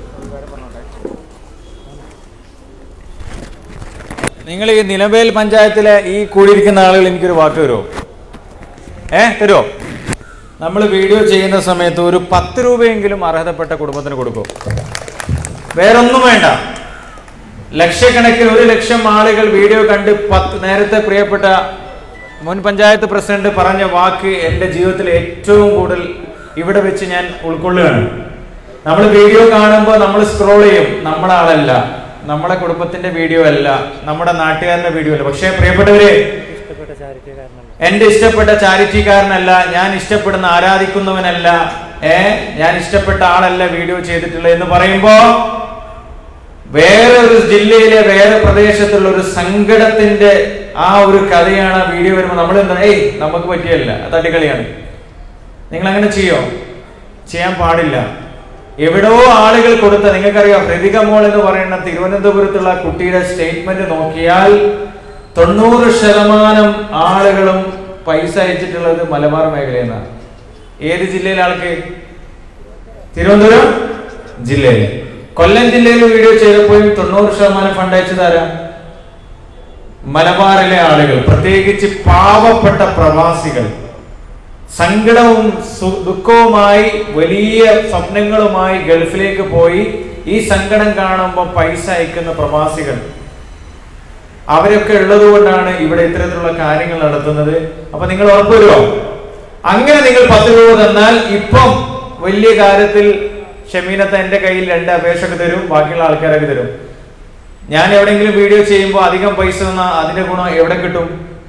നിങ്ങൾ ഈ നിലമ്പേൽ പഞ്ചായത്തിലെ ഈ കൂടിയിരിക്കുന്ന ആളുകൾ എനിക്കൊരു വാക്ക് തരുമോ ഏ തരുമോ നമ്മൾ വീഡിയോ ചെയ്യുന്ന സമയത്ത് ഒരു പത്ത് രൂപയെങ്കിലും അർഹതപ്പെട്ട കുടുംബത്തിന് കൊടുക്കും വേറൊന്നും വേണ്ട ലക്ഷക്കണക്കിന് ഒരു ലക്ഷം ആളുകൾ വീഡിയോ കണ്ട് പത്ത് നേരത്തെ പ്രിയപ്പെട്ട മുൻ പഞ്ചായത്ത് പ്രസിഡന്റ് പറഞ്ഞ വാക്ക് എൻ്റെ ജീവിതത്തിൽ ഏറ്റവും കൂടുതൽ ഇവിടെ വെച്ച് ഞാൻ ഉൾക്കൊള്ളുകയാണ് നമ്മൾ വീഡിയോ കാണുമ്പോൾ നമ്മൾ സ്ക്രോൾ ചെയ്യും നമ്മളെ ആളല്ല നമ്മളെ കുടുംബത്തിന്റെ വീഡിയോ അല്ല നമ്മുടെ നാട്ടുകാരന്റെ വീഡിയോ അല്ല പക്ഷേ പ്രിയപ്പെട്ടവരെ എന്റെ ഇഷ്ടപ്പെട്ട ചാരിറ്റിക്കാരനല്ല ഞാൻ ഇഷ്ടപ്പെടുന്ന ആരാധിക്കുന്നവനല്ല ഏ ഞാൻ ഇഷ്ടപ്പെട്ട ആളല്ല വീഡിയോ ചെയ്തിട്ടുള്ളത് എന്ന് പറയുമ്പോ വേറെ ഒരു ജില്ലയിലെ വേറെ പ്രദേശത്തുള്ള ഒരു സങ്കടത്തിന്റെ ആ ഒരു കഥയാണ് ആ വീഡിയോ വരുമ്പോൾ നമ്മൾ എന്താ ഏയ് നമുക്ക് പറ്റിയല്ല അത് അടികളിയാണ് നിങ്ങൾ അങ്ങനെ ചെയ്യോ ചെയ്യാൻ പാടില്ല എവിടോ ആളുകൾ കൊടുത്ത നിങ്ങൾക്കറിയാം ഹൃതിക മോൾ എന്ന് പറയുന്ന തിരുവനന്തപുരത്തുള്ള കുട്ടിയുടെ സ്റ്റേറ്റ്മെന്റ് നോക്കിയാൽ തൊണ്ണൂറ് ശതമാനം ആളുകളും പൈസ അയച്ചിട്ടുള്ളത് മലബാർ മേഖലയിൽ നിന്നാണ് ഏത് ജില്ലയിലെ ആൾക്ക് തിരുവനന്തപുരം ജില്ലയിൽ കൊല്ലം ജില്ലയിൽ വീഡിയോ ചെയ്തപ്പോഴും തൊണ്ണൂറ് ശതമാനം ഫണ്ട് അയച്ചത് ആരാ മലബാറിലെ ആളുകൾ പ്രത്യേകിച്ച് പാവപ്പെട്ട പ്രവാസികൾ സങ്കടവും സു- ദുഃഖവുമായി വലിയ സ്വപ്നങ്ങളുമായി ഗൾഫിലേക്ക് പോയി ഈ സങ്കടം കാണുമ്പോൾ പൈസ അയക്കുന്ന പ്രവാസികൾ അവരൊക്കെ ഉള്ളത് കൊണ്ടാണ് ഇവിടെ ഇത്തരത്തിലുള്ള കാര്യങ്ങൾ നടത്തുന്നത് അപ്പൊ നിങ്ങൾ ഉറപ്പുവരുമോ അങ്ങനെ നിങ്ങൾ പത്ത് രൂപ തന്നാൽ ഇപ്പം വലിയ കാര്യത്തിൽ ഷമീനത്ത് എന്റെ കയ്യിൽ രണ്ട് അപേക്ഷയൊക്കെ തരും ബാക്കിയുള്ള ആൾക്കാരൊക്കെ തരും ഞാൻ എവിടെയെങ്കിലും വീഡിയോ ചെയ്യുമ്പോൾ അധികം പൈസ തന്നാൽ അതിന്റെ ഗുണം എവിടെ കിട്ടും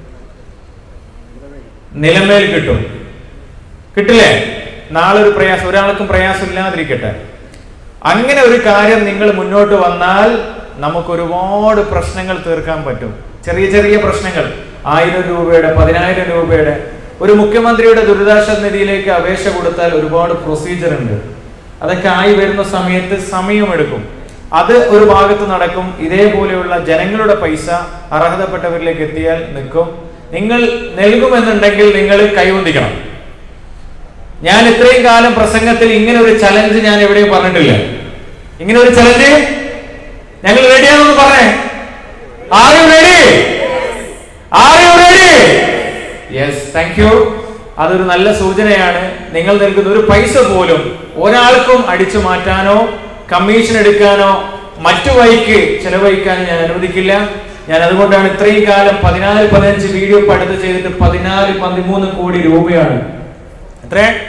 നിലമേൽ കിട്ടും കിട്ടില്ലേ നാളെ ഒരു പ്രയാസം ഒരാൾക്കും പ്രയാസം ഇല്ലാതിരിക്കട്ടെ അങ്ങനെ ഒരു കാര്യം നിങ്ങൾ മുന്നോട്ട് വന്നാൽ നമുക്ക് ഒരുപാട് പ്രശ്നങ്ങൾ തീർക്കാൻ പറ്റും ചെറിയ ചെറിയ പ്രശ്നങ്ങൾ ആയിരം രൂപയുടെ പതിനായിരം രൂപയുടെ ഒരു മുഖ്യമന്ത്രിയുടെ ദുരിതാശ്വാസ നിധിയിലേക്ക് അപേക്ഷ കൊടുത്താൽ ഒരുപാട് പ്രൊസീജിയർ ഉണ്ട് അതൊക്കെ ആയി വരുന്ന സമയത്ത് സമയമെടുക്കും അത് ഒരു ഭാഗത്ത് നടക്കും ഇതേപോലെയുള്ള ജനങ്ങളുടെ പൈസ അർഹതപ്പെട്ടവരിലേക്ക് എത്തിയാൽ നിൽക്കും നിങ്ങൾ നൽകുമെന്നുണ്ടെങ്കിൽ നിങ്ങൾ കൈവന്തിക്കണം ഞാൻ ഇത്രയും കാലം പ്രസംഗത്തിൽ ഇങ്ങനെ ഒരു ചലഞ്ച് ഞാൻ എവിടെയും പറഞ്ഞിട്ടില്ല ഇങ്ങനെ ഒരു ചലഞ്ച് ഞങ്ങൾ റെഡിയാണെന്ന് പറഞ്ഞേ are you ready are you ready yes thank you അതൊരു നല്ല സൂചനയാണ് നിങ്ങൾ നൽകുന്ന ഒരു പൈസ പോലും ഒരാൾക്കും അടിച്ചു മാറ്റാനോ കമ്മീഷൻ എടുക്കാനോ മറ്റു വഴിക്ക് ചെലവഴിക്കാനോ ഞാൻ അനുവദിക്കില്ല ഞാൻ അതുകൊണ്ടാണ് ഇത്രയും കാലം പതിനാല് പതിനഞ്ച് വീഡിയോ പഠിത്തം ചെയ്തിട്ട് പതിനാല് പതിമൂന്ന് കോടി രൂപയാണ് എത്ര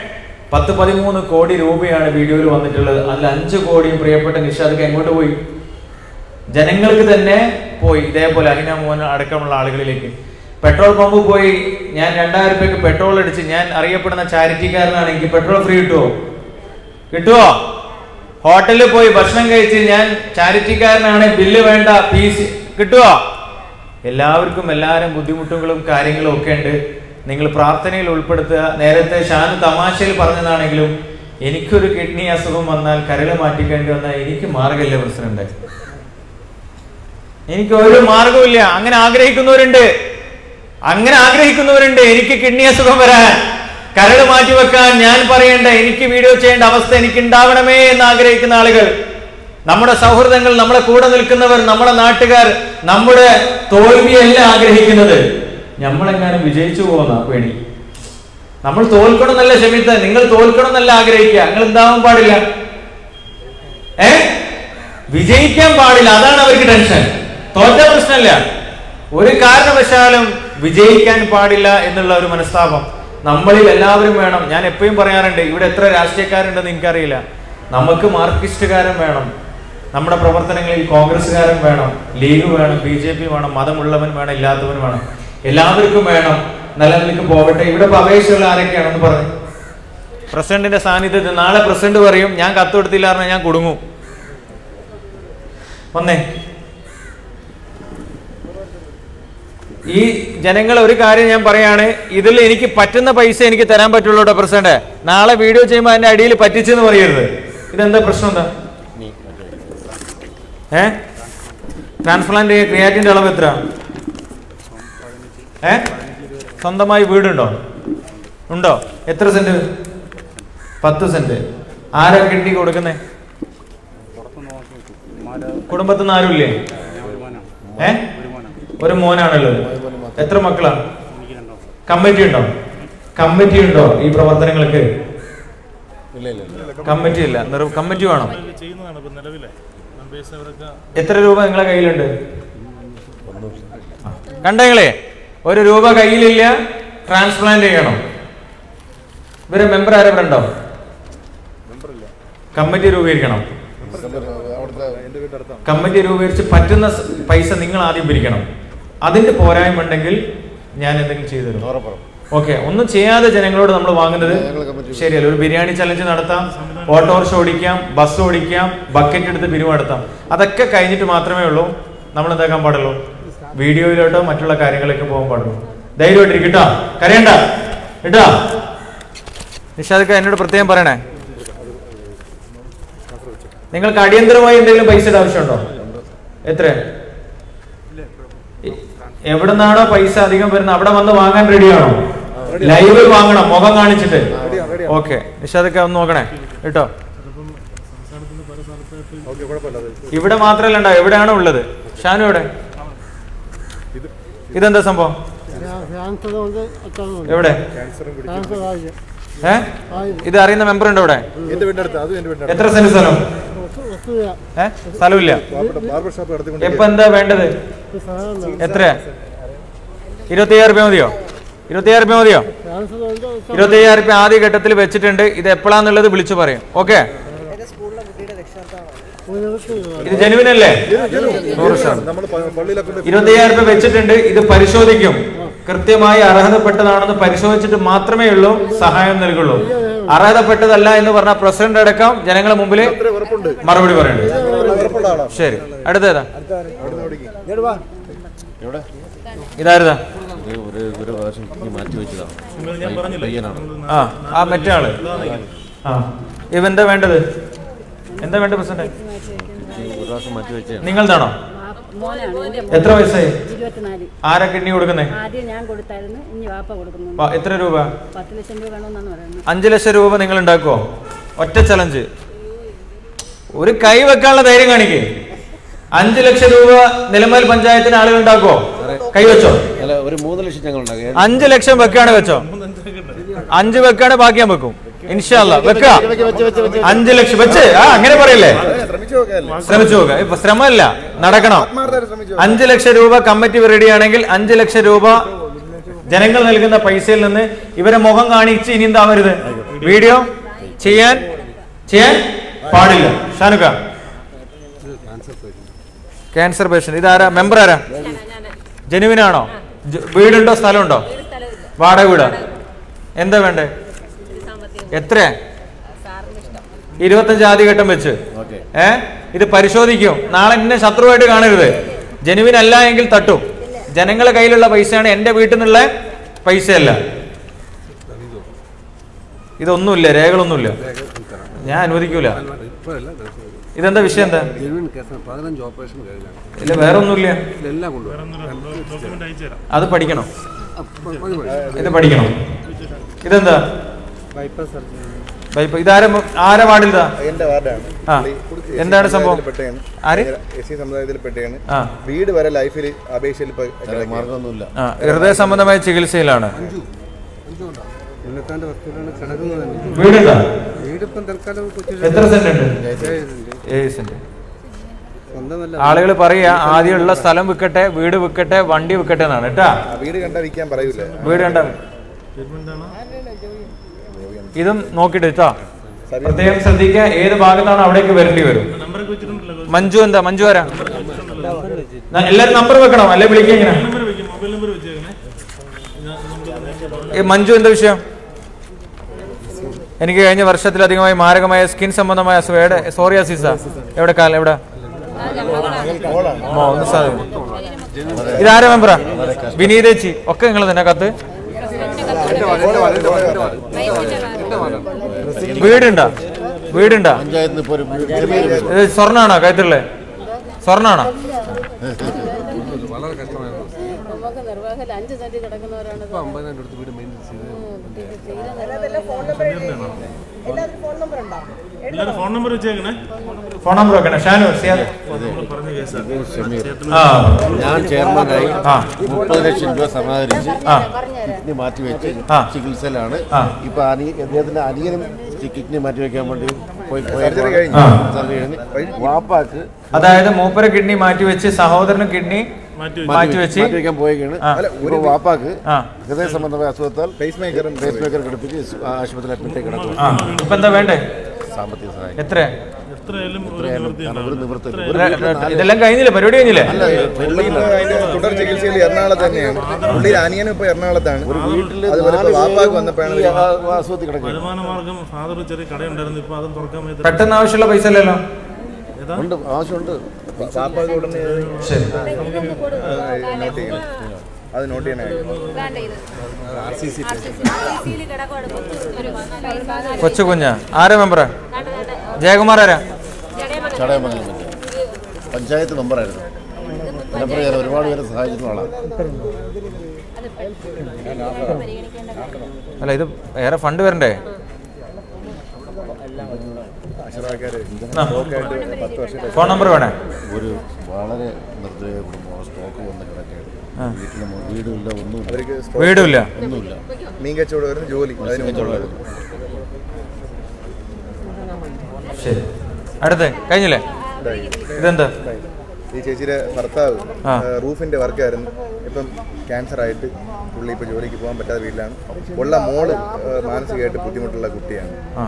പത്ത് പതിമൂന്ന് കോടി രൂപയാണ് വീഡിയോയിൽ വന്നിട്ടുള്ളത് അതിൽ അഞ്ച് കോടിയും പ്രിയപ്പെട്ട നിഷാദക്ക് എങ്ങോട്ട് പോയി ജനങ്ങൾക്ക് തന്നെ പോയി ഇതേപോലെ അഹിന മോഹൻ അടക്കമുള്ള ആളുകളിലേക്ക് പെട്രോൾ പമ്പ് പോയി ഞാൻ രണ്ടായിരം രൂപയ്ക്ക് പെട്രോൾ അടിച്ച് ഞാൻ അറിയപ്പെടുന്ന ചാരിറ്റിക്കാരനാണ് എനിക്ക് പെട്രോൾ ഫ്രീ കിട്ടുമോ കിട്ടുമോ ഹോട്ടലിൽ പോയി ഭക്ഷണം കഴിച്ച് ഞാൻ ചാരിറ്റിക്കാരനാണ് ബില്ല് വേണ്ട ഫീസ് കിട്ടുമോ എല്ലാവർക്കും എല്ലാവരും ബുദ്ധിമുട്ടുകളും കാര്യങ്ങളും ഒക്കെ ഉണ്ട് നിങ്ങൾ പ്രാർത്ഥനയിൽ ഉൾപ്പെടുത്തുക നേരത്തെ ഷാന് തമാശയിൽ പറഞ്ഞതാണെങ്കിലും എനിക്കൊരു കിഡ്നി അസുഖം വന്നാൽ കരൾ മാറ്റിക്കേണ്ടി വന്നാൽ എനിക്ക് മാർഗമില്ല പ്രസിഡന്റ് എനിക്ക് ഒരു മാർഗവുമില്ല അങ്ങനെ ആഗ്രഹിക്കുന്നവരുണ്ട് അങ്ങനെ ആഗ്രഹിക്കുന്നവരുണ്ട് എനിക്ക് കിഡ്നി അസുഖം വരാൻ കരട് മാറ്റിവെക്കാൻ ഞാൻ പറയേണ്ട എനിക്ക് വീഡിയോ ചെയ്യേണ്ട അവസ്ഥ എനിക്ക് ഉണ്ടാവണമേ എന്ന് ആഗ്രഹിക്കുന്ന ആളുകൾ നമ്മുടെ സൗഹൃദങ്ങൾ നമ്മളെ കൂടെ നിൽക്കുന്നവർ നമ്മുടെ നാട്ടുകാർ നമ്മുടെ തോൽവിയല്ല ആഗ്രഹിക്കുന്നത് നമ്മളെങ്ങാനും വിജയിച്ചു പോകുന്ന പേടി നമ്മൾ തോൽക്കണം എന്നല്ല ക്ഷമിത്ത നിങ്ങൾ തോൽക്കണം എന്നല്ല ആഗ്രഹിക്കുക നിങ്ങൾ എന്താവാൻ പാടില്ല ഏ വിജയിക്കാൻ പാടില്ല അതാണ് അവർക്ക് ടെൻഷൻ തോറ്റ പ്രശ്നമല്ല ഒരു കാരണവശാലും വിജയിക്കാൻ പാടില്ല എന്നുള്ള ഒരു മനസ്താപം നമ്മളിൽ എല്ലാവരും വേണം ഞാൻ എപ്പോഴും പറയാറുണ്ട് ഇവിടെ എത്ര രാഷ്ട്രീയക്കാരുണ്ടെന്ന് എനിക്കറിയില്ല നമുക്ക് മാർക്സിസ്റ്റുകാരൻ വേണം നമ്മുടെ പ്രവർത്തനങ്ങളിൽ കോൺഗ്രസ്സുകാരൻ വേണം ലീഗ് വേണം ബി ജെ പി വേണം മതമുള്ളവൻ വേണം ഇല്ലാത്തവൻ വേണം എല്ലാവർക്കും വേണം നല്ല നിലയ്ക്ക് പോകട്ടെ ഇവിടെ ഇപ്പൊ അപേക്ഷയുള്ള ആരൊക്കെയാണെന്ന് പറഞ്ഞു പ്രസിഡന്റിന്റെ സാന്നിധ്യത്തിൽ നാളെ പ്രസിഡന്റ് പറയും ഞാൻ കത്ത് കൊടുത്തില്ല പറഞ്ഞാൽ ഞാൻ കുടുങ്ങും വന്നേ ഈ ജനങ്ങൾ ഒരു കാര്യം ഞാൻ പറയാണ് ഇതിൽ എനിക്ക് പറ്റുന്ന പൈസ എനിക്ക് തരാൻ പറ്റുള്ളൂ കേട്ടോ പ്രസിഡന്റ് നാളെ വീഡിയോ ചെയ്യുമ്പോൾ അതിന്റെ അടിയിൽ പറ്റിച്ചെന്ന് പറയരുത് ഇതെന്താ പ്രശ്നം എന്താ ഏ ട്രാൻസ്പ്ലാന്റ് ക്രിയാറ്റിന്റെ അളവ് എത്ര ഏ സ്വന്തമായി വീടുണ്ടോ ഉണ്ടോ എത്ര സെന്റ് പത്ത് സെന്റ് ആരാ കിഡ്നി കൊടുക്കുന്നേ കുടുംബത്തിൽ നിന്ന് ആരുമില്ലേ ഏ ഒരു മോനാണുള്ളത് എത്ര മക്കളാ കമ്മിറ്റി ഉണ്ടോ കമ്മിറ്റി ഉണ്ടോ ഈ പ്രവർത്തനങ്ങൾക്ക് കമ്മിറ്റി ഇല്ല നിർ- കമ്മിറ്റി വേണം ചെയ്യുന്നതാണ് ഇപ്പൊ നിലവിലെ മെമ്പേഴ്സ് അവരൊക്കെ എത്ര രൂപ നിങ്ങളെ കയ്യിലുണ്ട് കണ്ടെങ്ങളെ ഒരു രൂപ കയ്യിലില്ല ട്രാൻസ്പ്ലാന്റ് ചെയ്യണം ഇവരെ മെമ്പർ ആരെ ഇവിടെ ഉണ്ടോ കമ്മിറ്റി രൂപീകരിക്കണം കമ്മിറ്റി രൂപീകരിച്ച് പറ്റുന്ന സ് പൈസ നിങ്ങൾ ആദ്യം പിരിക്കണം അതിന്റെ പോരായ്മ ഉണ്ടെങ്കിൽ ഞാൻ എന്തെങ്കിലും ചെയ്തു തരും ഓക്കെ ഒന്നും ചെയ്യാതെ ജനങ്ങളോട് നമ്മൾ വാങ്ങുന്നത് ശരിയല്ല ഒരു ബിരിയാണി ചലഞ്ച് നടത്താം ഓട്ടോറിക്ഷ ഓടിക്കാം ബസ് ഓടിക്കാം ബക്കറ്റ് എടുത്ത് പിരിവ് നടത്താം അതൊക്കെ കഴിഞ്ഞിട്ട് മാത്രമേ ഉള്ളൂ നമ്മൾ എന്താക്കാൻ പാടുള്ളൂ വീഡിയോയിലോട്ടോ മറ്റുള്ള കാര്യങ്ങളിലേക്ക് പോകാൻ പാടുള്ളൂ ധൈര്യമായിട്ടിരിക്കട്ടോ കരയണ്ട കേട്ടോ നിഷാദക്ക എന്നോട് പ്രത്യേകം പറയണേ നിങ്ങൾക്ക് അടിയന്തരമായി എന്തെങ്കിലും പൈസയുടെ ആവശ്യമുണ്ടോ എത്ര എവിടെ നിന്നാണോ പൈസ അധികം വരുന്നത് അവിടെ വന്ന് വാങ്ങാൻ റെഡിയാണോ ലൈവ് വാങ്ങണം മുഖം കാണിച്ചിട്ട് ഓക്കെ നിഷാദൊക്കെ ഒന്ന് നോക്കണേ കേട്ടോ ഇവിടെ മാത്രമല്ല ഉണ്ടാവും എവിടെയാണോ ഉള്ളത് ഷാനു എവിടെ ഇതെന്താ സംഭവം എവിടെ ഏ ഇത് അറിയുന്ന മെമ്പർ ഉണ്ടോ ഇവിടെ എന്റെ വീടിന്റെ അടുത്ത് അതും എന്റെ വീടിന്റെ എത്ര സെന്റ് സ്ഥലം ഏ സ്ഥലമില്ല ബാർബർ ഷോപ്പ് നടത്തിക്കൊണ്ട് എപ്പൊ എന്താ വേണ്ടത് എത്ര ഇരുപത്തിയ്യായിരം രൂപ മതിയോ ഇരുപത്തിയ്യായിരം രൂപ മതിയോ ഇരുപത്തിയ്യായിരം രൂപ ആദ്യ ഘട്ടത്തിൽ വെച്ചിട്ടുണ്ട് ഇത് എപ്പോഴാന്നുള്ളത് വിളിച്ചു പറയും ഓക്കെ ഇത് ജനുവിൻ അല്ലേ നൂറ് ശതമാനം നമ്മൾ പള്ളിയിലൊക്കെ ഇരുപത്തിയ്യായിരം രൂപ വെച്ചിട്ടുണ്ട് ഇത് പരിശോധിക്കും കൃത്യമായി അർഹതപ്പെട്ടതാണെന്ന് പരിശോധിച്ചിട്ട് മാത്രമേ ഉള്ളൂ സഹായം നൽകുള്ളൂ അർഹതപ്പെട്ടതല്ല എന്ന് പറഞ്ഞ പ്രസിഡന്റ് അടക്കം ജനങ്ങളെ മുമ്പിൽ മറുപടി പറയണ്ടേ ശരി അടുത്തേതാ ഇതായിരുതാ ഒരു ഒരു പ്രാവശ്യം മാറ്റി വെച്ചതാണ് ഞാൻ പറഞ്ഞില്ലേ പയ്യനാണ് ആ ആ മറ്റേ ആള് ആ ഇവ എന്താ വേണ്ടത് എന്താ വേണ്ടത് പ്രസിഡന്റ് ഒരു പ്രാവശ്യം മാറ്റി വെച്ചാണ് നിങ്ങളതാണോ മോനാണ് എന്റെ എത്ര വയസ്സായി ഇരുപത്തിനാല് ആരാ കിഡ്നി കൊടുക്കുന്നേ ആദ്യം ഞാൻ കൊടുത്തായിരുന്നു ഇനി വാപ്പ കൊടുക്കുന്നു വാ, എത്ര രൂപ പത്ത് ലക്ഷം രൂപ വേണമെന്നാണ് പറയുന്നത് അഞ്ചു ലക്ഷം രൂപ നിങ്ങൾ ഉണ്ടാക്കുവോ ഒറ്റ ചലഞ്ച് ഒരു കൈ വെക്കാനുള്ള ധൈര്യം കാണിക്കേ അഞ്ചു ലക്ഷം രൂപ നിലമ്പൽ പഞ്ചായത്തിന് ആളുകൾ ഉണ്ടാക്കുവോ കൈ വെച്ചോ അല്ല ഒരു മൂന്ന് ലക്ഷം ഞങ്ങൾ ഉണ്ടാക്കി അഞ്ചു ലക്ഷം വെക്കാണ് വെച്ചോ അഞ്ച് വെക്കാണ് ബാക്കി ഞാൻ വെക്കും ഇൻഷാല്ല വെക്ക അഞ്ചു ലക്ഷം വെച്ച് ആ അങ്ങനെ പറയല്ലേ ശ്രമിച്ചു നോക്ക ഇപ്പൊ ശ്രമമല്ല നടക്കണം അഞ്ചു ലക്ഷം രൂപ കമ്മിറ്റി റെഡിയാണെങ്കിൽ അഞ്ചു ലക്ഷം രൂപ ജനങ്ങൾ നൽകുന്ന പൈസയിൽ നിന്ന് ഇവരെ മുഖം കാണിച്ച് ഇനി എന്താവരുത് വീഡിയോ ചെയ്യാൻ ചെയ്യാൻ പാടില്ല ഷാനുക്ക ക്യാൻസർ പേഷ്യന്റ് ഇതാരാ മെമ്പർ ആരാ ജനുവിനാണോ ജ- വീടുണ്ടോ സ്ഥലമുണ്ടോ വാടക വീടാ എന്താ വേണ്ടേ എത്ര ഇരുപത്തഞ്ച് ആദ്യ ഘട്ടം വെച്ച് ഏ ഇത് പരിശോധിക്കും നാളെ എന്നെ ശത്രുവായിട്ട് കാണരുത് ജനുവിൻ അല്ല എങ്കിൽ തട്ടും ജനങ്ങളെ കയ്യിലുള്ള പൈസയാണ് എന്റെ വീട്ടിൽ നിന്നുള്ള പൈസയല്ല ഇതൊന്നുമില്ല രേഖകളൊന്നുമില്ല ഞാൻ അനുവദിക്കൂല ഇതെന്താ വിഷയം എന്താ പതിനഞ്ച് ഓപ്പറേഷൻ കഴിഞ്ഞാണ് ഇല്ല വേറെ ഒന്നുമില്ല ഇതെല്ലാം കൊണ്ടുവരും ഡോക്യുമെന്റ് അയച്ചു തരാം അത് പഠിക്കണം ഇത് പഠിക്കണം ഇതെന്താ ബൈപ്പ് ഇതാര ആരെ വാർഡിൽതാ എന്റെ വാർഡാണ് ആ എന്താണ് സംഭവം ആര് എസ് സി സമുദായത്തിൽപ്പെട്ടയാണ് ആ. വീട് വരെ ലൈഫിൽ അപേക്ഷയിൽ ഇപ്പൊ മാർഗമൊന്നുമില്ല ആ ഹൃദയ സംബന്ധമായ ചികിത്സയിലാണ് പുള്ളിക്കാരന്റെ വസ്തുവിലാണ് കിടക്കുന്നത് തന്നെ വീടുണ്ടോ വീടിപ്പം തൽക്കാലം കൊച്ചു എത്ര സെന്റ് ഉണ്ട് ഏഴ് സെന്റ്. ഏഴ് സെന്റ് സ്വന്തമല്ല ആളുകൾ പറയാ ആദ്യമുള്ള സ്ഥലം വിൽക്കട്ടെ വീട് വിൽക്കട്ടെ വണ്ടി വിൽക്കട്ടെ എന്നാണ് കേട്ടാ വീട് കണ്ടാ വിൽക്കാൻ പറയൂല വീട് കണ്ട ഇതും നോക്കിട്ട് കേട്ടോ പ്രത്യേകം ശ്രദ്ധിക്കുക ഏത് ഭാഗത്താണ് അവിടേക്ക് വരേണ്ടി വരും നമ്പറൊക്കെ വെച്ചിട്ടുണ്ടല്ലോ മഞ്ജു എന്താ മഞ്ജു ആരാ ന- എല്ലാരും നമ്പർ വെക്കണം അല്ലെ വിളിക്കുക എങ്ങനെ നമ്പർ വെക്കും മൊബൈൽ നമ്പർ വെച്ചേക്കണേ ഞാൻ നമുക്ക് ഈ മഞ്ജു എന്താ വിഷയം എനിക്ക് കഴിഞ്ഞ വർഷത്തിലധികമായി മാരകമായ സ്കിൻ സംബന്ധമായ അസുഖം എവിടെ സോറിയാസിസ എവിടെ കാലം എവിടെ മോ, ഒന്ന് സാധനം ഇതാരാ മെമ്പറാ വിനീതേച്ചി ഒക്കെ നിങ്ങൾ തന്നെ കത്ത് വീടുണ്ടാ വീടുണ്ടാ പഞ്ചായത്തിന് ഇപ്പോൾ ഒരു ഇത് സ്വർണ്ണാണോ കയറ്റുള്ളേ സ്വർണ്ണാണോ വളരെ കഷ്ടമായിരുന്നു നമുക്ക് നിർവാഹത്തിൽ അഞ്ച് സെന്റ് കിടക്കുന്നവരാണ് ഇപ്പൊ അമ്പതിനായിരം അടുത്ത് വീട് മെയിൻറ്റെയിൻ ചെയ്ത് എല്ലാവരും ഫോൺ നമ്പർ വെച്ചേക്കണേ ഫോൺ നമ്പർ വെക്കണേ ഷാനു സിയാദ് നമ്മൾ പറഞ്ഞ കേസാണ് ആ ഞാൻ ചെയർമാനായി ആ. മുപ്പത് ലക്ഷം രൂപ സമാഹരിച്ച് ആ. കിഡ്നി മാറ്റിവെച്ച് ആ. ചികിത്സയിലാണ് ആ. ഇപ്പൊ അനി അദ്ദേഹത്തിന്റെ അനിയനും കിഡ്നി മാറ്റിവെക്കാൻ വേണ്ടി പോയി സർജറി കഴിഞ്ഞു. ആ. സർജറി കഴിഞ്ഞ് വാപ്പാക്ക് അതായത് മൂപ്പര കിഡ്നി മാറ്റിവെച്ച് സഹോദരന് കിഡ്നി മാറ്റിവെച്ച് മാറ്റിവെക്കാൻ പോയേക്കാണ് ആ. ഇപ്പൊ വാപ്പാക്ക് ആ. ഹൃദയ സംബന്ധമായ അസുഖത്താൽ പേസ് മേക്കറും പേസ് മേക്കർ ഘടിപ്പിച്ച് ആശുപത്രിയിൽ അഡ്മിറ്റ് കിടക്കും ആ ഇപ്പൊ എന്താ വേണ്ടേ സാമ്പത്തിക സഹായം എത്ര എത്രയായാലും ഒരു എത്രയായാലും നിവൃത്തി കാരണം ഒരു നിവൃത്തി ഉണ്ടാവില്ല. ഒരു വീട്ടിൽ നാല് ഇതെല്ലാം കഴിഞ്ഞില്ലേ പരിപാടി കഴിഞ്ഞില്ലേ പുള്ളിക്ക് അതിന്റെ തുടർ ചികിത്സയിൽ എറണാകുളത്ത് തന്നെയാണ് പുള്ളിയുടെ അനിയനും ഇപ്പൊ എറണാകുളത്താണ് ഒരു വീട്ടിൽ അതുപോലെ ഇപ്പൊ വാപ്പാക്ക് വന്നപ്പോഴാണ് ഈ ആ- ആശുപത്രി കിടക്കുന്നത് വരുമാന മാർഗം ഫാദർ ചെറിയ കടയുണ്ടായിരുന്നു ഇപ്പൊ അതും തുറക്കാൻ വേണ്ടി പെട്ടെന്ന് ആവശ്യമുള്ള പൈസ അല്ലല്ലോ ഉണ്ട് ആവശ്യമുണ്ട് വാപ്പാക്ക് ഉടനെ ശരി നോട്ട് ചെയ്യണം അത് നോട്ട് ചെയ്യണമായിരുന്നു കൊച്ചു കുഞ്ഞ ആരാ മെമ്പറാ ജയകുമാർ ആരാ ചടയമംഗലം പഞ്ചായത്ത് പഞ്ചായത്ത് മെമ്പറായിരുന്നു മലപ്പുറം ഞാൻ ഒരുപാട് പേരെ സഹായിച്ചിട്ടുള്ള ആളാണ് അല്ല ഇത് ഏറെ ഫണ്ട് വരണ്ടേ അക്ഷരാക്കാര് ആ. ബ്ലോക്കായിട്ട് പത്ത് വർഷത്തെ ഫോൺ നമ്പർ വേണേ ഒരു വളരെ നിർദ്ദയ കുടുംബം സ്റ്റോക്ക് വന്ന് കിടക്കുകയാണ് ആ. വീട്ടിൽ വീടുമില്ല ഒന്നുമില്ല അവർക്ക് വീടുമില്ല ഒന്നുമില്ല മീൻ കച്ചവടം വരുന്ന ജോലി അതിന് മുമ്പുള്ളത് ശരി അടുത്ത് കഴിഞ്ഞില്ലേ ഇതെന്താ ഈ ചേച്ചിയുടെ ഭർത്താവ് ആ. ആ, റൂഫിന്റെ വർക്കായിരുന്നു ഇപ്പം ക്യാൻസർ ആയിട്ട് പുള്ളി ഇപ്പൊ ജോലിക്ക് പോകാൻ പറ്റാത്ത വീട്ടിലാണ് ഉള്ള മോള് ആ, മാനസികമായിട്ട് ബുദ്ധിമുട്ടുള്ള കുട്ടിയാണ് ആ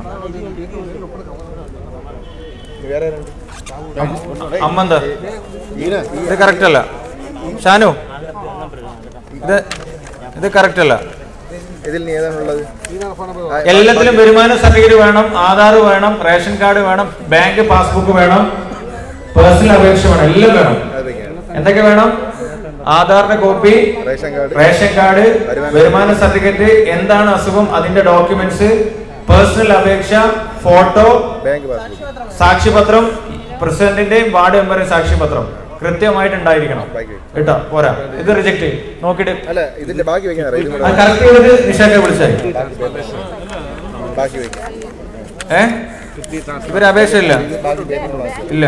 ഇനി വേറെ ആരുണ്ട്? അമ്മ എന്താ ഇത് കറക്റ്റ് അല്ല ഷാനു ഇത് ഇത് കറക്റ്റ് അല്ല ഇതിൽ നീ ഏതാണുള്ളത് എല്ലാത്തിലും വരുമാന സർട്ടിഫിക്കറ്റ് വേണം ആധാർ വേണം റേഷൻ കാർഡ് വേണം ബാങ്ക് പാസ്ബുക്ക് വേണം പേഴ്സണൽ അപേക്ഷ വേണം എല്ലാം വേണം അതൊക്കെയാണ് എന്തൊക്കെ വേണം ആധാറിന്റെ copy ration card ration card വരുമാന വരുമാന സർട്ടിഫിക്കറ്റ് എന്താണ് അസുഖം അതിന്റെ ഡോക്യുമെന്റ്സ് പേഴ്സണൽ അപേക്ഷ ഫോട്ടോ ബാങ്ക് പാസ്ബുക്ക് സാക്ഷ്യപത്രം പ്രസിഡന്റിന്റെയും വാർഡ് മെമ്പറുടെയും സാക്ഷ്യപത്രം കൃത്യമായിട്ട് ഉണ്ടായിരിക്കണം കേട്ടോ പോരാ ഇത് റിജക്ട് നോക്കിയിട്ട് അല്ല ഇതിന്റെ ബാക്കി വെക്കാൻ അറിയാം ഇതും അത് കൂടെ കറക്റ്റ് ചെയ്തിട്ട് നിഷാക്കെ വിളിച്ചായി ബാക്കി വെക്കാം ഏ ഇവര് അപേക്ഷ ഇല്ല ബാക്കി പേപ്പർ ബാക്കി ഇല്ല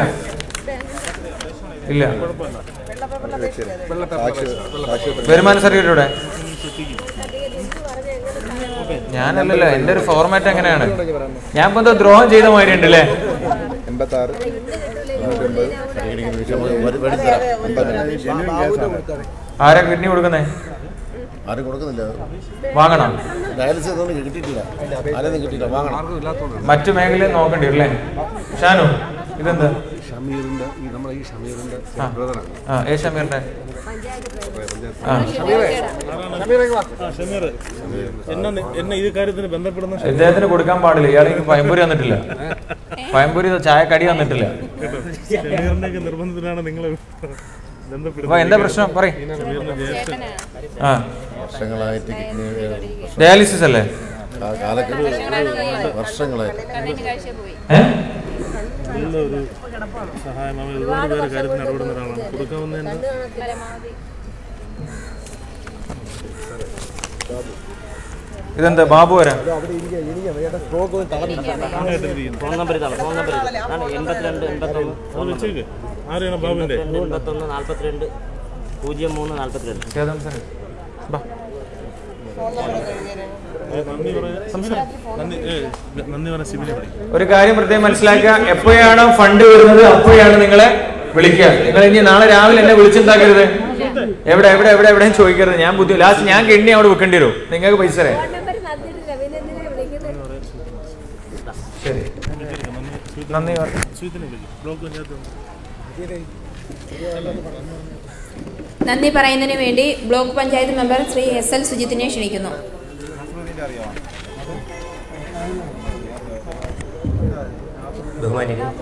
ഇല്ല വെച്ചിരുന്നു. സാക്ഷി സാക്ഷി വരുമാന സർട്ടിഫിക്കറ്റ് ഇവിടെ ഞാനല്ലല്ലോ എന്റെ ഒരു ഫോർമാറ്റ് എങ്ങനെയാണ് ഞാൻ ഇപ്പൊ എന്തോ ദ്രോഹം ചെയ്ത മാതിരി ഉണ്ട് അല്ലേ എൺപത്തി ആറ് ആരാ കിഡ്നി കൊടുക്കുന്നേ ആരും കൊടുക്കുന്നില്ല വാങ്ങണം ഡയാലിസിസ് ഒന്നും കിട്ടിയിട്ടില്ല ആരൊന്നും കിട്ടിയില്ല വാങ്ങണം മറ്റു മേഖലയിൽ നോക്കേണ്ടി വരും അല്ലേ ഷാനു ഇതെന്താ ഷമീറിന്റെ ഈ നമ്മുടെ ഈ ഷമീറിന്റെ ആ. ബ്രദറാണ് ആ ഏ ഷമീറിന്റെ ആ. ഷമീർ എന്നെ എന്നെ ഈ കാര്യത്തിന് ബന്ധപ്പെടുന്ന ഷമീർ. ഇദ്ദേഹത്തിന് കൊടുക്കാൻ പാടില്ല ഇയാളെനിക്ക് പയമ്പൂരി തന്നിട്ടില്ല പയമ്പൂരി ചായ കടി തന്നിട്ടില്ല ഷമീറിന്റെ ഒക്കെ നിർബന്ധത്തിലാണ് നിങ്ങളെ അപ്പൊ എന്താ പ്രശ്നം പറയ് ഷമീറിന്റെ ജ്യേഷ്ഠൻ ആ വർഷങ്ങളായിട്ട് കിഡ്നി ഡയാലിസിസ് അല്ലേ കാലഘട്ടം വർഷങ്ങളായിട്ട് ഏ നല്ല ഒരു സഹായമാണ് ഒരുപാട് പേര് കാര്യത്തിന് ഇടപെടുന്ന ഒരാളാണ് കൊടുക്കാവുന്നതിന് ഇതെന്താ ബാബു വരാം ഫോൺ നമ്പർ ഇതാണ് ഫോൺ നമ്പർ ഇതാണ് എൺപത്തിരണ്ട് എൺപത്തൊന്ന് അത് വെച്ചേക്ക് ആരെയാണ് ബാബുവിന്റെ എൺപത്തൊന്ന് നാൽപ്പത്തിരണ്ട് പൂജ്യം മൂന്ന് നാൽപ്പത്തിരണ്ട് ചേതൻ സാർ ബാ നന്ദി പറയാ സിബിനെ നന്ദി ഏ, നന്ദി പറയാൻ സിബിനെ വിളിക്കും ഒരു കാര്യം പ്രത്യേകം മനസ്സിലാക്കുക എപ്പോഴാണോ ഫണ്ട് വരുന്നത് അപ്പോഴാണ് നിങ്ങളെ വിളിക്കുക നിങ്ങൾ ഇനി നാളെ രാവിലെ എന്നെ വിളിച്ചുണ്ടാക്കരുത് എവിടെ എവിടെ എവിടെ എവിടെയും ചോദിക്കരുത് ഞാൻ ബുദ്ധി ലാസ്റ്റ് ഞാൻ കെണ്ണി അവിടെ വെക്കേണ്ടി വരും നിങ്ങൾക്ക് പൈസ തരാം ശരി നന്ദി പറഞ്ഞു സ്വീറ്റിനെ വിളിക്കും ബ്ലോക്ക് പഞ്ചായത്ത് നന്ദി പറയുന്നതിന് വേണ്ടി block panchayat member Shri S L സുജിത്തിനെ ക്ഷണിക്കുന്നു ബഹുമാനികൾ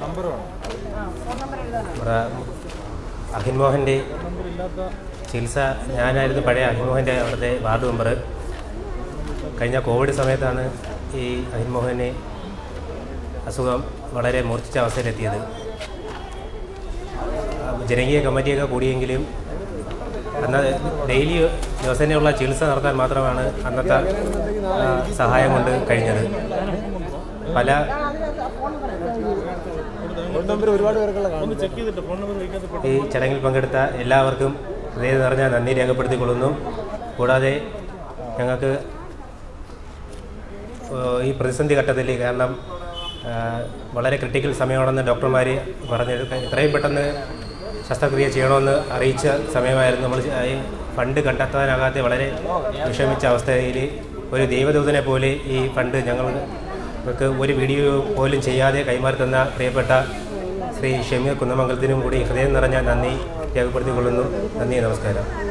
നമ്മുടെ അഹിൻമോഹൻ്റെ ചികിത്സ ഞാനായിരുന്നു പഴയ അഹിൻമോഹൻ്റെ അവിടുത്തെ വാർഡ് മെമ്പർ കഴിഞ്ഞ കോവിഡ് സമയത്താണ് ഈ അഹിൻമോഹന് അസുഖം വളരെ മൂർച്ഛിച്ച അവസ്ഥയിലെത്തിയത് ആ, ജനകീയ കമ്മിറ്റിയൊക്കെ കൂടിയെങ്കിലും അന്ന് ഡെയിലി ദിവസേനയുള്ള ചികിത്സ നടത്താൻ മാത്രമാണ് അന്നത്തെ ആ, സഹായം കൊണ്ട് കഴിഞ്ഞത് പല ഫോൺ നമ്പർ ഒരുപാട് പേർക്കുള്ള ഒന്ന് ചെക്ക് ചെയ്തിട്ട് ഫോൺ നമ്പർ വയ്ക്കാത്ത ഈ ചടങ്ങിൽ പങ്കെടുത്ത എല്ലാവർക്കും ഹൃദയം നിറഞ്ഞ നന്ദി രേഖപ്പെടുത്തിക്കൊള്ളുന്നു കൂടാതെ ഞങ്ങൾക്ക് ഏഹ്, ഈ പ്രതിസന്ധി ഘട്ടത്തിൽ കാരണം ഏഹ്, വളരെ ക്രിട്ടിക്കൽ സമയമാണെന്ന് ഡോക്ടർമാർ പറഞ്ഞ് എത്രയും പെട്ടെന്ന് ശസ്ത്രക്രിയ ചെയ്യണമെന്ന് അറിയിച്ച സമയമായിരുന്നു നമ്മൾ ഈ ഫണ്ട് കണ്ടെത്താനാകാതെ വളരെ വിഷമിച്ച അവസ്ഥയിൽ ഒരു ദൈവദൂതനെ പോലെ ഈ ഫണ്ട് ഞങ്ങൾക്ക് ഒരു വീഡിയോ പോലും ചെയ്യാതെ കൈമാറി തന്ന പ്രിയപ്പെട്ട ശ്രീ ഷമീർ കുന്നമംഗലത്തിനും കൂടി ഹൃദയം നിറഞ്ഞ നന്ദി രേഖപ്പെടുത്തിക്കൊള്ളുന്നു നന്ദി നമസ്കാരം